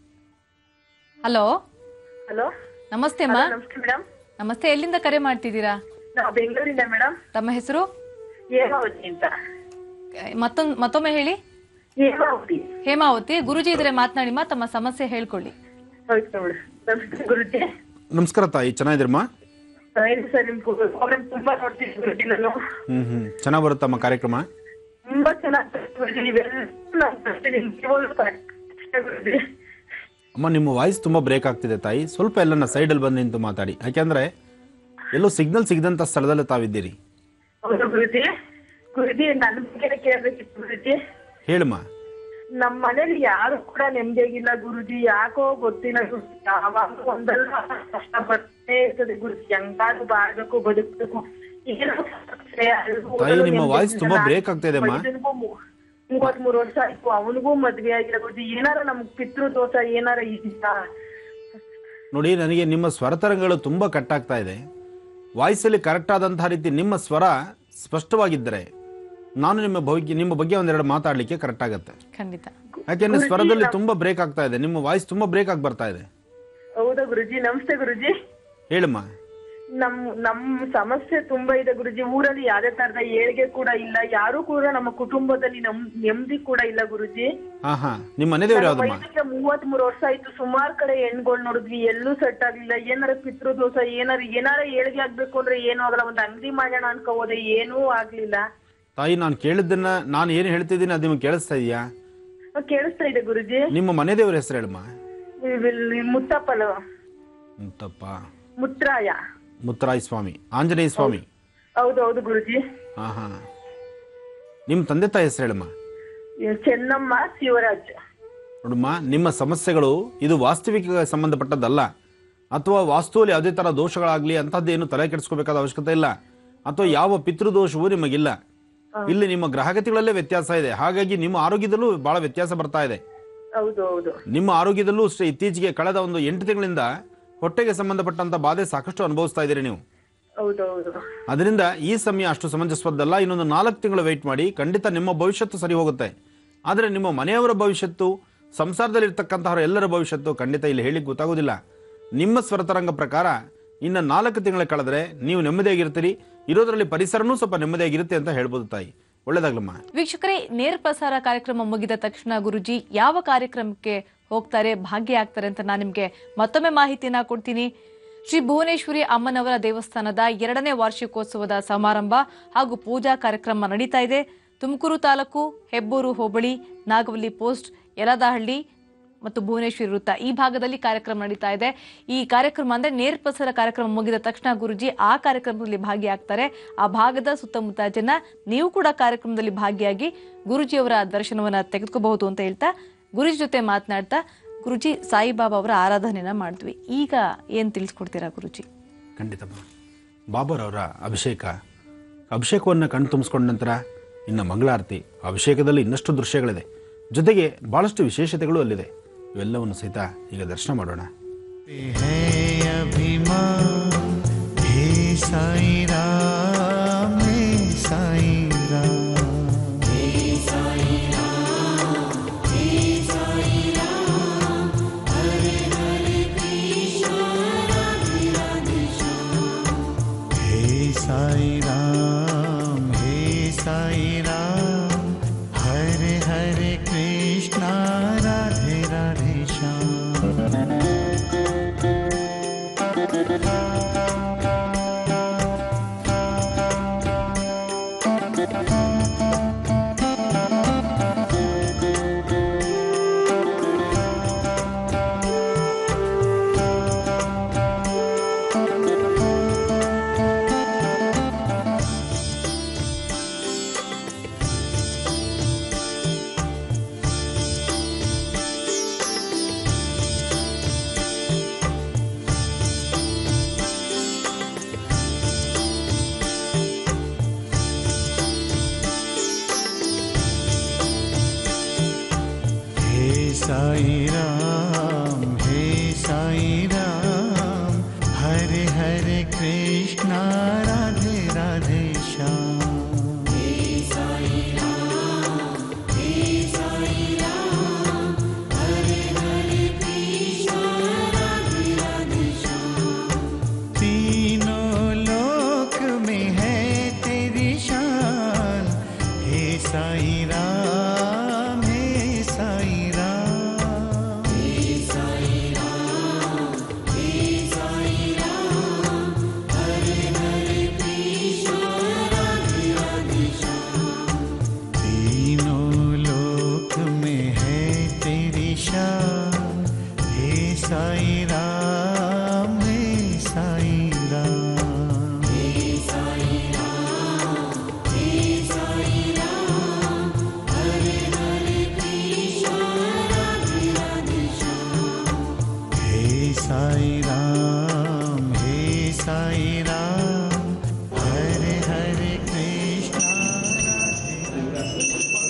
ಹಲೋ ಹಲೋ ನಮಸ್ತೆ ಅಮ್ಮ ನಮಸ್ತೆ ಮೇಡಮ್ ನಮಸ್ತೆ ಎಲ್ಲಿಂದ ಕರೆ ಮಾಡ್ತಿದ್ದೀರಾ ನಾವು ಬೆಂಗಳೂರಿಂದ ಮೇಡಮ್ ತಮ್ಮ ಹೆಸರು ಹೇಮಾವತಿ ಅಂತ ಮತ್ತೊಂದು ಮತ್ತೊಮ್ಮೆ ಹೇಳಿ ಹೇಮಾವತಿ ಹೇಮಾವತಿ ಗುರುಜಿ ಇದ್ರೆ ಮಾತನಾಡಿಮ್ಮ ತಮ್ಮ ಸಮಸ್ಯೆ ಹೇಳ್ಕೊಳ್ಳಿ ಹೌದು ಮೇಡಮ್ ನಮಸ್ತೆ ಗುರುಜಿ ನಮಸ್ಕಾರ ತಾಯಿ ಚೆನ್ನಾಗಿದ್ದೀರಮ್ಮ ಏನು ಸರ್ ನಿಮ್ ಪ್ರೋಗ್ರಾಮ್ ತುಂಬಾ ನೋಡ್ತೀನಿ ಗುರುಜಿ ನಾನು ಹ್ಮ್ ಹ್ಮ್ ಚೆನ್ನಾಗಿ ಬರುತ್ತಮ್ಮ ಕಾರ್ಯಕ್ರಮ ತುಂಬಾ ಚೆನ್ನಾಗಿ ಗುರುಜಿ ನೀವೆಲ್ಲ ನಾನು ಬರ್ತೀನಿ ನಿಜವಾಗ್ಲೂ correct ಗುರುಜಿ ಅಮ್ಮ ನಿಮ್ಮ ವಾಯ್ಸ್ ತುಂಬಾ ಬ್ರೇಕ್ ಆಗ್ತಿದೆ ತಾಯಿ ಸ್ವಲ್ಪ ಎಲ್ಲನ ಸೈಡಲ್ಲಿ ಬಂದು ನಿಂತು ಮಾತಾಡಿ ಯಾಕೆಂದ್ರೆ ಎಲ್ಲೋ ಸಿಗ್ನಲ್ ಸಿಗದಂತ ಸ್ಥಳದಲ್ಲಿ ತಾವಿದ್ದೀರಿ ಹೌದು ಗುರುಜಿ ಗುರುಜಿ ನನ್ನ ಬಗ್ಗೆ ಕೇಳ್ಬೇಕಿತ್ತು ಗುರುಜಿ ಹೇಳಮ್ಮ ನಮ್ ಮನೇಲಿ ಯಾರು ಕೂಡ ನೆಮ್ಮದಿಯಾಗಿಲ್ಲ ಗುರುಜಿ ಯಾಕೋ ಗೊತ್ತಿಲ್ಲ ಗುರುಜಿ ಯಾವಾಗ ಒಂದಲ್ಲ ಕಷ್ಟ ಪಡ್ತೇ ಇರ್ತದೆ ಗುರುಜಿ ಹೆಂಗಾದ್ರು ಬಾಳ್ಬೇಕು ಬದುಕ್ಬೇಕು ಏನೋ ಸಮಸ್ಯೆ, ಅಲ್ಗೂ ತಾಯಿ, ಓದಲು ನಿಮ್ಮ ನೆಮ್ಮದಿ voice ಇಲ್ಲ. ತುಂಬಾ break ಆಗ್ತಾ ಇದೆ ಅಮ್ಮ. ಮೈದನ್ಗೂ ಮೂ- ಮೂವತ್ಮೂರು ವರ್ಷ ಆಯ್ತು ಅವನಿಗೂ ಮದ್ವೆ ಆಗಿಲ್ಲ ಗುರುಜಿ ಏನಾರ ನಮ್ಗ್ ಪಿತೃ ದೋಷ ಏನಾರ ಇದೆಯಾ ನೋಡಿ ನನಗೆ ನಿಮ್ಮ ಸ್ವರತರಂಗಗಳು ತುಂಬಾ ಕಟ್ಟಾಗ್ತಾ ಇದೆ ವಾಯ್ಸಲ್ಲಿ ಕರೆಕ್ಟ್ ಆದಂತಹ ರೀತಿ ನಿಮ್ಮ ಸ್ವರ ಸ್ಪಷ್ಟವಾಗಿದ್ದರೆ ನಾನು ನಿಮ್ಮ ಬಗ್ಗೆ ನಿಮ್ಮ ಬಗ್ಗೆ ಒಂದೆರಡು ಮಾತಾಡ್ಲಿಕ್ಕೆ ಕರೆಕ್ಟ್ ಆಗುತ್ತೆ ಖಂಡಿತ ಯಾಕೆಂದ್ರೆ ಸ್ವರದಲ್ಲಿ ತುಂಬಾ ಬ್ರೇಕ್ ಆಗ್ತಾ ಇದೆ ನಿಮ್ಮ ವಾಯ್ಸ್ ತುಂಬಾ ಬ್ರೇಕ್ ಆಗಿ ಬರ್ತಾ ಇದೆ ಹೌದಾ ಗುರುಜಿ ನಮಸ್ತೆ ಗುರುಜಿ ಹೇಳಮ್ಮ ನಮ್ ನಮ್ ಸಮಸ್ಯೆ ತುಂಬಾ ಇದೆ ಗುರುಜಿ ಊರಲ್ಲಿ ಯಾವ್ದೇ ತರದ ಏಳ್ಗೆ ಕೂಡ ಇಲ್ಲ ಯಾರು ಕೂಡ ನಮ್ಮ ಕುಟುಂಬದಲ್ಲಿ ನಮ್ ನೆಮ್ಮದಿ ಕೂಡ ಇಲ್ಲ ಗುರುಜಿ ಹಾ ಹಾ ನಿಮ್ಮ ಮನೆ ದೇವ್ರು ಯಾವ್ದಮ್ಮ ವಯಸ್ಸಿಗೆ ಮೂವತ್ ಮೂರು ವರ್ಷ ಆಯ್ತು ಸುಮಾರ್ ಕಡೆ ಹೆಣ್ಗಳು ನೋಡಿದ್ವಿ ಎಲ್ಲೂ ಸೆಟ್ ಆಗ್ಲಿಲ್ಲ ಏನಾರ ಪಿತೃದೋಷ ಏನಾರ ಏನಾರ ಏಳ್ಗೆ ಆಗ್ಬೇಕು ಅಂದ್ರೆ ಏನೂ ಆಗಲ್ಲ ಒಂದ್ ಅಂಗಡಿ ಮಾಡೋಣ ಅನ್ಕೋ ಹೋದೆ ಏನೂ ಆಗ್ಲಿಲ್ಲ ತಾಯಿ ನಾನು ಕೇಳಿದ್ದನ್ನ ನಾನು ಏನು ಹೇಳ್ತಿದ್ದೀನಿ ಅದು ನಿಮಗೆ ಕೇಳಿಸ್ತಾ ಇದೆಯಾ ಅಹ್, ಕೇಳಿಸ್ತಾ ಇದೆ ಗುರುಜಿ ನಿಮ್ಮ ಮನೆ ದೇವ್ರ ಹೆಸರು ಹೇಳಮ್ಮ ಇವಿಲ್- ಮುತ್ತಪ್ಪಲ ಮುತ್ತಪ್ಪ ಮುತ್ರಾಯ ಮುತ್ತರಾಯ ಸ್ವಾಮಿ ಆಂಜನೇಯ ಸ್ವಾಮಿ ಹೌದು ಹೌದು ಗುರುಜಿ ಹಾ ಹಾ ನಿಮ್ಮ ತಂದೆ ತಾಯಿ ಹೆಸರು ಹೇಳಮ್ಮ ಇವ್ ಚೆನ್ನಮ್ಮ ಶಿವರಾಜ್ ನೋಡಮ್ಮ ನಿಮ್ಮ ಸಮಸ್ಯೆಗಳು ಇದು ವಾಸ್ತವಿಕ ಸಂಬಂಧಪಟ್ಟದ್ದಲ್ಲ ಅಥವಾ ವಾಸ್ತುವಲ್ಲಿ ಯಾವುದೇ ತರ ದೋಷಗಳಾಗ್ಲಿ ಅಂತಹದ್ದೇನು ತಲೆ ಕೆಡಿಸ್ಕೋಬೇಕಾದ ಅವಶ್ಯಕತೆ ಇಲ್ಲ ಅಥವಾ ಯಾವ ಪಿತೃದೋಷವೂ ನಿಮಗಿಲ್ಲ ಇಲ್ಲಿ ನಿಮ್ಮ ಗ್ರಹಗತಿಗಳಲ್ಲೇ ವ್ಯತ್ಯಾಸ ಇದೆ ಹಾಗಾಗಿ ನಿಮ್ಮ ಆರೋಗ್ಯದಲ್ಲೂ ಬಹಳ ವ್ಯತ್ಯಾಸ ಬರ್ತಾ ಇದೆ ಹೌದು ಹೌದು ನಿಮ್ಮ ಆರೋಗ್ಯದಲ್ಲೂ ಅಷ್ಟೇ ಇತ್ತೀಚೆಗೆ ಕಳೆದ ಒಂದು ಎಂಟು ತಿಂಗಳಿಂದ ಹೊಟ್ಟೆಗೆ ಸಂಬಂಧಪಟ್ಟಂತ ಬಾಧೆ ಸಾಕಷ್ಟು ಅನುಭವಿಸ್ತಾ ಇದ್ದೀರಿ ನೀವು ಹೌದು ಹೌದು ಅದರಿಂದ ಈ ಸಮಯ ಅಷ್ಟು ಸಮಂಜಸವದ್ದಲ್ಲ ಇನ್ನೊಂದು ನಾಲ್ಕು ತಿಂಗಳು ವೆಯ್ಟ್ ಮಾಡಿ ಖಂಡಿತ ನಿಮ್ಮ ಭವಿಷ್ಯತ್ತು ಸರಿ ಹೋಗುತ್ತೆ ಆದರೆ ನಿಮ್ಮ ಮನೆಯವರ ಭವಿಷ್ಯತ್ತು ಸಂಸಾರದಲ್ಲಿ ಇರ್ತಕ್ಕಂತಹ ಎಲ್ಲರ ಭವಿಷ್ಯತ್ತು ಖಂಡಿತ ಇಲ್ಲಿ ಹೇಳಿಕ್ ಗೊತ್ತಾಗೋದಿಲ್ಲ ನಿಮ್ಮ ಸ್ವರತರಂಗ ಪ್ರಕಾರ ಇನ್ನು ನಾಲ್ಕು ತಿಂಗಳ ಕಳೆದ್ರೆ ನೀವು ನೆಮ್ಮದಿಯಾಗಿರ್ತೀರಿ ಇರೋದ್ರಲ್ಲಿ ಪರಿಸರನೂ ಸ್ವಲ್ಪ ನೆಮ್ಮದಿಯಾಗಿರುತ್ತೆ ಅಂತ ಹೇಳ್ಬೋದು ತಾಯಿ ಒಳ್ಳೇದಾಗ್ಲಮ್ಮ ವೀಕ್ಷಕರೇ ನೇರ ಪ್ರಸಾರ ಕಾರ್ಯಕ್ರಮ ಮುಗಿದ ತಕ್ಷಣ ಗುರುಜಿ ಯಾವ ಕಾರ್ಯಕ್ರಮಕ್ಕೆ ಹೋಗ್ತಾರೆ ಭಾಗಿಯಾಗ್ತಾರೆ ಅಂತ ನಾನು ನಿಮಗೆ ಮತ್ತೊಮ್ಮೆ ಮಾಹಿತಿಯನ್ನ ಕೊಡ್ತೀನಿ ಶ್ರೀ ಭುವನೇಶ್ವರಿ ಅಮ್ಮನವರ ದೇವಸ್ಥಾನದ ಎರಡನೇ ವಾರ್ಷಿಕೋತ್ಸವದ ಸಮಾರಂಭ ಹಾಗೂ ಪೂಜಾ ಕಾರ್ಯಕ್ರಮ ನಡೀತಾ ಇದೆ ತುಮಕೂರು ತಾಲೂಕು ಹೆಬ್ಬೂರು ಹೋಬಳಿ ನಾಗವಲ್ಲಿ ಪೋಸ್ಟ್ ಯಲದಹಳ್ಳಿ ಮತ್ತು ಭುವನೇಶ್ವರಿ ವೃತ್ತ ಈ ಭಾಗದಲ್ಲಿ ಕಾರ್ಯಕ್ರಮ ನಡೀತಾ ಇದೆ ಈ ಕಾರ್ಯಕ್ರಮ ಅಂದ್ರೆ ನೇರ ಪ್ರಸಾರ ಕಾರ್ಯಕ್ರಮ ಮುಗಿದ ತಕ್ಷಣ ಗುರುಜಿ ಆ ಕಾರ್ಯಕ್ರಮದಲ್ಲಿ ಭಾಗಿಯಾಗ್ತಾರೆ ಆ ಭಾಗದ ಸುತ್ತಮುತ್ತ ಜನ ನೀವು ಕೂಡ ಕಾರ್ಯಕ್ರಮದಲ್ಲಿ ಭಾಗಿಯಾಗಿ ಗುರುಜಿಯವರ ದರ್ಶನವನ್ನ ತೆಗೆದುಕೋಬಹುದು ಅಂತ ಹೇಳ್ತಾ ಗುರುಜಿ ಜೊತೆ ಮಾತನಾಡ್ತಾ ಗುರುಜಿ ಸಾಯಿಬಾಬಾ ಅವರ ಆರಾಧನೆಯನ್ನ ಮಾಡಿದ್ವಿ ಈಗ ಏನ್ ತಿಳಿಸ್ಕೊಡ್ತೀರಾ ಗುರುಜಿ ಖಂಡಿತಮ್ಮ ಬಾಬರವರ ಅಭಿಷೇಕ ಅಭಿಷೇಕವನ್ನು ಕಣ್ ತುಂಬಿಸ್ಕೊಂಡ ನಂತರ ಇನ್ನು ಮಂಗಳಾರತಿ ಅಭಿಷೇಕದಲ್ಲಿ ಇನ್ನಷ್ಟು ದೃಶ್ಯಗಳಿದೆ ಜೊತೆಗೆ ಬಹಳಷ್ಟು ವಿಶೇಷತೆಗಳು ಅಲ್ಲಿದೆ ಇವೆಲ್ಲವನ್ನು ಸಹಿತ ಈಗ ದರ್ಶನ ಮಾಡೋಣ है अभिमान हे साईं राम हे साईं राम हे साईं राम हे साईं राम हरे हरे कृष्णा राधे राधे श्याम हे साईं राम हे साईं राम हरे हरे कृष्णा राधे राधे श्याम तीनों लोक में है तेरी शान हे साईं राम हे साईं राम तीनों लोक में है तेरी शान हे साईं राम हे साईं राम हे साईं राम हे साईं राम हरे हरे कृष्णा राधे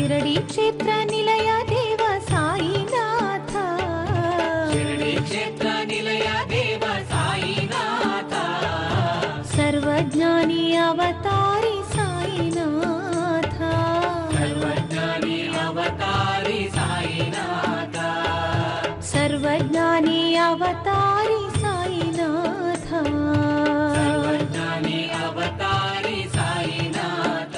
ಶಿರಡಿ ಕ್ಷೇತ್ರ ನಿಲಯ ದೇವ ಸಾಯಿನಾಥ ಶಿರಡಿ ಕ್ಷೇತ್ರ ನಿಲಯ ದೇವ ಸಾಯಿನಾಥ ಸರ್ವಜ್ಞಾನಿ ಅವತಾರಿ ಸಾಯಿನಾಥ ಸರ್ವಜ್ಞಾನಿ ಅವತಾರಿ ಸಾಯಿನಾಥ ಸರ್ವಜ್ಞಾನಿ ಅವತಾರಿ ಸಾಯಿನಾಥ ಸರ್ವಜ್ಞಾನಿ ಅವತಾರಿ ಸಾಯಿನಾಥ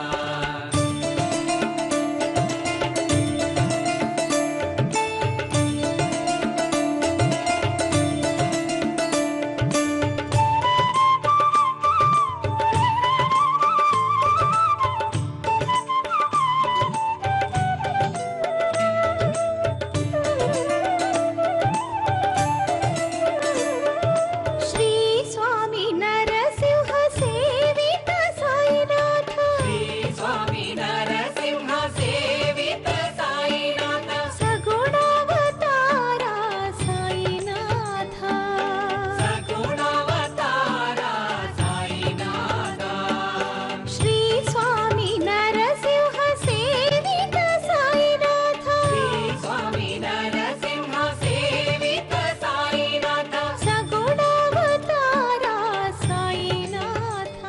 ಶ್ರೀ ಸ್ವಾಮಿ ನರಸಿಂಹ ಸೇವಿತ ಸಾಯಿನಾಥ ಶ್ರೀ ಸ್ವಾಮಿ ನರಸಿಂಹ ಸೇವಿತ ಸಾಯಿನಾಥ ಸಗುಣಾವತಾರ ಸಾಯಿನಾಥ ಸಗುಣಾವತಾರ ಸಾಯಿನಾಥ ಶ್ರೀ ಸ್ವಾಮಿ ನರಸಿಂಹ ಸೇವಿತ ಸಾಯಿನಾಥ ಶ್ರೀ ಸ್ವಾಮಿ ನರಸಿಂಹ ಸೇವಿತ ಸಾಯಿನಾಥ ಸಗುಣಾವತಾರ ಸಾಯಿನಾಥ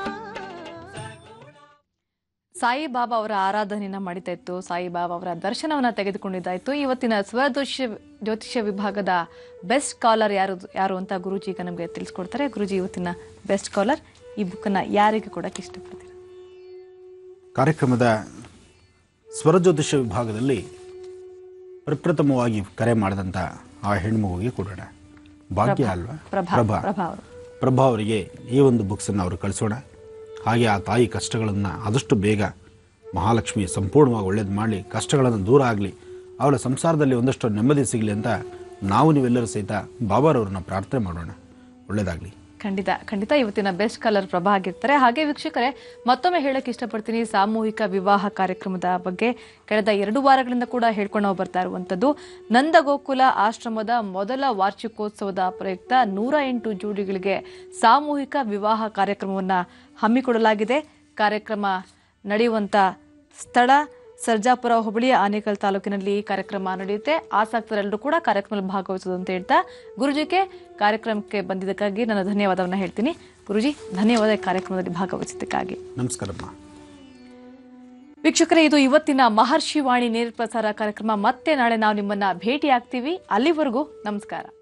ಸಾಯಿಬಾಬಾ ಅವರ ಆರಾಧನೆಯನ್ನ ಮಾಡಿತಾ ಇತ್ತು ಸಾಯಿಬಾಬಾ ಅವರ ದರ್ಶನವನ್ನ ತೆಗೆದುಕೊಂಡಿದ್ದಾಯ್ತು ಇವತ್ತಿನ ಸ್ವದೋಷ್ಯ ಜ್ಯೋತಿಷ್ಯ ವಿಭಾಗದ ಬೆಸ್ಟ್ ಕಾಲರ್ ಯಾರು ಯಾರು ಅಂತ ಗುರುಜಿ ಈಗ ನಮಗೆ ತಿಳಿಸ್ಕೊಡ್ತಾರೆ ಗುರುಜಿ ಇವತ್ತಿನ ಬೆಸ್ಟ್ ಕಾಲರ್ ಈ ಬುಕ್ಕನ್ನ ಯಾರಿಗೆ ಕೊಡಕ್ಕೆ ಇಷ್ಟಪಡ್ತೀರಾ ಕಾರ್ಯಕ್ರಮದ ಸ್ವರಜ್ಯೋತಿಷ ವಿಭಾಗದಲ್ಲಿ ಪ್ರಪ್ರಥಮವಾಗಿ ಕರೆ ಮಾಡಿದಂಥ ಆ ಹೆಣ್ಮಗುವಿಗೆ ಕೊಡೋಣ ಭಾಗ್ಯ ಅಲ್ವಾ ಪ್ರಭಾ ಪ್ರಭಾ ಪ್ರಭಾ ಅವರು ಪ್ರಭಾ ಅವರಿಗೆ ಈ ಒಂದು ಬುಕ್ಸನ್ನು ಅವರು ಕಳಿಸೋಣ ಹಾಗೆ ಆ ತಾಯಿ ಕಷ್ಟಗಳನ್ನು ಆದಷ್ಟು ಬೇಗ ಮಹಾಲಕ್ಷ್ಮಿ ಸಂಪೂರ್ಣವಾಗಿ ಒಳ್ಳೇದು ಮಾಡಲಿ ಕಷ್ಟಗಳನ್ನು ದೂರ ಆಗಲಿ ಅವಳ ಸಂಸಾರದಲ್ಲಿ ಒಂದಷ್ಟು ನೆಮ್ಮದಿ ಸಿಗಲಿ ಅಂತ ನಾವು ನೀವೆಲ್ಲರೂ ಸಹಿತ ಬಾಬಾರವ್ರನ್ನ ಪ್ರಾರ್ಥನೆ ಮಾಡೋಣ ಒಳ್ಳೇದಾಗಲಿ ಖಂಡಿತ ಖಂಡಿತ ಇವತ್ತಿನ ಬೆಸ್ಟ್ ಕಲರ್ ಪ್ರಭಾ ಆಗಿರ್ತಾರೆ ಹಾಗೆ ವೀಕ್ಷಕರೇ ಮತ್ತೊಮ್ಮೆ ಹೇಳಕ್ ಇಷ್ಟಪಡ್ತೀನಿ ಸಾಮೂಹಿಕ ವಿವಾಹ ಕಾರ್ಯಕ್ರಮದ ಬಗ್ಗೆ ಕಳೆದ ಎರಡು ವಾರಗಳಿಂದ ಕೂಡ ಹೇಳ್ಕೊಂಡು ನಾವು ಬರ್ತಾ ಇರುವಂತದ್ದು ನಂದಗೋಕುಲ ಆಶ್ರಮದ ಮೊದಲ ವಾರ್ಷಿಕೋತ್ಸವದ ಪ್ರಯುಕ್ತ ನೂರ ಎಂಟು ಜೋಡಿಗಳಿಗೆ ಸಾಮೂಹಿಕ ವಿವಾಹ ಕಾರ್ಯಕ್ರಮವನ್ನ ಹಮ್ಮಿಕೊಡಲಾಗಿದೆ ಕಾರ್ಯಕ್ರಮ ನಡೆಯುವಂತ ಸ್ಥಳ ಸರ್ಜಾಪುರ ಹೋಬಳಿಯ ಆನೇಕಲ್ ತಾಲೂಕಿನಲ್ಲಿ ಈ ಕಾರ್ಯಕ್ರಮ ನಡೆಯುತ್ತೆ ಆಸಕ್ತರೆಲ್ಲರೂ ಕೂಡ ಕಾರ್ಯಕ್ರಮದಲ್ಲಿ ಭಾಗವಹಿಸೋದು ಅಂತ ಹೇಳ್ತಾ ಗುರುಜಿಗೆ ಕಾರ್ಯಕ್ರಮಕ್ಕೆ ಬಂದಿದ್ದಕ್ಕಾಗಿ ನನ್ನ ಧನ್ಯವಾದವನ್ನ ಹೇಳ್ತೀನಿ ಗುರುಜಿ ಧನ್ಯವಾದ ಈ ಕಾರ್ಯಕ್ರಮದಲ್ಲಿ ಭಾಗವಹಿಸಿದ್ದಕ್ಕಾಗಿ ನಮಸ್ಕಾರಮ್ಮ ವೀಕ್ಷಕರೇ ಇದು ಇವತ್ತಿನ ಮಹರ್ಷಿ ವಾಣಿ ನೇರ ಪ್ರಸಾರ ಕಾರ್ಯಕ್ರಮ ಮತ್ತೆ ನಾಳೆ ನಾವು ನಿಮ್ಮನ್ನ ಭೇಟಿ ಆಗ್ತೀವಿ ಅಲ್ಲಿವರೆಗೂ ನಮಸ್ಕಾರ